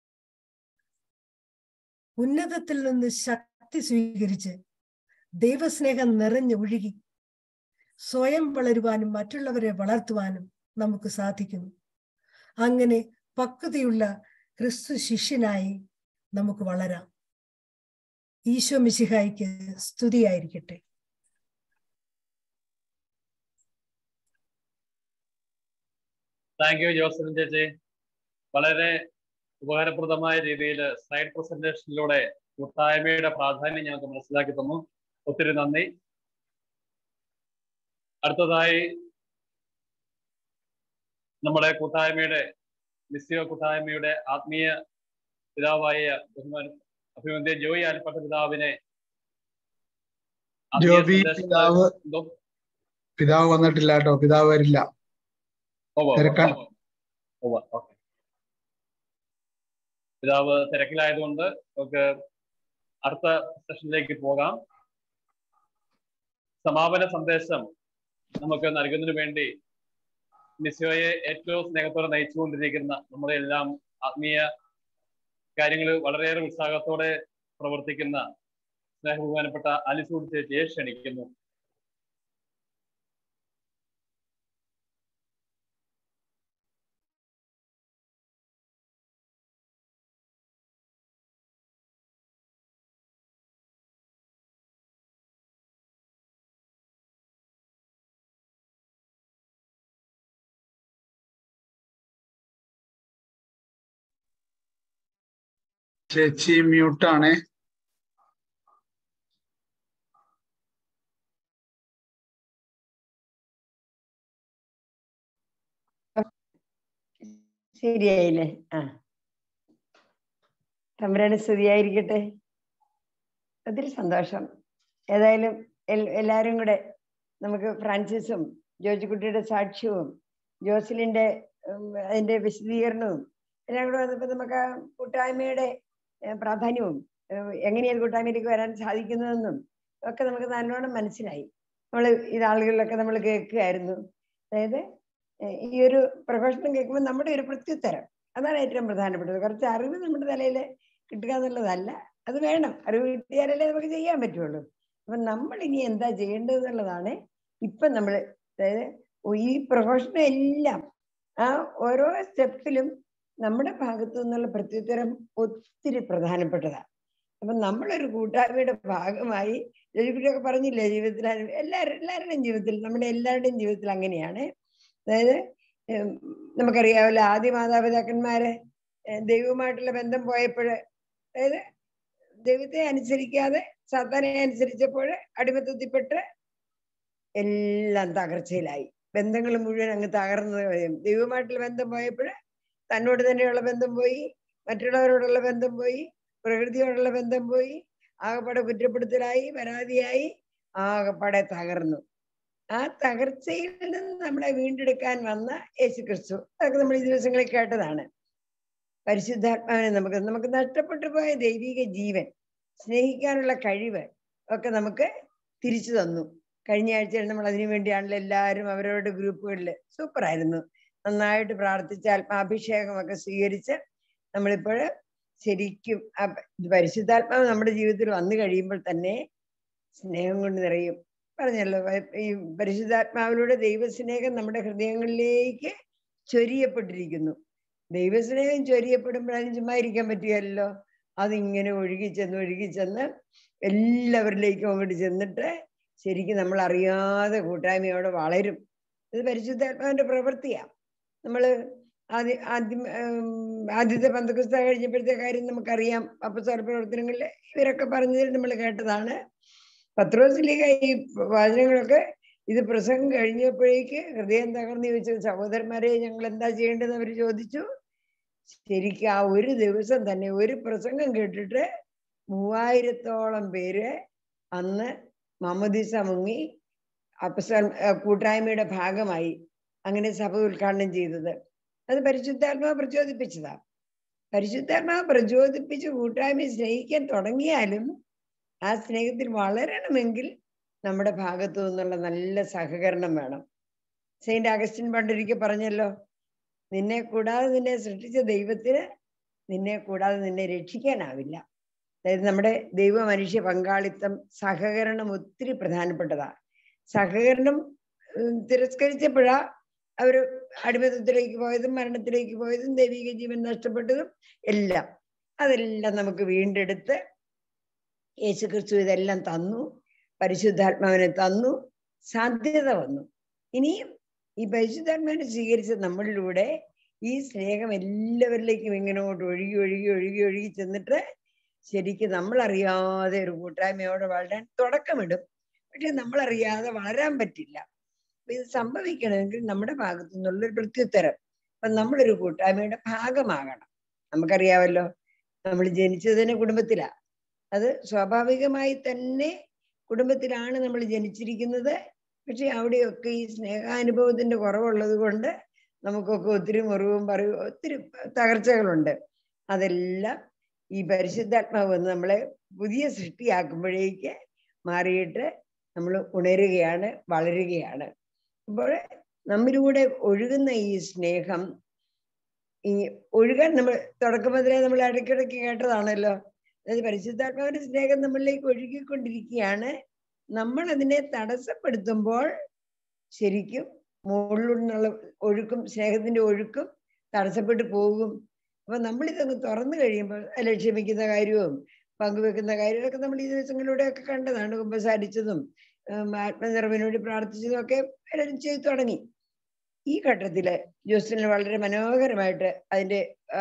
ഉന്നതത്തിൽ നിന്ന് ശക്തി സ്വീകരിച്ച് ദൈവസ്നേഹം നിറഞ്ഞ് ഒഴുകി സ്വയം വളരുവാനും മറ്റുള്ളവരെ വളർത്തുവാനും നമുക്ക് സാധിക്കുന്നു അങ്ങനെ പക്വതയുള്ള ക്രിസ്തു ശിഷ്യനായി നമുക്ക് വളരാം ഈശോ മിശിഹായിക്ക് സ്തുതിയായിരിക്കട്ടെ താങ്ക് യു ജോസഫിൻ ചേച്ചി വളരെ ഉപകാരപ്രദമായ രീതിയിൽ സ്ലൈഡ് പ്രസന്റേഷനിലൂടെ കൂട്ടായ്മയുടെ പ്രാധാന്യം ഞങ്ങൾക്ക് മനസ്സിലാക്കി തന്നു ഒത്തിരി നന്ദി അടുത്തതായി നമ്മുടെ കൂട്ടായ്മയുടെ മിസ്സിയോ കൂട്ടായ്മയുടെ ആത്മീയ പിതാവായ ബഹുമാൻ അഭിമന്യ ജോയി ആൽപ്പട്ട പിതാവിനെ ആത്മീയ ജോബി സന്ദേശം പിതാവ് എന്തോ? പിതാവ് വന്നിട്ടില്ല കേട്ടോ പിതാവ് വരില്ല ഉവ്വ് ഉവ്വ് തിരക്കാണ്. ഉവ്വ് ഓക്കെ പിതാവ് തിരക്കിലായതുകൊണ്ട് നമുക്ക് അടുത്ത സെഷനിലേക്ക് പോകാം സമാപന സന്ദേശം നമുക്ക് നൽകുന്നതിന് വേണ്ടി മിസ്യോയെ ഏറ്റവും സ്നേഹത്തോടെ നയിച്ചുകൊണ്ടിരിക്കുന്ന നമ്മുടെ എല്ലാം ആത്മീയ കാര്യങ്ങൾ വളരെയേറെ ഉത്സാഹത്തോടെ പ്രവർത്തിക്കുന്ന സ്നേഹബഹുമാനപ്പെട്ട അലിസൂഡ് ചേച്ചിയെ ക്ഷണിക്കുന്നു ചേച്ചി മ്യൂട്ടാണേ ശരിയായില്ലേ ആ തമ്പുരാന് സ്തുതിയായിരിക്കട്ടെ ഒത്തിരി സന്തോഷം ഏതായാലും എൽ- എല്ലാവരും കൂടെ നമുക്ക് ഫ്രാൻസിസും ജോജിക്കുട്ടിയുടെ സാക്ഷ്യവും ജോസിലിന്റെ ഉം, അതിന്റെ വിശദീകരണവും എല്ലാം കൂടെ വന്നപ്പോൾ നമുക്ക് ആ കൂട്ടായ്മയുടെ ഏഹ്, പ്രാധാന്യവും ഏഹ്, എങ്ങനെയാണ് കൂട്ടായ്മയിലേക്ക് വരാൻ സാധിക്കുന്നതെന്നും ഒക്കെ നമുക്ക് നല്ലോണം മനസ്സിലായി നമ്മൾ ഇത് ആളുകളിലൊക്കെ നമ്മൾ കേൾക്കുകയായിരുന്നു അതായത് ഏഹ്, ഈ ഒരു പ്രഭാഷണം കേൾക്കുമ്പോൾ നമ്മുടെ ഒരു പ്രത്യുത്തരം അതാണ് ഏറ്റവും പ്രധാനപ്പെട്ടത് കുറച്ച് അറിവ് നമ്മുടെ തലയിൽ കിട്ടുക എന്നുള്ളതല്ല അത് വേണം അറിവ് കിട്ടിയാലല്ലേ നമുക്ക് ചെയ്യാൻ പറ്റുള്ളൂ അപ്പൊ നമ്മൾ ഇനി എന്താ ചെയ്യേണ്ടത് എന്നുള്ളതാണ് ഇപ്പൊ നമ്മൾ അതായത് ഈ പ്രൊഫഷണം എല്ലാം ആ ഓരോ സ്റ്റെപ്പിലും നമ്മുടെ ഭാഗത്തു നിന്നുള്ള പ്രത്യുത്തരം ഒത്തിരി പ്രധാനപ്പെട്ടതാണ് അപ്പൊ നമ്മളൊരു കൂട്ടായ്മയുടെ ഭാഗമായി രവിക്കുട്ടിയൊക്കെ പറഞ്ഞില്ലേ ജീവിതത്തിൽ അനു- എല്ലാവരും എല്ലാവരുടെയും ജീവിതത്തിൽ നമ്മുടെ എല്ലാവരുടെയും ജീവിതത്തിൽ അങ്ങനെയാണ് അതായത് ഉം, നമുക്കറിയാമല്ലോ ആദ്യ മാതാപിതാക്കന്മാര് ഏഹ് ദൈവവുമായിട്ടുള്ള ബന്ധം പോയപ്പോൾ അതായത് ദൈവത്തെ അനുസരിക്കാതെ സാത്താനെ അനുസരിച്ചപ്പോൾ അടിമത്തത്തിൽപ്പെട്ട് എല്ലാം തകർച്ചയിലായി ബന്ധങ്ങൾ മുഴുവൻ അങ്ങ് തകർന്നു കഴിയും ദൈവവുമായിട്ടുള്ള ബന്ധം പോയപ്പോൾ തന്നോട് തന്നെയുള്ള ബന്ധം പോയി മറ്റുള്ളവരോടുള്ള ബന്ധം പോയി പ്രകൃതിയോടുള്ള ബന്ധം പോയി ആകപ്പാടെ കുറ്റപ്പെടുത്തലായി പരാതിയായി ആകപ്പാടെ തകർന്നു ആ തകർച്ചയിൽ നിന്ന് നമ്മളെ വീണ്ടെടുക്കാൻ വന്ന യേശു ക്രിസ്തു അതൊക്കെ നമ്മൾ ഈ ദിവസങ്ങളിൽ കേട്ടതാണ് പരിശുദ്ധാത്മാവിനെ നമുക്ക് നമുക്ക് നഷ്ടപ്പെട്ടു പോയ ദൈവിക ജീവൻ സ്നേഹിക്കാനുള്ള കഴിവ് ഒക്കെ നമുക്ക് തിരിച്ചു തന്നു കഴിഞ്ഞ ആഴ്ചയിൽ നമ്മൾ അതിനു വേണ്ടിയാണല്ലോ എല്ലാവരും അവരവരുടെ ഗ്രൂപ്പുകളിൽ സൂപ്പർ ആയിരുന്നു നന്നായിട്ട് പ്രാർത്ഥിച്ച് ആത്മാഭിഷേകമൊക്കെ സ്വീകരിച്ച് നമ്മളിപ്പോൾ ശരിക്കും ആ പ- ഇത് പരിശുദ്ധാത്മാവ് നമ്മുടെ ജീവിതത്തിൽ വന്നു കഴിയുമ്പോൾ തന്നെ സ്നേഹം കൊണ്ട് നിറയും പറഞ്ഞല്ലോ വ- ഈ പരിശുദ്ധാത്മാവിലൂടെ ദൈവസ്നേഹം നമ്മുടെ ഹൃദയങ്ങളിലേക്ക് ചൊരിയപ്പെട്ടിരിക്കുന്നു ദൈവസ്നേഹം ചൊരിയപ്പെടുമ്പോഴതിന് ചുമ്മാ ഇരിക്കാൻ പറ്റുകയല്ലോ അതിങ്ങനെ ഒഴുകിച്ചെന്ന് ഒഴുകിച്ചെന്ന് എല്ലാവരിലേക്കും അങ്ങോട്ട് ചെന്നിട്ട് ശരിക്കും നമ്മൾ അറിയാതെ കൂട്ടായ്മയോടെ വളരും ഇത് പരിശുദ്ധാത്മാവിന്റെ പ്രവൃത്തിയാണ് നമ്മൾ ആദ്യ ആദ്യം ഉം, ആദ്യത്തെ പന്തക്കുസ്ത കഴിഞ്ഞപ്പോഴത്തെ കാര്യം നമുക്കറിയാം അപ്പസ്വര പ്രവർത്തനങ്ങളിൽ ഇവരൊക്കെ പറഞ്ഞതിൽ നമ്മൾ കേട്ടതാണ് പത്രോസിലേക്ക ഈ വചനങ്ങളൊക്കെ ഇത് പ്രസംഗം കഴിഞ്ഞപ്പോഴേക്ക് ഹൃദയം തകർന്നു ചോദിച്ചു സഹോദരന്മാരെ ഞങ്ങൾ എന്താ ചെയ്യേണ്ടതെന്ന് അവർ ചോദിച്ചു ശരിക്കും ആ ഒരു ദിവസം തന്നെ ഒരു പ്രസംഗം കേട്ടിട്ട് മൂവായിരത്തോളം പേര് അന്ന് മമ്മദീസ മുങ്ങി അപ്പസ്വൽ കൂട്ടായ്മയുടെ ഭാഗമായി അങ്ങനെ സഭ ഉദ്ഘാടനം ചെയ്തത് അത് പരിശുദ്ധാത്മാവ് പ്രചോദിപ്പിച്ചതാ പരിശുദ്ധാത്മാവ് പ്രചോദിപ്പിച്ച് കൂട്ടായ്മ സ്നേഹിക്കാൻ തുടങ്ങിയാലും ആ സ്നേഹത്തിൽ വളരണമെങ്കിൽ നമ്മുടെ ഭാഗത്തു നിന്നുള്ള നല്ല സഹകരണം വേണം സെയിന്റ് അഗസ്റ്റിൻ പണ്ടൊരിക്കൽ പറഞ്ഞല്ലോ നിന്നെ കൂടാതെ നിന്നെ സൃഷ്ടിച്ച ദൈവത്തിന് നിന്നെ കൂടാതെ നിന്നെ രക്ഷിക്കാനാവില്ല അതായത് നമ്മുടെ ദൈവ മനുഷ്യ പങ്കാളിത്തം സഹകരണം ഒത്തിരി പ്രധാനപ്പെട്ടതാ സഹകരണം ഉം, തിരസ്കരിച്ചപ്പോഴാ അവര് അടിമത്തത്തിലേക്ക് പോയതും മരണത്തിലേക്ക് പോയതും ദൈവിക ജീവൻ നഷ്ടപ്പെട്ടതും എല്ലാം അതെല്ലാം നമുക്ക് വീണ്ടെടുത്ത് യേശു ക്രിസ്തു ഇതെല്ലാം തന്നു പരിശുദ്ധാത്മാവിനെ തന്നു സാധ്യത വന്നു ഇനിയും ഈ പരിശുദ്ധാത്മാവിനെ സ്വീകരിച്ച നമ്മളിലൂടെ ഈ സ്നേഹം എല്ലാവരിലേക്കും ഇങ്ങനോട്ട് ഒഴുകി ഒഴുകി ഒഴുകി ഒഴുകി ചെന്നിട്ട് ശരിക്കും നമ്മളറിയാതെ ഒരു കൂട്ടായ്മയോടെ വളരാൻ തുടക്കമിടും പക്ഷെ നമ്മളറിയാതെ വളരാൻ പറ്റില്ല അപ്പൊ ഇത് സംഭവിക്കണമെങ്കിൽ നമ്മുടെ ഭാഗത്തു നിന്നുള്ളൊരു പ്രത്യുത്തരം അപ്പൊ നമ്മളൊരു കൂട്ടായ്മയുടെ ഭാഗമാകണം നമുക്കറിയാമല്ലോ നമ്മൾ ജനിച്ചത് തന്നെ കുടുംബത്തിലാ അത് സ്വാഭാവികമായി തന്നെ കുടുംബത്തിലാണ് നമ്മൾ ജനിച്ചിരിക്കുന്നത് പക്ഷെ അവിടെയൊക്കെ ഈ സ്നേഹാനുഭവത്തിന്റെ കുറവുള്ളത് കൊണ്ട് നമുക്കൊക്കെ ഒത്തിരി മുറിവും പറയും ഒത്തിരി തകർച്ചകളുണ്ട് അതെല്ലാം ഈ പരിശുദ്ധാത്മാവ് വന്ന് നമ്മളെ പുതിയ സൃഷ്ടിയാക്കുമ്പോഴേക്ക് മാറിയിട്ട് നമ്മൾ ഉണരുകയാണ് വളരുകയാണ് അപ്പോൾ നമ്മിലൂടെ ഒഴുകുന്ന ഈ സ്നേഹം ഈ ഒഴുകാൻ നമ്മൾ തുടക്കം മുതലേ നമ്മൾ ഇടയ്ക്കിടയ്ക്ക് കേട്ടതാണല്ലോ അതായത് പരിശുദ്ധാത്മാവിന്റെ സ്നേഹം നമ്മളിലേക്ക് ഒഴുകിക്കൊണ്ടിരിക്കുകയാണ് നമ്മൾ അതിനെ തടസ്സപ്പെടുത്തുമ്പോൾ ശരിക്കും മുകളിൽ നിന്നുള്ള ഒഴുക്കും സ്നേഹത്തിന്റെ ഒഴുക്കും തടസ്സപ്പെട്ടു പോകും അപ്പൊ നമ്മൾ ഇതങ്ങ് തുറന്നു കഴിയുമ്പോൾ അല്ലെ ക്ഷമിക്കുന്ന കാര്യവും പങ്കുവെക്കുന്ന കാര്യവും ഒക്കെ നമ്മൾ ഈ ദിവസങ്ങളിലൂടെയൊക്കെ കണ്ടതാണ് കുമ്പസാരിച്ചതും ഉം, ആത്മനിറവിന് വേണ്ടി പ്രാർത്ഥിച്ചതും ഒക്കെ പലരും ചെയ്തു തുടങ്ങി ഈ ഘട്ടത്തില് ജോസിന് വളരെ മനോഹരമായിട്ട് അതിന്റെ ആ,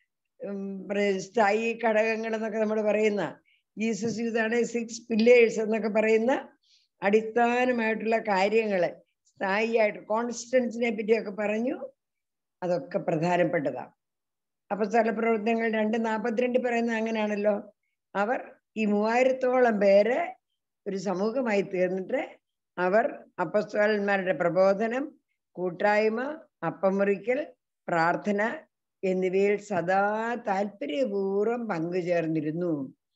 ഉം, പ്ര- സ്ഥായി ഘടകങ്ങൾ എന്നൊക്കെ നമ്മൾ പറയുന്ന ജീസസ് യൂതാണ് സിക്സ് പില്ലേഴ്സ് എന്നൊക്കെ പറയുന്ന അടിസ്ഥാനമായിട്ടുള്ള കാര്യങ്ങള് സ്ഥായിയായിട്ട് കോൺസ്റ്റൻസിനെ പറ്റിയൊക്കെ പറഞ്ഞു അതൊക്കെ പ്രധാനപ്പെട്ടതാണ് അപ്പൊ സ്ഥല പ്രവർത്തനങ്ങൾ രണ്ട് നാൽപ്പത്തിരണ്ട് പറയുന്നത് അങ്ങനെയാണല്ലോ അവർ ഈ മൂവായിരത്തോളം പേര് ഒരു സമൂഹമായി തീർന്നിട്ട് അവർ അപ്പസ്തോലന്മാരുടെ പ്രബോധനം കൂട്ടായ്മ അപ്പം മുറിക്കൽ പ്രാർത്ഥന എന്നിവയിൽ സദാ താല്പര്യപൂർവ്വം പങ്കുചേർന്നിരുന്നു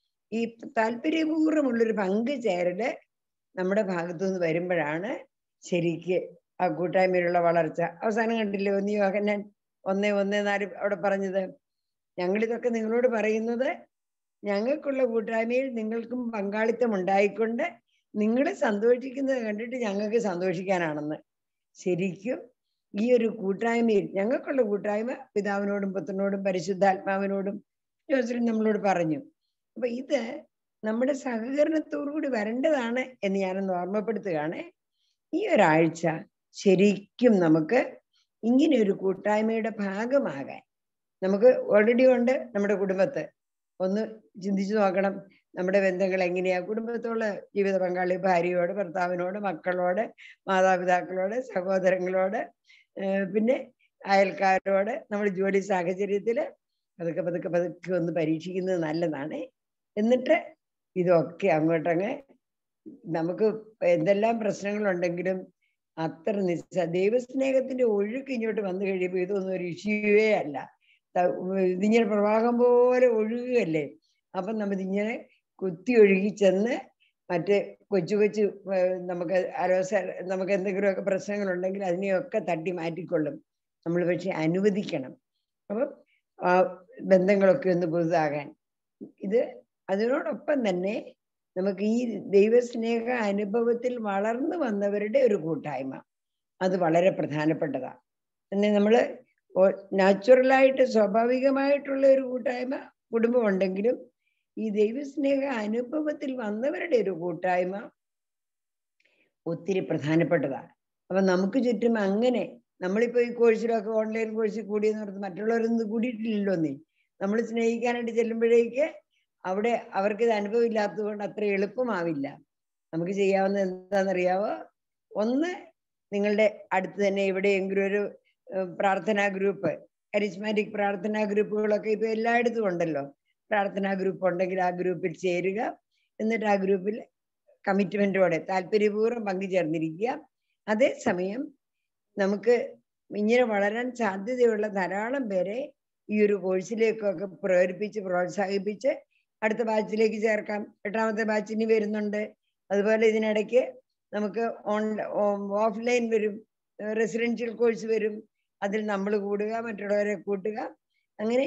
ഈ താല്പര്യപൂർവ്വമുള്ളൊരു പങ്കുചേരല് നമ്മുടെ ഭാഗത്തു നിന്ന് വരുമ്പോഴാണ് ശരിക്ക് ആ കൂട്ടായ്മയിലുള്ള വളർച്ച അവസാനം കണ്ടില്ലേ ഒന്ന് യോഹന്നാൻ ഒന്നേ ഒന്നേ നാല് അവിടെ പറഞ്ഞത് ഞങ്ങളിതൊക്കെ നിങ്ങളോട് പറയുന്നത് ഞങ്ങൾക്കുള്ള കൂട്ടായ്മയിൽ നിങ്ങൾക്കും പങ്കാളിത്തം ഉണ്ടായിക്കൊണ്ട് നിങ്ങൾ സന്തോഷിക്കുന്നത് കണ്ടിട്ട് ഞങ്ങൾക്ക് സന്തോഷിക്കാനാണെന്ന് ശരിക്കും ഈ ഒരു കൂട്ടായ്മയിൽ ഞങ്ങൾക്കുള്ള കൂട്ടായ്മ പിതാവിനോടും പുത്രനോടും പരിശുദ്ധാത്മാവിനോടും ജോസഫിൻ നമ്മളോട് പറഞ്ഞു അപ്പൊ ഇത് നമ്മുടെ സഹകരണത്തോടുകൂടി വരേണ്ടതാണ് എന്ന് ഞാനൊന്ന് ഓർമ്മപ്പെടുത്തുകയാണ് ഈ ഒരാഴ്ച ശരിക്കും നമുക്ക് ഇങ്ങനെ ഒരു കൂട്ടായ്മയുടെ ഭാഗമാകാൻ നമുക്ക് ഓൾറെഡി ഉണ്ട് നമ്മുടെ കുടുംബത്ത് ഒന്ന് ചിന്തിച്ചു നോക്കണം നമ്മുടെ ബന്ധങ്ങൾ എങ്ങനെയാ കുടുംബത്തോട് ജീവിത പങ്കാളി ഭാര്യയോട് ഭർത്താവിനോട് മക്കളോട് മാതാപിതാക്കളോട് സഹോദരങ്ങളോട് ഏർ പിന്നെ അയൽക്കാരോട് നമ്മൾ ജോലി സാഹചര്യത്തില് പതുക്കെ പതുക്കെ പതുക്കെ ഒന്ന് പരീക്ഷിക്കുന്നത് നല്ലതാണ് എന്നിട്ട് ഇതൊക്കെ അങ്ങോട്ടങ്ങ് നമുക്ക് എന്തെല്ലാം പ്രശ്നങ്ങളുണ്ടെങ്കിലും അത്ര നിസ്സ ദൈവസ്നേഹത്തിന്റെ ഒഴുക്ക് ഇങ്ങോട്ട് വന്നു കഴിയുമ്പോൾ ഇതൊന്നും ഒരു ഇഷ്യൂവേ അല്ല ത- ഇതിങ്ങനെ പ്രവാഹം പോലെ ഒഴുകുകയല്ലേ അപ്പം നമ്മൾ ഇങ്ങനെ കുത്തി ഒഴുകി ചെന്ന് മറ്റ് കൊച്ചു കൊച്ചു ഏർ നമുക്ക് അലോസ നമുക്ക് എന്തെങ്കിലുമൊക്കെ പ്രശ്നങ്ങളുണ്ടെങ്കിൽ അതിനെയൊക്കെ തട്ടി മാറ്റിക്കൊള്ളും നമ്മൾ പക്ഷെ അനുവദിക്കണം അപ്പം ആ ബന്ധങ്ങളൊക്കെ ഒന്ന് പുതുതാകാൻ ഇത് അതിനോടൊപ്പം തന്നെ നമുക്ക് ഈ ദൈവസ്നേഹ അനുഭവത്തിൽ വളർന്നു വന്നവരുടെ ഒരു കൂട്ടായ്മ അത് വളരെ പ്രധാനപ്പെട്ടതാണ് പിന്നെ നമ്മൾ നാച്ചുറലായിട്ട് സ്വാഭാവികമായിട്ടുള്ള ഒരു കൂട്ടായ്മ കുടുംബം ഉണ്ടെങ്കിലും ഈ ദൈവസ്നേഹ അനുഭവത്തിൽ വന്നവരുടെ ഒരു കൂട്ടായ്മ ഒത്തിരി പ്രധാനപ്പെട്ടതാണ് അപ്പൊ നമുക്ക് ചുറ്റും അങ്ങനെ നമ്മളിപ്പോ ഈ കോഴ്സിലൊക്കെ ഓൺലൈൻ കോഴ്സിൽ കൂടിയെന്ന് പറഞ്ഞ് മറ്റുള്ളവരൊന്നും കൂടിയിട്ടില്ലല്ലോ നീ നമ്മൾ സ്നേഹിക്കാനായിട്ട് ചെല്ലുമ്പോഴേക്ക് അവിടെ അവർക്ക് ഇത് അനുഭവം ഇല്ലാത്തത് കൊണ്ട് അത്ര എളുപ്പമാവില്ല നമുക്ക് ചെയ്യാവുന്ന എന്താണെന്നറിയാവോ ഒന്ന് നിങ്ങളുടെ അടുത്ത് തന്നെ എവിടെയെങ്കിലും ഒരു ഏർ പ്രാർത്ഥനാ ഗ്രൂപ്പ് കരിസ്മാറ്റിക് പ്രാർത്ഥനാ ഗ്രൂപ്പുകളൊക്കെ ഇപ്പൊ എല്ലായിടത്തും ഉണ്ടല്ലോ പ്രാർത്ഥനാ ഗ്രൂപ്പ് ഉണ്ടെങ്കിൽ ആ ഗ്രൂപ്പിൽ ചേരുക എന്നിട്ട് ആ ഗ്രൂപ്പിൽ കമ്മിറ്റ്മെന്റോടെ താല്പര്യപൂർവ്വം പങ്കുചേർന്നിരിക്കുക അതേസമയം നമുക്ക് ഇങ്ങനെ വളരാൻ സാധ്യതയുള്ള ധാരാളം പേരെ ഈ ഒരു കോഴ്സിലേക്കൊക്കെ പ്രേരിപ്പിച്ച് പ്രോത്സാഹിപ്പിച്ച് അടുത്ത ബാച്ചിലേക്ക് ചേർക്കാം എട്ടാമത്തെ ബാച്ച് ഇനി വരുന്നുണ്ട് അതുപോലെ ഇതിനിടയ്ക്ക് നമുക്ക് ഓൺ ഓഫ്ലൈൻ വരും റെസിഡൻഷ്യൽ കോഴ്സ് വരും അതിൽ നമ്മൾ കൂടുക മറ്റുള്ളവരെ കൂട്ടുക അങ്ങനെ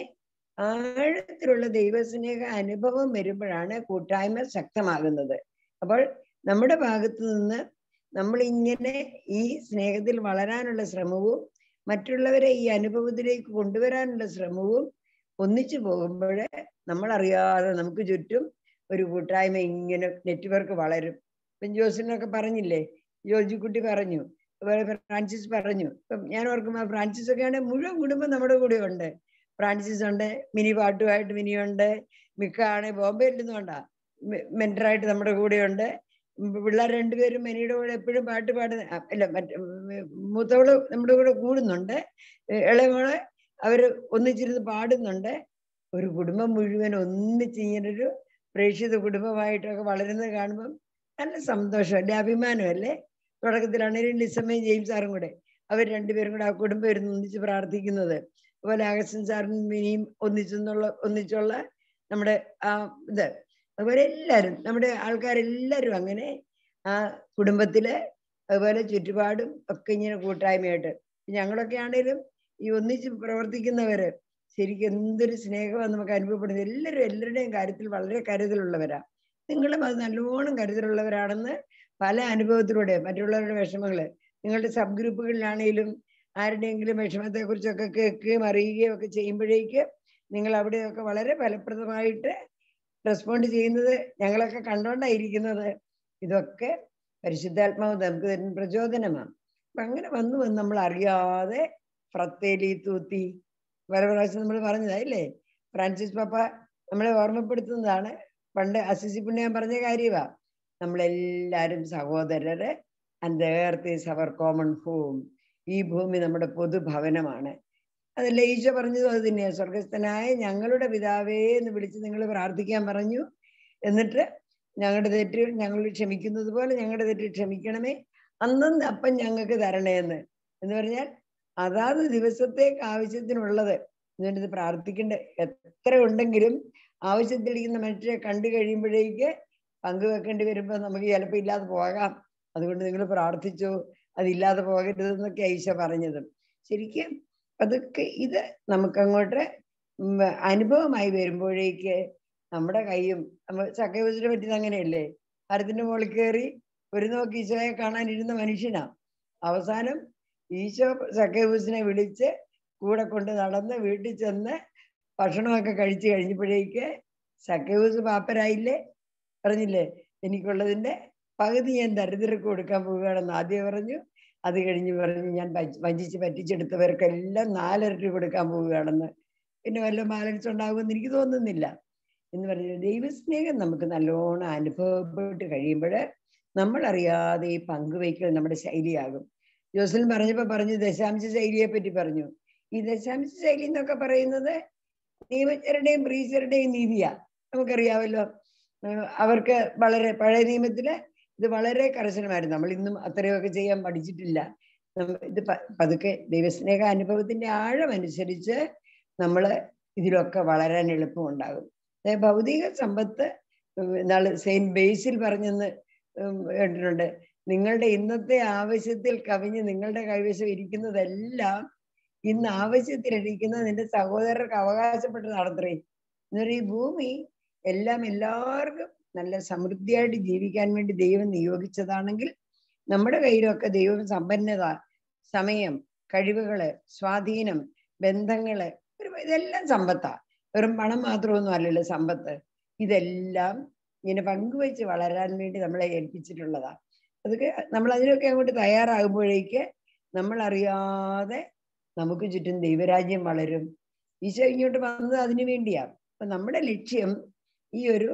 ആഴത്തിലുള്ള ദൈവസ്നേഹ അനുഭവം വരുമ്പോഴാണ് കൂട്ടായ്മ ശക്തമാകുന്നത് അപ്പോൾ നമ്മുടെ ഭാഗത്ത് നിന്ന് നമ്മൾ ഇങ്ങനെ ഈ സ്നേഹത്തിൽ വളരാനുള്ള ശ്രമവും മറ്റുള്ളവരെ ഈ അനുഭവത്തിലേക്ക് കൊണ്ടുവരാനുള്ള ശ്രമവും ഒന്നിച്ചു പോകുമ്പോൾ നമ്മൾ അറിയാതെ നമുക്ക് ചുറ്റും ഒരു കൂട്ടായ്മ ഇങ്ങനെ നെറ്റ്വർക്ക് വളരും ഇപ്പം ജോസിനൊക്കെ പറഞ്ഞില്ലേ ജോജിക്കുട്ടി പറഞ്ഞു അതുപോലെ ഫ്രാൻസിസ് പറഞ്ഞു ഇപ്പം ഞാൻ ഓർക്കുമ്പോൾ ഫ്രാൻസിസ് ഒക്കെ ആണെങ്കിൽ മുഴുവൻ കുടുംബം നമ്മുടെ കൂടെ ഉണ്ട് ഫ്രാൻസിസ് ഉണ്ട് മിനി പാട്ടുമായിട്ട് മിനി ഉണ്ട് മിക്ക ആണ് ബോംബെയിൽ നിന്നുകൊണ്ടാ മെന്ററായിട്ട് നമ്മുടെ കൂടെ ഉണ്ട് പിള്ളേർ രണ്ടുപേരും മിനിയുടെ കൂടെ എപ്പോഴും പാട്ട് പാടുന്ന അ, അല്ല മറ്റേ മൂത്തവള് നമ്മുടെ കൂടെ കൂടുന്നുണ്ട് ഇളയമോള് അവര് ഒന്നിച്ചിരുന്ന് പാടുന്നുണ്ട് ഒരു കുടുംബം മുഴുവൻ ഒന്നിച്ച് ഇങ്ങനൊരു പ്രേക്ഷിത കുടുംബമായിട്ടൊക്കെ വളരുന്നത് കാണുമ്പം നല്ല സന്തോഷമല്ലേ അഭിമാനമല്ലേ തുടക്കത്തിലാണെങ്കിലും ലിസമ്മയും ജെയിംസ് സാറും കൂടെ അവർ രണ്ടുപേരും കൂടെ ആ കുടുംബം ഇരുന്ന് ഒന്നിച്ച് പ്രാർത്ഥിക്കുന്നത് അതുപോലെ അഗസ്റ്റൻ സാറിനും മിനിയും ഒന്നിച്ചെന്നുള്ള ഒന്നിച്ചുള്ള നമ്മുടെ ആ ഇത് അതുപോലെ എല്ലാവരും നമ്മുടെ ആൾക്കാരെല്ലാവരും അങ്ങനെ ആ കുടുംബത്തിലെ അതുപോലെ ചുറ്റുപാടും ഒക്കെ ഇങ്ങനെ കൂട്ടായ്മയായിട്ട് ഞങ്ങളൊക്കെ ആണേലും ഈ ഒന്നിച്ച് പ്രവർത്തിക്കുന്നവര് ശരിക്കും എന്തൊരു സ്നേഹമാണ് നമുക്ക് അനുഭവപ്പെടുന്നത് എല്ലാവരും എല്ലാവരുടെയും കാര്യത്തിൽ വളരെ കരുതലുള്ളവരാ നിങ്ങളും അത് നല്ലോണം കരുതലുള്ളവരാണെന്ന് പല അനുഭവത്തിലൂടെ മറ്റുള്ളവരുടെ വിഷമങ്ങള് നിങ്ങളുടെ സബ് ഗ്രൂപ്പുകളിലാണെങ്കിലും ആരുടെയെങ്കിലും വിഷമത്തെ കുറിച്ചൊക്കെ കേൾക്കുകയും അറിയുകയും ഒക്കെ ചെയ്യുമ്പോഴേക്ക് നിങ്ങൾ അവിടെയൊക്കെ വളരെ ഫലപ്രദമായിട്ട് റെസ്പോണ്ട് ചെയ്യുന്നത് ഞങ്ങളൊക്കെ കണ്ടോണ്ടായിരിക്കുന്നത് ഇതൊക്കെ പരിശുദ്ധാത്മാവ് നമുക്ക് തരുന്ന പ്രചോദനമാണ് അപ്പൊ അങ്ങനെ വന്നു വന്ന് നമ്മൾ അറിയാതെ ഫ്രത്തേലി തൂത്തി പല പ്രാവശ്യം നമ്മൾ പറഞ്ഞതല്ലേ ഫ്രാൻസിസ് പാപ്പ നമ്മളെ ഓർമ്മപ്പെടുത്തുന്നതാണ് പണ്ട് അസിസി പുണ്യം പറഞ്ഞ കാര്യമാ നമ്മളെല്ലാരും സഹോദരര് and the earth is our common home ഈ ഭൂമി നമ്മുടെ പൊതുഭവനമാണ് അതല്ല ഈശോ പറഞ്ഞതും അത് തന്നെയാണ് സ്വർഗസ്ഥനായ ഞങ്ങളുടെ പിതാവേ എന്ന് വിളിച്ച് നിങ്ങൾ പ്രാർത്ഥിക്കാൻ പറഞ്ഞു എന്നിട്ട് ഞങ്ങളുടെ തെറ്റ് ഞങ്ങൾ ക്ഷമിക്കുന്നത് പോലെ ഞങ്ങളുടെ തെറ്റ് ക്ഷമിക്കണമേ അന്നും അപ്പം ഞങ്ങൾക്ക് തരണേ എന്ന് എന്ന് പറഞ്ഞാൽ അതാത് ദിവസത്തേക്ക് ആവശ്യത്തിനുള്ളത് എന്നിട്ട് പ്രാർത്ഥിക്കേണ്ട എത്ര ഉണ്ടെങ്കിലും ആവശ്യത്തിലിരിക്കുന്ന മനുഷ്യരെ കണ്ടു കഴിയുമ്പോഴേക്ക് പങ്കുവെക്കേണ്ടി വരുമ്പോൾ നമുക്ക് ചിലപ്പോൾ ഇല്ലാതെ പോകാം അതുകൊണ്ട് നിങ്ങൾ പ്രാർത്ഥിച്ചു അതില്ലാതെ പോകരുതെന്നൊക്കെ ഐശ പറഞ്ഞത് ശരിക്കും അതൊക്കെ ഇത് നമുക്കങ്ങോട്ട് ഉം അനുഭവമായി വരുമ്പോഴേക്ക് നമ്മുടെ കൈയും നമ്മൾ ചക്കയൂസിനെ പറ്റിയത് അങ്ങനെയല്ലേ മരത്തിന്റെ മുകളിൽ കയറി ഒരു നോക്ക് ഈശോയെ കാണാനിരുന്ന മനുഷ്യനാ അവസാനം ഈശോ സക്കേബൂസിനെ വിളിച്ച് കൂടെ കൊണ്ട് നടന്ന് വീട്ടിൽ ചെന്ന് ഭക്ഷണമൊക്കെ കഴിച്ചു കഴിഞ്ഞപ്പോഴേക്ക് സക്കേബൂസ് പാപ്പരായില്ലേ പറഞ്ഞില്ലേ എനിക്കുള്ളതിന്റെ പകുതി ഞാൻ ദരിദ്രർക്ക് കൊടുക്കാൻ പോവുകയാണെന്ന് ആദ്യം പറഞ്ഞു അത് കഴിഞ്ഞ് പറഞ്ഞു ഞാൻ വഞ്ചി- വഞ്ചിച്ച് പറ്റിച്ചെടുത്തവർക്കെല്ലാം നാലരട്ടി കൊടുക്കാൻ പോവുകയാണെന്ന് പിന്നെ വല്ല ബാലൻസ് ഉണ്ടാകുമെന്ന് എനിക്ക് തോന്നുന്നില്ല എന്ന് പറഞ്ഞാൽ ദൈവസ്നേഹം നമുക്ക് നല്ലോണം അനുഭവപ്പെട്ട് കഴിയുമ്പോൾ നമ്മൾ അറിയാതെ ഈ പങ്കുവയ്ക്കൽ നമ്മുടെ ശൈലിയാകും ജോസലിൻ പറഞ്ഞപ്പോ പറഞ്ഞു ദശാംശ ശൈലിയെ പറ്റി പറഞ്ഞു ഈ ദശാംശ ശൈലി എന്നൊക്കെ പറയുന്നത് നിയമജ്ഞരുടെയും പ്രീച്ചറുടെയും നീതിയാ നമുക്കറിയാമല്ലോ ഏഹ് അവർക്ക് വളരെ പഴയ നിയമത്തില് ഇത് വളരെ കർശനമായിരുന്നു നമ്മൾ ഇന്നും അത്രയൊക്കെ ചെയ്യാൻ പഠിച്ചിട്ടില്ല നമ്മ- ഇത് പ- പതുക്കെ ദൈവസ്നേഹ അനുഭവത്തിന്റെ ആഴം അനുസരിച്ച് നമ്മൾ ഇതിലൊക്കെ വളരാൻ എളുപ്പമുണ്ടാകും അതായത് ഭൗതിക സമ്പത്ത് നാള് സെയിന്റ് ബേസിൽ പറഞ്ഞെന്ന് ഉം കേട്ടിട്ടുണ്ട് നിങ്ങളുടെ ഇന്നത്തെ ആവശ്യത്തിൽ കവിഞ്ഞ് നിങ്ങളുടെ കൈവശം ഇരിക്കുന്നതെല്ലാം ഇന്ന് ആവശ്യത്തിലിരിക്കുന്ന നിന്റെ സഹോദരർക്ക് അവകാശപ്പെട്ടതാണത്രേ എന്നൊരു ഈ ഭൂമി എല്ലാം എല്ലാവർക്കും നല്ല സമൃദ്ധിയായിട്ട് ജീവിക്കാൻ വേണ്ടി ദൈവം നിയോഗിച്ചതാണെങ്കിൽ നമ്മുടെ കയ്യിലൊക്കെ ദൈവം സമ്പന്നത സമയം കഴിവുകള് സ്വാധീനം ബന്ധങ്ങള് ഒരു ഇതെല്ലാം സമ്പത്താ വെറും പണം മാത്രമൊന്നും അല്ലല്ലോ സമ്പത്ത് ഇതെല്ലാം ഇങ്ങനെ പങ്കുവെച്ച് വളരാൻ വേണ്ടി നമ്മളെ ഏൽപ്പിച്ചിട്ടുള്ളതാ അതൊക്കെ നമ്മൾ അതിനൊക്കെ അങ്ങോട്ട് തയ്യാറാകുമ്പോഴേക്ക് നമ്മൾ അറിയാതെ നമുക്ക് ചുറ്റും ദൈവരാജ്യം വളരും ഈശോ ഇങ്ങോട്ട് വന്നത് അതിനു വേണ്ടിയാ അപ്പൊ നമ്മുടെ ലക്ഷ്യം ഈ ഒരു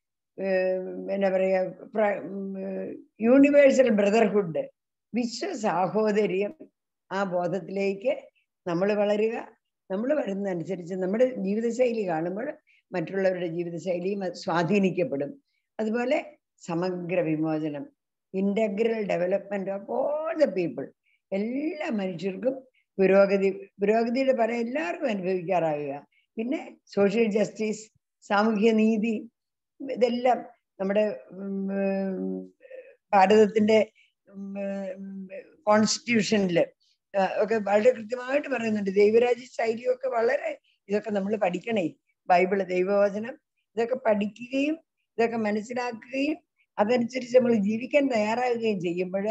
ഏർ എന്നാ പറയാ യൂണിവേഴ്സൽ ബ്രദർഹുഡ് വിശ്വ സാഹോദര്യം ആ ബോധത്തിലേക്ക് നമ്മൾ വളരുക നമ്മൾ വരുന്നതനുസരിച്ച് നമ്മുടെ ജീവിതശൈലി കാണുമ്പോൾ മറ്റുള്ളവരുടെ ജീവിതശൈലിയും അത് സ്വാധീനിക്കപ്പെടും അതുപോലെ സമഗ്ര വിമോചനം integral development of all the people എല്ലാ മനുഷ്യർക്കും പുരോഗതി പുരോഗതിയുടെ ഫലം എല്ലാവർക്കും അനുഭവിക്കാറാകുക പിന്നെ സോഷ്യൽ ജസ്റ്റിസ് സാമൂഹ്യ നീതി ഇതെല്ലാം നമ്മുടെ ഉം, ഉം, ഭാരതത്തിന്റെ കോൺസ്റ്റിറ്റ്യൂഷനില് ഒക്കെ വളരെ കൃത്യമായിട്ട് പറയുന്നുണ്ട് ദൈവരാജ്യ ശൈലിയൊക്കെ വളരെ ഇതൊക്കെ നമ്മൾ പഠിക്കണേ ബൈബിള് ദൈവവചനം ഇതൊക്കെ പഠിക്കുകയും ഇതൊക്കെ മനസ്സിലാക്കുകയും അതനുസരിച്ച് നമ്മൾ ജീവിക്കാൻ തയ്യാറാകുകയും ചെയ്യുമ്പോൾ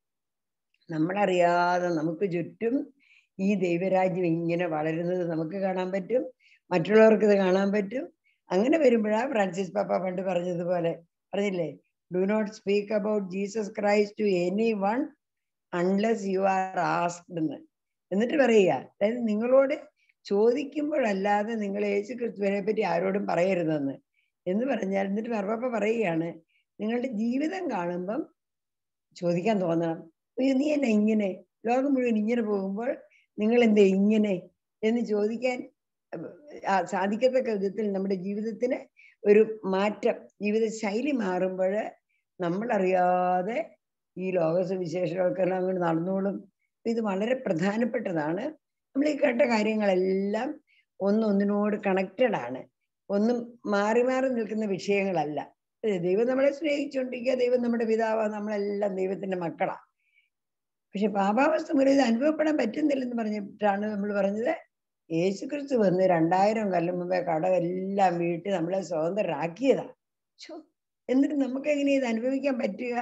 നമ്മളറിയാതെ നമുക്ക് ചുറ്റും ഈ ദൈവരാജ്യം ഇങ്ങനെ വളരുന്നത് നമുക്ക് കാണാൻ പറ്റും മറ്റുള്ളവർക്ക് ഇത് കാണാൻ പറ്റും അങ്ങനെ വരുമ്പോഴാ ഫ്രാൻസിസ് പാപ്പ പണ്ട് പറഞ്ഞതുപോലെ പറഞ്ഞില്ലേ do not speak about Jesus Christ to anyone unless you are asked എന്ന് എന്നിട്ട് പറയുക അതായത് നിങ്ങളോട് ചോദിക്കുമ്പോഴല്ലാതെ നിങ്ങൾ യേശു ക്രിസ്തുവിനെ പറ്റി ആരോടും പറയരുതെന്ന് എന്ന് പറഞ്ഞാൽ എന്നിട്ട് മറുപപ്പ പറയുകയാണ് നിങ്ങളുടെ ജീവിതം കാണുമ്പം ചോദിക്കാൻ തോന്നണം "അയ്യോ, നീ എന്നെ ഇങ്ങനെ ലോകം മുഴുവൻ ഇങ്ങനെ പോകുമ്പോൾ നിങ്ങൾ എന്തേ ഇങ്ങനെ എന്ന് ചോദിക്കാൻ അഹ് ആ സാധിക്കത്തക്ക വിധത്തിൽ നമ്മുടെ ജീവിതത്തിന് ഒരു മാറ്റം ജീവിത ശൈലി മാറുമ്പോൾ നമ്മളറിയാതെ ഈ ലോക സുവിശേഷങ്ങൾക്കെല്ലാം അങ്ങോട്ട് നടന്നോളും ഇത് വളരെ പ്രധാനപ്പെട്ടതാണ് നമ്മൾ ഈ കേട്ട കാര്യങ്ങളെല്ലാം ഒന്നൊന്നിനോട് കണക്റ്റഡ് ആണ് ഒന്നും മാറി മാറി നിൽക്കുന്ന വിഷയങ്ങളല്ല ഏ, ദൈവം നമ്മളെ സ്നേഹിച്ചുകൊണ്ടിരിക്കുക ദൈവം നമ്മുടെ പിതാവ് നമ്മളെല്ലാം ദൈവത്തിന്റെ മക്കളാ പക്ഷെ പാപാവസ്ഥ മൂലം ഇത് അനുഭവപ്പെടാൻ പറ്റുന്നില്ലെന്ന് പറഞ്ഞിട്ടാണ് നമ്മൾ പറഞ്ഞത് യേശുക്രിസ്തു വന്ന് രണ്ടായിരം കൊല്ലം മുമ്പേ കടമെല്ലാം വീട്ടി നമ്മളെ സ്വതന്ത്രരാക്കിയതാ ഛോ, എന്നിട്ട് നമുക്ക് എങ്ങനെ ഇത് അനുഭവിക്കാൻ പറ്റുക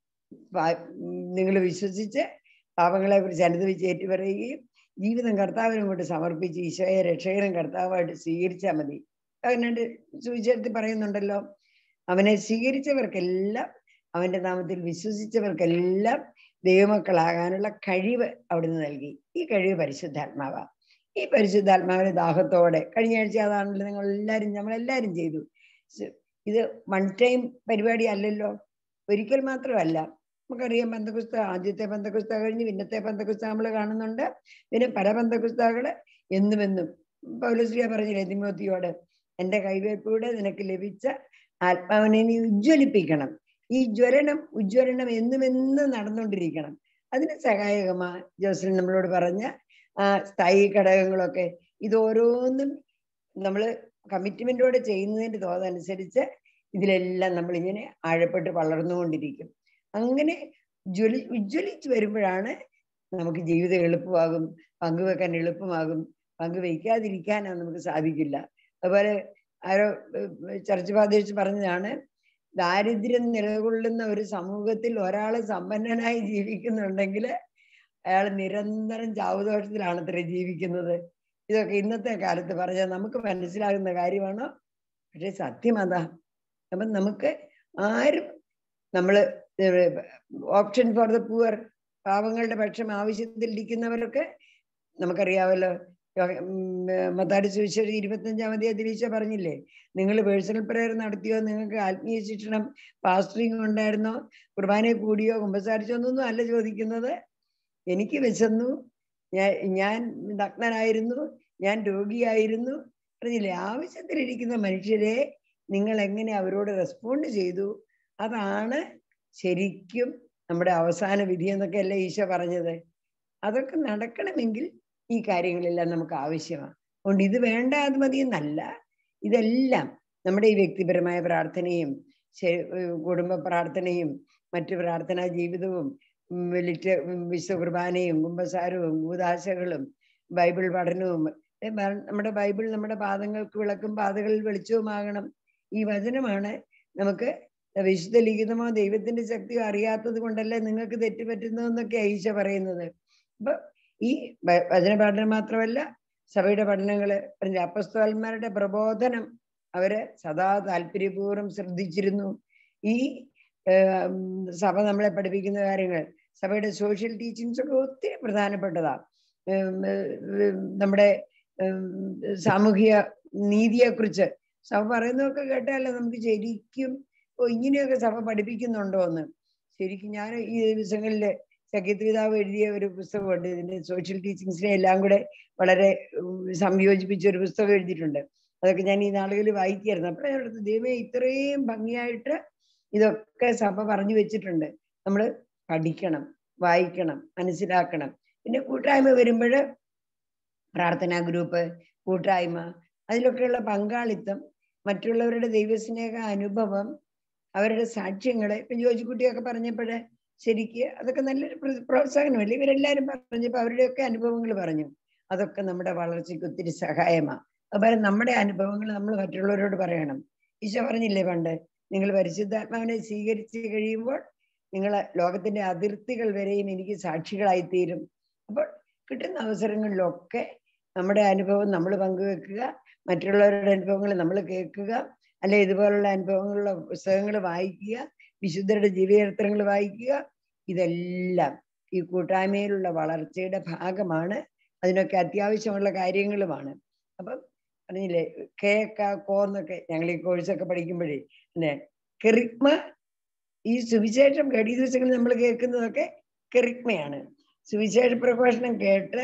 നിങ്ങൾ വിശ്വസിച്ച് പാപങ്ങളെ കുറിച്ച് അനുഭവിച്ച് ഏറ്റുപറയുകയും ജീവിതം കർത്താവിനും കൊണ്ട് സമർപ്പിച്ച് ഈശോയെ രക്ഷകനും കർത്താവായിട്ട് സ്വീകരിച്ചാൽ മതി അതിനാണ്ട് സുവിശേഷത്തിൽ പറയുന്നുണ്ടല്ലോ അവനെ സ്വീകരിച്ചവർക്കെല്ലാം അവന്റെ നാമത്തിൽ വിശ്വസിച്ചവർക്കെല്ലാം ദൈവമക്കളാകാനുള്ള കഴിവ് അവിടുന്ന് നൽകി ഈ കഴിവ് പരിശുദ്ധാത്മാവാ ഈ പരിശുദ്ധാത്മാവിന്റെ ദാഹത്തോടെ കഴിഞ്ഞ ആഴ്ച അതാണല്ലോ നിങ്ങൾ എല്ലാവരും നമ്മളെല്ലാവരും ചെയ്തു സ് ഇത് വൺ ടൈം പരിപാടി അല്ലല്ലോ ഒരിക്കൽ മാത്രമല്ല നമുക്കറിയാം പന്തകുസ്ത ആദ്യത്തെ പന്തകുസ്ത കഴിഞ്ഞ് പിന്നത്തെ പന്തകുസ്ത നമ്മൾ കാണുന്നുണ്ട് പിന്നെ പല പന്തകുസ്തകള് എന്നും എന്നും പൗലശ്രീയ പറഞ്ഞില്ലേ തിമോത്തിയോട് എന്റെ കൈവയ്പൂടെ നിനക്ക് ലഭിച്ച ആത്മാവിനെ നീ ഉജ്ജ്വലിപ്പിക്കണം ഈ ജ്വലനം ഉജ്ജ്വലനം എന്നും എന്നും നടന്നുകൊണ്ടിരിക്കണം അതിന് സഹായകമാ ജോസഫ് നമ്മളോട് പറഞ്ഞ ആ സ്ഥായി ഘടകങ്ങളൊക്കെ ഇത് ഓരോന്നും നമ്മൾ കമ്മിറ്റ്മെന്റോടെ ചെയ്യുന്നതിന്റെ തോതനുസരിച്ച് ഇതിലെല്ലാം നമ്മൾ ഇങ്ങനെ ആഴപ്പെട്ട് വളർന്നുകൊണ്ടിരിക്കും അങ്ങനെ ജ്വലി ഉജ്ജ്വലിച്ച് വരുമ്പോഴാണ് നമുക്ക് ജീവിതം എളുപ്പമാകും പങ്കുവെക്കാൻ എളുപ്പമാകും പങ്കുവയ്ക്കാതിരിക്കാനാണ് നമുക്ക് സാധിക്കില്ല അതുപോലെ ആരോ ചർച്ച പാതേച്ച് പറഞ്ഞതാണ് ദാരിദ്ര്യം നിലകൊള്ളുന്ന ഒരു സമൂഹത്തിൽ ഒരാൾ സമ്പന്നനായി ജീവിക്കുന്നുണ്ടെങ്കിൽ അയാൾ നിരന്തരം ചാവുദോഷത്തിലാണ് അത്ര ജീവിക്കുന്നത് ഇതൊക്കെ ഇന്നത്തെ കാലത്ത് പറഞ്ഞാൽ നമുക്ക് മനസ്സിലാകുന്ന കാര്യമാണോ പക്ഷെ സത്യം അതാ അപ്പം നമുക്ക് ആരും നമ്മള് ഓപ്ഷൻ ഫോർ ദ പുവർ പാവങ്ങളുടെ പക്ഷം ആവശ്യത്തിൽ ഇരിക്കുന്നവർക്ക് നമുക്കറിയാമല്ലോ മത്താടി സുവിശേഷം ഇരുപത്തഞ്ചാം അധ്യായത്തിൽ ഈശോ പറഞ്ഞില്ലേ നിങ്ങൾ പേഴ്സണൽ പ്രയർ നടത്തിയോ നിങ്ങൾക്ക് ആത്മീയ ശിക്ഷണം പാസ്റ്ററിങ് ഉണ്ടായിരുന്നോ കുർബാനയെ കൂടിയോ കുമ്പസാരിച്ചോ എന്നൊന്നും അല്ല ചോദിക്കുന്നത് എനിക്ക് വിശന്നു ഞാൻ ഞാൻ നഗ്നനായിരുന്നു ഞാൻ രോഗിയായിരുന്നു പറഞ്ഞില്ലേ ആവശ്യത്തിലിരിക്കുന്ന മനുഷ്യരെ നിങ്ങൾ എങ്ങനെ അവരോട് റെസ്പോണ്ട് ചെയ്തു അതാണ് ശരിക്കും നമ്മുടെ അവസാന വിധി എന്നൊക്കെ അല്ലേ ഈശോ പറഞ്ഞത് അതൊക്കെ നടക്കണമെങ്കിൽ ഈ കാര്യങ്ങളെല്ലാം നമുക്ക് ആവശ്യമാണ് അതുകൊണ്ട് ഇത് വേണ്ട അത് മതി എന്നല്ല ഇതെല്ലാം നമ്മുടെ ഈ വ്യക്തിപരമായ പ്രാർത്ഥനയും കുടുംബ പ്രാർത്ഥനയും മറ്റു പ്രാർത്ഥനാ ജീവിതവും ലിറ്റ വിശ്വ കുർബാനയും കുംഭസാരവും ഭൂതാശകളും ബൈബിൾ പഠനവും നമ്മുടെ ബൈബിൾ നമ്മുടെ പാദങ്ങൾക്ക് വിളക്കും പാതകളിൽ വെളിച്ചവുമാകണം ഈ വചനമാണ് നമുക്ക് വിശുദ്ധ ലിഖിതമോ ദൈവത്തിന്റെ ശക്തിയോ അറിയാത്തത് കൊണ്ടല്ലേ നിങ്ങൾക്ക് തെറ്റുപറ്റുന്നതെന്നൊക്കെ ഈശോ പറയുന്നത് അപ്പൊ ഈ വചന പഠനം മാത്രമല്ല സഭയുടെ പഠനങ്ങള് അപ്പസ്തോന്മാരുടെ പ്രബോധനം അവര് സദാ താല്പര്യപൂർവ്വം ശ്രദ്ധിച്ചിരുന്നു ഈ സഭ നമ്മളെ പഠിപ്പിക്കുന്ന കാര്യങ്ങൾ സഭയുടെ സോഷ്യൽ ടീച്ചിങ്സ് ഒക്കെ ഒത്തിരി പ്രധാനപ്പെട്ടതാ നമ്മുടെ സാമൂഹിക നീതിയെക്കുറിച്ച് സഭ പറയുന്നതൊക്കെ കേട്ടാലേ നമുക്ക് ശരിക്കും ഓ ഇങ്ങനെയൊക്കെ സഭ പഠിപ്പിക്കുന്നുണ്ടോ എന്ന് ശരിക്കും ഞാൻ ഈ ദിവസങ്ങളില് സഖ്യത്രിതാവ് എഴുതിയ ഒരു പുസ്തകമുണ്ട് ഇതിന്റെ സോഷ്യൽ ടീച്ചിങ്സിനെ എല്ലാം കൂടെ വളരെ സംയോജിപ്പിച്ച ഒരു പുസ്തകം എഴുതിയിട്ടുണ്ട് അതൊക്കെ ഞാൻ ഈ നാളുകളിൽ വായിക്കായിരുന്നു അപ്പോഴേ അടുത്ത് ദൈവമേ ഇത്രയും ഭംഗിയായിട്ട് ഇതൊക്കെ സഭ പറഞ്ഞു വെച്ചിട്ടുണ്ട് നമ്മൾ പഠിക്കണം വായിക്കണം മനസ്സിലാക്കണം പിന്നെ കൂട്ടായ്മ വരുമ്പോൾ പ്രാർത്ഥനാ ഗ്രൂപ്പ് കൂട്ടായ്മ അതിലൊക്കെയുള്ള പങ്കാളിത്തം മറ്റുള്ളവരുടെ ദൈവസ്നേഹ അനുഭവം അവരുടെ സാക്ഷ്യങ്ങള് ഇപ്പൊ ജോജിക്കുട്ടിയൊക്കെ പറഞ്ഞപ്പോഴ് ശരിക്ക് അതൊക്കെ നല്ലൊരു പ്ര- പ്രോത്സാഹനമല്ലേ ഇവരെല്ലാരും പറഞ്ഞപ്പോ അവരുടെയൊക്കെ അനുഭവങ്ങൾ പറഞ്ഞു അതൊക്കെ നമ്മുടെ വളർച്ചയ്ക്ക് ഒത്തിരി സഹായമാണ് അതുപോലെ നമ്മുടെ അനുഭവങ്ങൾ നമ്മൾ മറ്റുള്ളവരോട് പറയണം ഈശോ പറഞ്ഞില്ലേ പണ്ട് നിങ്ങൾ പരിശുദ്ധാത്മാവിനെ സ്വീകരിച്ച് കഴിയുമ്പോൾ നിങ്ങൾ ലോകത്തിന്റെ അതിർത്തികൾ വരെയും എനിക്ക് സാക്ഷികളായി തീരും അപ്പോൾ കിട്ടുന്ന അവസരങ്ങളിലൊക്കെ നമ്മുടെ അനുഭവം നമ്മൾ പങ്കുവെക്കുക മറ്റുള്ളവരുടെ അനുഭവങ്ങൾ നമ്മൾ കേൾക്കുക അല്ലെ ഇതുപോലുള്ള അനുഭവങ്ങളുള്ള പുസ്തകങ്ങൾ വായിക്കുക വിശുദ്ധരുടെ ജീവചരിത്രങ്ങൾ വായിക്കുക ഇതെല്ലാം ഈ കൂട്ടായ്മയിലുള്ള വളർച്ചയുടെ ഭാഗമാണ് അതിനൊക്കെ അത്യാവശ്യമുള്ള കാര്യങ്ങളുമാണ് അപ്പം പറഞ്ഞില്ലേ കേക്ക കോന്നൊക്കെ ഞങ്ങൾ ഈ കോഴ്സൊക്കെ പഠിക്കുമ്പോഴേ അല്ലെ കെറിക്മ ഈ സുവിശേഷം കേട്ട് ഈ ദിവസങ്ങളിൽ നമ്മൾ കേൾക്കുന്നതൊക്കെ കെറിക്മയാണ് സുവിശേഷ പ്രഘോഷണം കേട്ട്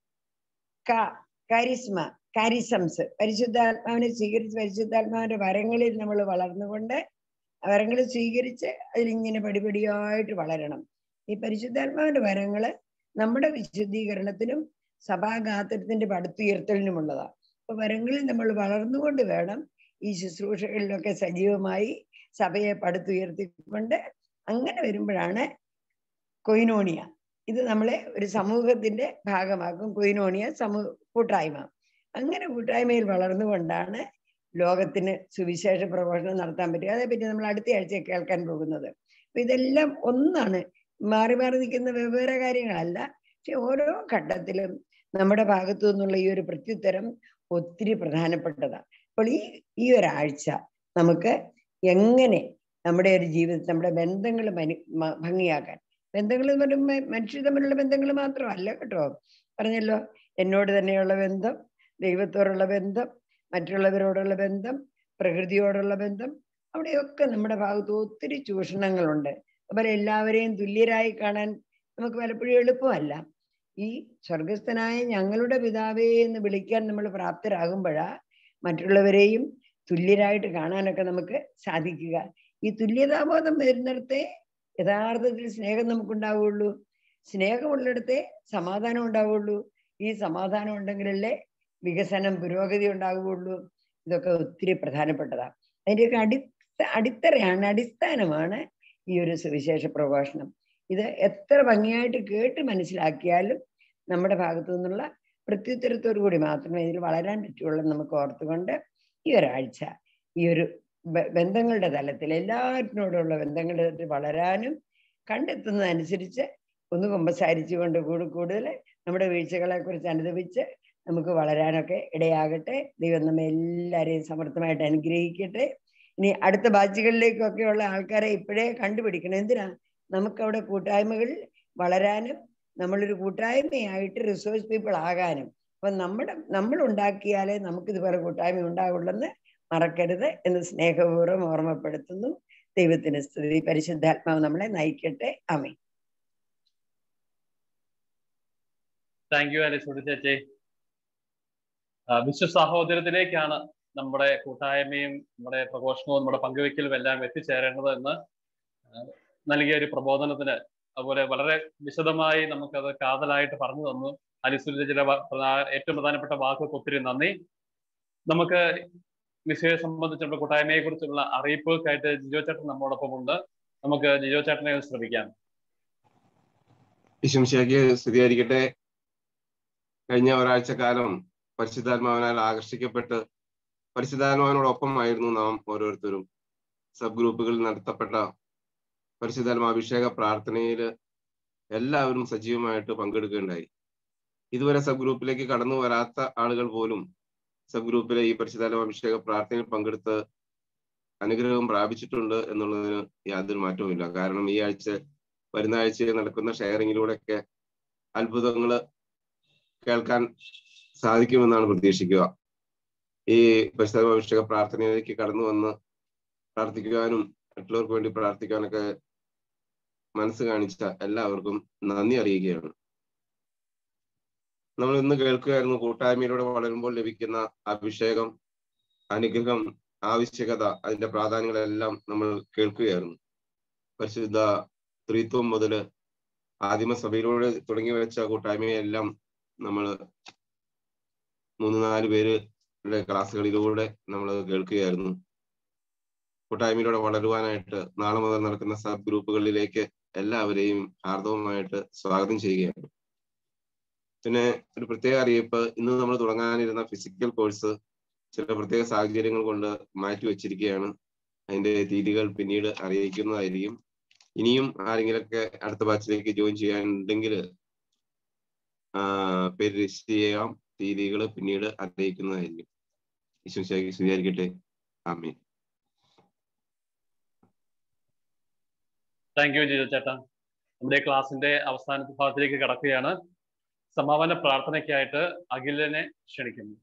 ക- കാരിസ്മ കാരിസംസ് പരിശുദ്ധാത്മാവിനെ സ്വീകരിച്ച് പരിശുദ്ധാത്മാവിന്റെ വരങ്ങളിൽ നമ്മൾ വളർന്നുകൊണ്ട് ആ വരങ്ങൾ സ്വീകരിച്ച് അതിലിങ്ങനെ പടിപടിയായിട്ട് വളരണം ഈ പരിശുദ്ധാത്മാവിന്റെ വരങ്ങള് നമ്മുടെ വിശുദ്ധീകരണത്തിനും സഭാഗാത്രത്തിന്റെ പടുത്തുയർത്തലിനുമുള്ളതാ അപ്പൊ വരങ്ങളിൽ നമ്മൾ വളർന്നുകൊണ്ട് വേണം ഈ ശുശ്രൂഷകളിലൊക്കെ സജീവമായി സഭയെ പടുത്തുയർത്തിക്കൊണ്ട് അങ്ങനെ വരുമ്പോഴാണ് കൊയിനോണിയ ഇത് നമ്മളെ ഒരു സമൂഹത്തിന്റെ ഭാഗമാക്കും കൊയിനോണിയ സമൂഹ കൂട്ടായ്മ അങ്ങനെ കൂട്ടായ്മയിൽ വളർന്നുകൊണ്ടാണ് ലോകത്തിന് സുവിശേഷ പ്രഘോഷണം നടത്താൻ പറ്റുക അതേപ്പറ്റി നമ്മൾ അടുത്ത ആഴ്ച കേൾക്കാൻ പോകുന്നത് അപ്പൊ ഇതെല്ലാം ഒന്നാണ് മാറി മാറി നിൽക്കുന്ന വെവ്വേറെ കാര്യങ്ങളല്ല പക്ഷെ ഓരോ ഘട്ടത്തിലും നമ്മുടെ ഭാഗത്തു നിന്നുള്ള ഈ ഒരു പ്രത്യുത്തരം ഒത്തിരി പ്രധാനപ്പെട്ടതാണ് അപ്പോൾ ഈ ഈ ഒരാഴ്ച നമുക്ക് എങ്ങനെ നമ്മുടെ ഒരു ജീവിതത്തിൽ നമ്മുടെ ബന്ധങ്ങൾ മനു മ- ഭംഗിയാക്കാൻ ബന്ധങ്ങൾ എന്ന് പറയുമ്പോൾ മനുഷ്യർ തമ്മിലുള്ള ബന്ധങ്ങൾ മാത്രമല്ല കേട്ടോ പറഞ്ഞല്ലോ എന്നോട് തന്നെയുള്ള ബന്ധം ദൈവത്തോടുള്ള ബന്ധം മറ്റുള്ളവരോടുള്ള ബന്ധം പ്രകൃതിയോടുള്ള ബന്ധം അവിടെയൊക്കെ നമ്മുടെ ഭാഗത്ത് ഒത്തിരി ചൂഷണങ്ങളുണ്ട് അതുപോലെ എല്ലാവരെയും തുല്യരായി കാണാൻ നമുക്ക് പലപ്പോഴും എളുപ്പമല്ല ഈ സ്വർഗസ്ഥനായ ഞങ്ങളുടെ പിതാവേ എന്ന് വിളിക്കാൻ നമ്മൾ പ്രാപ്തരാകുമ്പോഴാ മറ്റുള്ളവരെയും തുല്യരായിട്ട് കാണാനൊക്കെ നമുക്ക് സാധിക്കുക ഈ തുല്യതാബോധം വരുന്നിടത്തെ യഥാർത്ഥത്തിൽ സ്നേഹം നമുക്കുണ്ടാവുള്ളൂ സ്നേഹമുള്ളിടത്തെ സമാധാനം ഉണ്ടാവുള്ളൂ ഈ സമാധാനം ഉണ്ടെങ്കിലല്ലേ വികസനം പുരോഗതി ഉണ്ടാകുകയുള്ളൂ ഇതൊക്കെ ഒത്തിരി പ്രധാനപ്പെട്ടതാണ് അതിൻ്റെയൊക്കെ അടി അടിത്തറയാണ് അടിസ്ഥാനമാണ് ഈ ഒരു സുവിശേഷ പ്രഘോഷണം ഇത് എത്ര ഭംഗിയായിട്ട് കേട്ട് മനസ്സിലാക്കിയാലും നമ്മുടെ ഭാഗത്തു നിന്നുള്ള പ്രത്യുത്തരത്തോടു കൂടി മാത്രമേ ഇതിൽ വളരാൻ പറ്റുള്ളൂ എന്ന് നമുക്ക് ഓർത്തുകൊണ്ട് ഈ ഒരാഴ്ച ഈ ഒരു ബ- ബന്ധങ്ങളുടെ തലത്തിൽ എല്ലാറ്റിനോടുള്ള ബന്ധങ്ങളുടെ തലത്തിൽ വളരാനും കണ്ടെത്തുന്നതനുസരിച്ച് ഒന്ന് കുമ്പസാരിച്ചുകൊണ്ട് കൂടി കൂടുതൽ നമ്മുടെ വീഴ്ചകളെ കുറിച്ച് അനുദപിച്ച് നമുക്ക് വളരാനൊക്കെ ഇടയാകട്ടെ ദൈവം നമ്മെ എല്ലാവരെയും സമർത്ഥമായിട്ട് അനുഗ്രഹിക്കട്ടെ ഇനി അടുത്ത ബാച്ചുകളിലേക്കൊക്കെയുള്ള ആൾക്കാരെ ഇപ്പോഴേ കണ്ടുപിടിക്കണം എന്തിനാ നമുക്കവിടെ കൂട്ടായ്മകൾ വളരാനും നമ്മളൊരു കൂട്ടായ്മയായിട്ട് റിസോഴ്സ് പീപ്പിൾ ആകാനും അപ്പൊ നമ്മുടെ നമ്മൾ ഉണ്ടാക്കിയാലേ നമുക്ക് ഇതുപോലെ കൂട്ടായ്മ ഉണ്ടാവുള്ളെന്ന് മറക്കരുത് എന്ന് സ്നേഹപൂർവ്വം ഓർമ്മപ്പെടുത്തുന്നു ദൈവത്തിന് സ്തുതി പരിശുദ്ധാത്മാവ് നമ്മളെ നയിക്കട്ടെ ആമേ താങ്ക് യു അലിസുടി ചേച്ചി ആ, വിശ്വ സഹോദരത്തിലേക്കാണ് നമ്മുടെ കൂട്ടായ്മയും നമ്മുടെ പ്രഘോഷണവും നമ്മുടെ പങ്കുവെക്കലും എല്ലാം എത്തിച്ചേരേണ്ടത് എന്ന് ആ, നൽകിയ ഒരു പ്രബോധനത്തിന് അതുപോലെ വളരെ വിശദമായി നമുക്കത് കാതലായിട്ട് പറഞ്ഞു തന്നു അലിസുടി ചേച്ചിയുടെ വ- പ്രധാ- ഏറ്റവും പ്രധാനപ്പെട്ട വാക്കുകൾക്ക് ഒത്തിരി നന്ദി നമുക്ക് വിഷയെ സംബന്ധിച്ച് നമ്മുടെ കൂട്ടായ്മയെ കുറിച്ചുള്ള അറിയിപ്പുകൾക്കായിട്ട് ജിജോ ചേട്ടൻ നമ്മോടൊപ്പം ഉണ്ട് നമുക്ക് ജിജോ ചേട്ടനെ ഒന്ന് ശ്രമിക്കാം വിശംശയ്ക്ക് സ്ഥിരീകരിക്കട്ടെ കഴിഞ്ഞ ഒരാഴ്ചക്കാലം പരിശുദ്ധാത്മാവിനാൽ ആകർഷിക്കപ്പെട്ട് പരിശുദ്ധാത്മാവിനോടൊപ്പമായിരുന്നു നാം ഓരോരുത്തരും സബ് ഗ്രൂപ്പുകളിൽ നടത്തപ്പെട്ട പരിശുദ്ധാത്മാഭിഷേക പ്രാർത്ഥനയിൽ എല്ലാവരും സജീവമായിട്ട് പങ്കെടുക്കുകയുണ്ടായി ഇതുവരെ സബ് ഗ്രൂപ്പിലേക്ക് കടന്നു വരാത്ത ആളുകൾ പോലും സബ് ഗ്രൂപ്പിലെ ഈ പരിശുദ്ധാത്മാഭിഷേക പ്രാർത്ഥനയിൽ പങ്കെടുത്ത് അനുഗ്രഹം പ്രാപിച്ചിട്ടുണ്ട് എന്നുള്ളതിന് യാതൊരു മാറ്റവുമില്ല കാരണം ഈ ആഴ്ച വരുന്ന ആഴ്ചയിൽ നടക്കുന്ന ഷെയറിങ്ങിലൂടെയൊക്കെ അത്ഭുതങ്ങൾ കേൾക്കാൻ സാധിക്കുമെന്നാണ് പ്രതീക്ഷിക്കുക ഈ പരിശുദ്ധാഭിഷേക പ്രാർത്ഥനയിലേക്ക് കടന്നു വന്ന് പ്രാർത്ഥിക്കുവാനും മറ്റുള്ളവർക്ക് വേണ്ടി പ്രാർത്ഥിക്കാനൊക്കെ മനസ്സ് കാണിച്ച എല്ലാവർക്കും നന്ദി അറിയിക്കുകയാണ് നമ്മൾ ഇന്ന് കേൾക്കുകയായിരുന്നു കൂട്ടായ്മയിലൂടെ വളരുമ്പോൾ ലഭിക്കുന്ന അഭിഷേകം അനുഗ്രഹം ആവശ്യകത അതിന്റെ പ്രാധാന്യങ്ങളെല്ലാം നമ്മൾ കേൾക്കുകയായിരുന്നു പരിശുദ്ധ ത്രിത്വം മുതല് ആദിമ സഭയിലൂടെ തുടങ്ങി വെച്ച കൂട്ടായ്മയെല്ലാം നമ്മൾ മൂന്ന് നാല് പേരുടെ ക്ലാസ്സുകളിലൂടെ നമ്മൾ കേൾക്കുകയായിരുന്നു കൂട്ടായ്മയിലൂടെ വളരുവാനായിട്ട് നാളെ മുതൽ നടക്കുന്ന സബ് ഗ്രൂപ്പുകളിലേക്ക് എല്ലാവരെയും ഹാർദവമായിട്ട് സ്വാഗതം ചെയ്യുകയാണ് പിന്നെ ഒരു പ്രത്യേക അറിയിപ്പ് ഇന്ന് നമ്മൾ തുടങ്ങാനിരുന്ന ഫിസിക്കൽ കോഴ്സ് ചില പ്രത്യേക സാഹചര്യങ്ങൾ കൊണ്ട് മാറ്റി വെച്ചിരിക്കുകയാണ് അതിന്റെ തീയതികൾ പിന്നീട് അറിയിക്കുന്നതായിരിക്കും ഇനിയും ആരെങ്കിലൊക്കെ അടുത്ത ബാച്ചിലേക്ക് ജോയിൻ ചെയ്യാനുണ്ടെങ്കിൽ പേര് രജിസ്റ്റർ ചെയ്യാം തീയതികൾ പിന്നീട് അറിയിക്കുന്നതായിരിക്കും ഈശ്വരി സ്വീകരിക്കട്ടെ ആമേ താങ്ക് യു ജിജോ ചേട്ടാ നമ്മുടെ ക്ലാസിന്റെ അവസാന ഭാഗത്തിലേക്ക് കടക്കുകയാണ് സമാപന പ്രാർത്ഥനയ്ക്കായിട്ട് അഖിലിനെ ക്ഷണിക്കുന്നു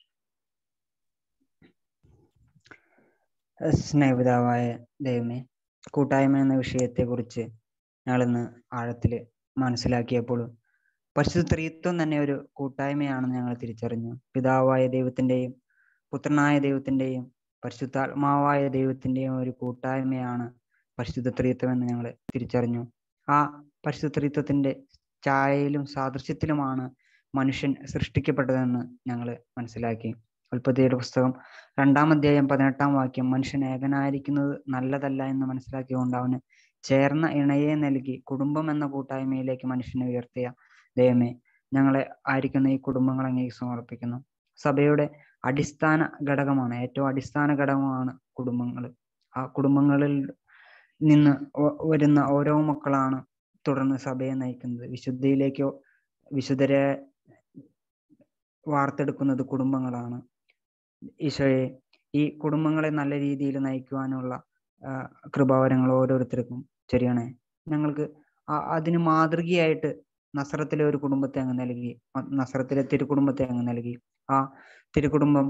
സ്നേഹിതാവായ ദൈവമേ കൂട്ടായ്മ എന്ന വിഷയത്തെക്കുറിച്ച് ഞങ്ങളിന്ന് ആഴത്തിൽ മനസ്സിലാക്കിയപ്പോൾ പരിശുദ്ധ ത്രിത്വം തന്നെ ഒരു കൂട്ടായ്മയാണെന്ന് ഞങ്ങൾ തിരിച്ചറിഞ്ഞു പിതാവായ ദൈവത്തിൻ്റെയും പുത്രനായ ദൈവത്തിൻ്റെയും പരിശുദ്ധാത്മാവായ ദൈവത്തിൻ്റെയും ഒരു കൂട്ടായ്മയാണ് പരിശുദ്ധ ത്രിത്വം എന്ന് ഞങ്ങൾ തിരിച്ചറിഞ്ഞു ആ പരിശുദ്ധ ത്രിത്വത്തിൻ്റെ ഛായയിലും സാദൃശ്യത്തിലുമാണ് മനുഷ്യൻ സൃഷ്ടിക്കപ്പെട്ടതെന്ന് ഞങ്ങൾ മനസ്സിലാക്കി ഉൽപ്പത്തിയുടെ പുസ്തകം രണ്ടാം അധ്യായം പതിനെട്ടാം വാക്യം മനുഷ്യൻ ഏകനായിരിക്കുന്നത് നല്ലതല്ല എന്ന് മനസ്സിലാക്കിക്കൊണ്ട് അവന് ചേർന്ന ഇണയെ നൽകി കുടുംബം എന്ന കൂട്ടായ്മയിലേക്ക് മനുഷ്യനെ ഉയർത്തിയ ദൈവമേ ഞങ്ങളെ ആയിരിക്കുന്ന ഈ കുടുംബങ്ങൾ അങ്ങേക്ക് സമർപ്പിക്കുന്നു സഭയുടെ അടിസ്ഥാന ഘടകമാണ് ഏറ്റവും അടിസ്ഥാന ഘടകമാണ് കുടുംബങ്ങൾ ആ കുടുംബങ്ങളിൽ നിന്ന് വരുന്ന ഓരോ മക്കളാണ് തുടർന്ന് സഭയെ നയിക്കുന്നത് വിശുദ്ധിയിലേക്കോ വിശുദ്ധരെ വാർത്തെടുക്കുന്നത് കുടുംബങ്ങളാണ് ഈശോയെ ഈ കുടുംബങ്ങളെ നല്ല രീതിയിൽ നയിക്കുവാനുള്ള കൃപാവരങ്ങൾ ഓരോരുത്തർക്കും ശരിയാണേ ഞങ്ങൾക്ക് അതിന് മാതൃകയായിട്ട് നസ്രത്തിലെ ഒരു കുടുംബത്തെ അങ്ങ് നൽകി നസ്രത്തിലെ തിരുക്കുടുംബത്തെ അങ്ങ് നൽകി ആ തിരുക്കുടുംബം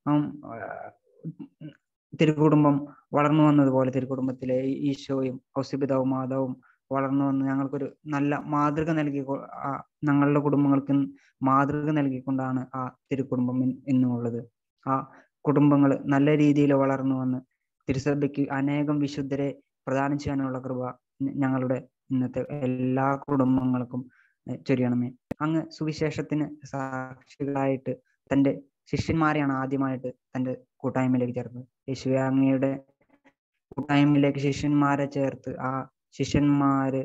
തിരുക്കുടുംബം വളർന്നു വന്നതുപോലെ തിരുക്കുടുംബത്തിലെ ഈശോയും ഔസിപിതാവും മാതാവും വളർന്നു വന്ന് ഞങ്ങൾക്കൊരു നല്ല മാതൃക നൽകി ഞങ്ങളുടെ കുടുംബങ്ങൾക്ക് മാതൃക നൽകിക്കൊണ്ടാണ് ആ തിരുക്കുടുംബം ഇന്നുമുള്ളത് ആ കുടുംബങ്ങൾ നല്ല രീതിയിൽ വളർന്നു വന്ന് തിരുസഭയ്ക്ക് അനേകം വിശുദ്ധരെ പ്രദാനം ചെയ്യാനുള്ള കൃപ ഞങ്ങളുടെ ഇന്നത്തെ എല്ലാ കുടുംബങ്ങൾക്കും ചൊരിയണമേ അങ്ങ് സുവിശേഷത്തിന് സാക്ഷികളായിട്ട് തൻ്റെ ശിഷ്യന്മാരെയാണ് ആദ്യമായിട്ട് തൻ്റെ കൂട്ടായ്മയിലേക്ക് ചേർത്തത് യേശുവെ അങ്ങയുടെ കൂട്ടായ്മയിലേക്ക് ശിഷ്യന്മാരെ ചേർത്ത് ആ ശിഷ്യന്മാര്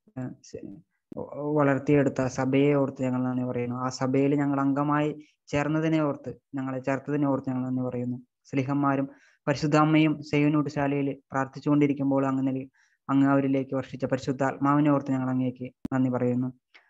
വളർത്തിയെടുത്ത സഭയെ ഓർത്ത് ഞങ്ങൾ നന്ദി പറയുന്നു ആ സഭയിൽ ഞങ്ങൾ അംഗമായി ചേർന്നതിനെ ഓർത്ത് ഞങ്ങളെ ചേർത്തതിനെ ഓർത്ത് ഞങ്ങൾ നന്ദി പറയുന്നു സ്ലിഹന്മാരും പരിശുദ്ധ അമ്മയും സേവനൂട്ടുശാലയിൽ പ്രാർത്ഥിച്ചുകൊണ്ടിരിക്കുമ്പോൾ അങ്ങ് നൽകി അങ്ങ് അവരിലേക്ക് വർഷിച്ച പരിശുദ്ധാത്മാവിനെ ഓർത്ത് ഞങ്ങൾ അങ്ങേക്ക് നന്ദി പറയുന്നു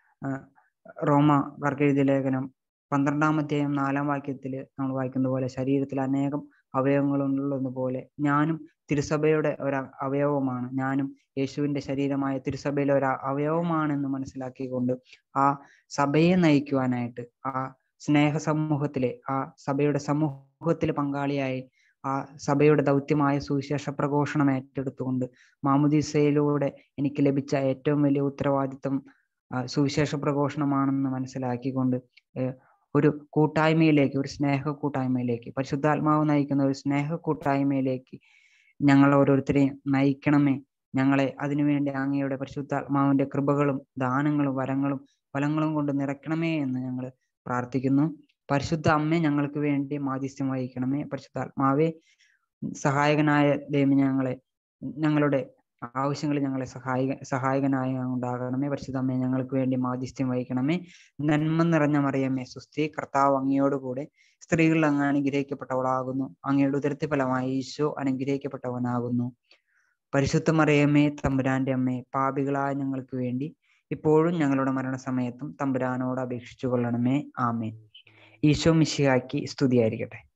റോമ കർക്കെഴുതിയ ലേഖനം പന്ത്രണ്ടാം അധ്യായം നാലാം വാക്യത്തിൽ നമ്മൾ വായിക്കുന്ന പോലെ ശരീരത്തിൽ അനേകം അവയവങ്ങളുള്ളതുപോലെ ഞാനും തിരുസഭയുടെ ഒരു അവയവമാണ് ഞാനും യേശുവിന്റെ ശരീരമായ തിരുസഭയിലെ ഒരു അവയവമാണെന്ന് മനസ്സിലാക്കിക്കൊണ്ട് ആ സഭയെ നയിക്കുവാനായിട്ട് ആ സ്നേഹ സമൂഹത്തിലെ ആ സഭയുടെ സമൂഹത്തിൽ പങ്കാളിയായി ആ സഭയുടെ ദൗത്യമായ സുവിശേഷ പ്രഘോഷണം ഏറ്റെടുത്തുകൊണ്ട് മാമുദീസയിലൂടെ എനിക്ക് ലഭിച്ച ഏറ്റവും വലിയ ഉത്തരവാദിത്വം സുവിശേഷ പ്രഘോഷണമാണെന്ന് മനസ്സിലാക്കിക്കൊണ്ട് ഒരു കൂട്ടായ്മയിലേക്ക് ഒരു സ്നേഹ കൂട്ടായ്മയിലേക്ക് പരിശുദ്ധാത്മാവ് നയിക്കുന്ന ഒരു സ്നേഹ കൂട്ടായ്മയിലേക്ക് ഞങ്ങൾ ഓരോരുത്തരെയും നയിക്കണമേ ഞങ്ങളെ അതിനുവേണ്ടി അങ്ങയുടെ പരിശുദ്ധാത്മാവിന്റെ കൃപകളും ദാനങ്ങളും വരങ്ങളും ഫലങ്ങളും കൊണ്ട് നിറയ്ക്കണമേ എന്ന് ഞങ്ങൾ പ്രാർത്ഥിക്കുന്നു പരിശുദ്ധ അമ്മ ഞങ്ങൾക്ക് വേണ്ടി മാധ്യസ്ഥ്യം വഹിക്കണമേ പരിശുദ്ധാത്മാവെ സഹായകനായ ദൈവം ഞങ്ങളെ ഞങ്ങളുടെ ആവശ്യങ്ങളിൽ ഞങ്ങളെ സഹായിക സഹായകനായ ഉണ്ടാകണമേ പരിശുദ്ധ അമ്മയെ ഞങ്ങൾക്ക് വേണ്ടി മാധ്യസ്ഥ്യം വഹിക്കണമേ നന്മ നിറഞ്ഞ മറിയമ്മേ സുസ്ഥി കർത്താവ് അങ്ങയോടുകൂടെ സ്ത്രീകൾ അങ്ങ് അനുഗ്രഹിക്കപ്പെട്ടവളാകുന്നു അങ്ങയുടെ ഉദരത്തി ഫലമായി ഈശോ അനുഗ്രഹിക്കപ്പെട്ടവനാകുന്നു പരിശുദ്ധ മറിയമ്മേ തമ്പുരാന്റെ അമ്മേ പാപികളായ ഞങ്ങൾക്ക് വേണ്ടി ഇപ്പോഴും ഞങ്ങളുടെ മരണസമയത്തും തമ്പുരാനോട് അപേക്ഷിച്ചു കൊള്ളണമേ ആമേ ഈശോ മിശിഹാക്കി സ്തുതിയായിരിക്കട്ടെ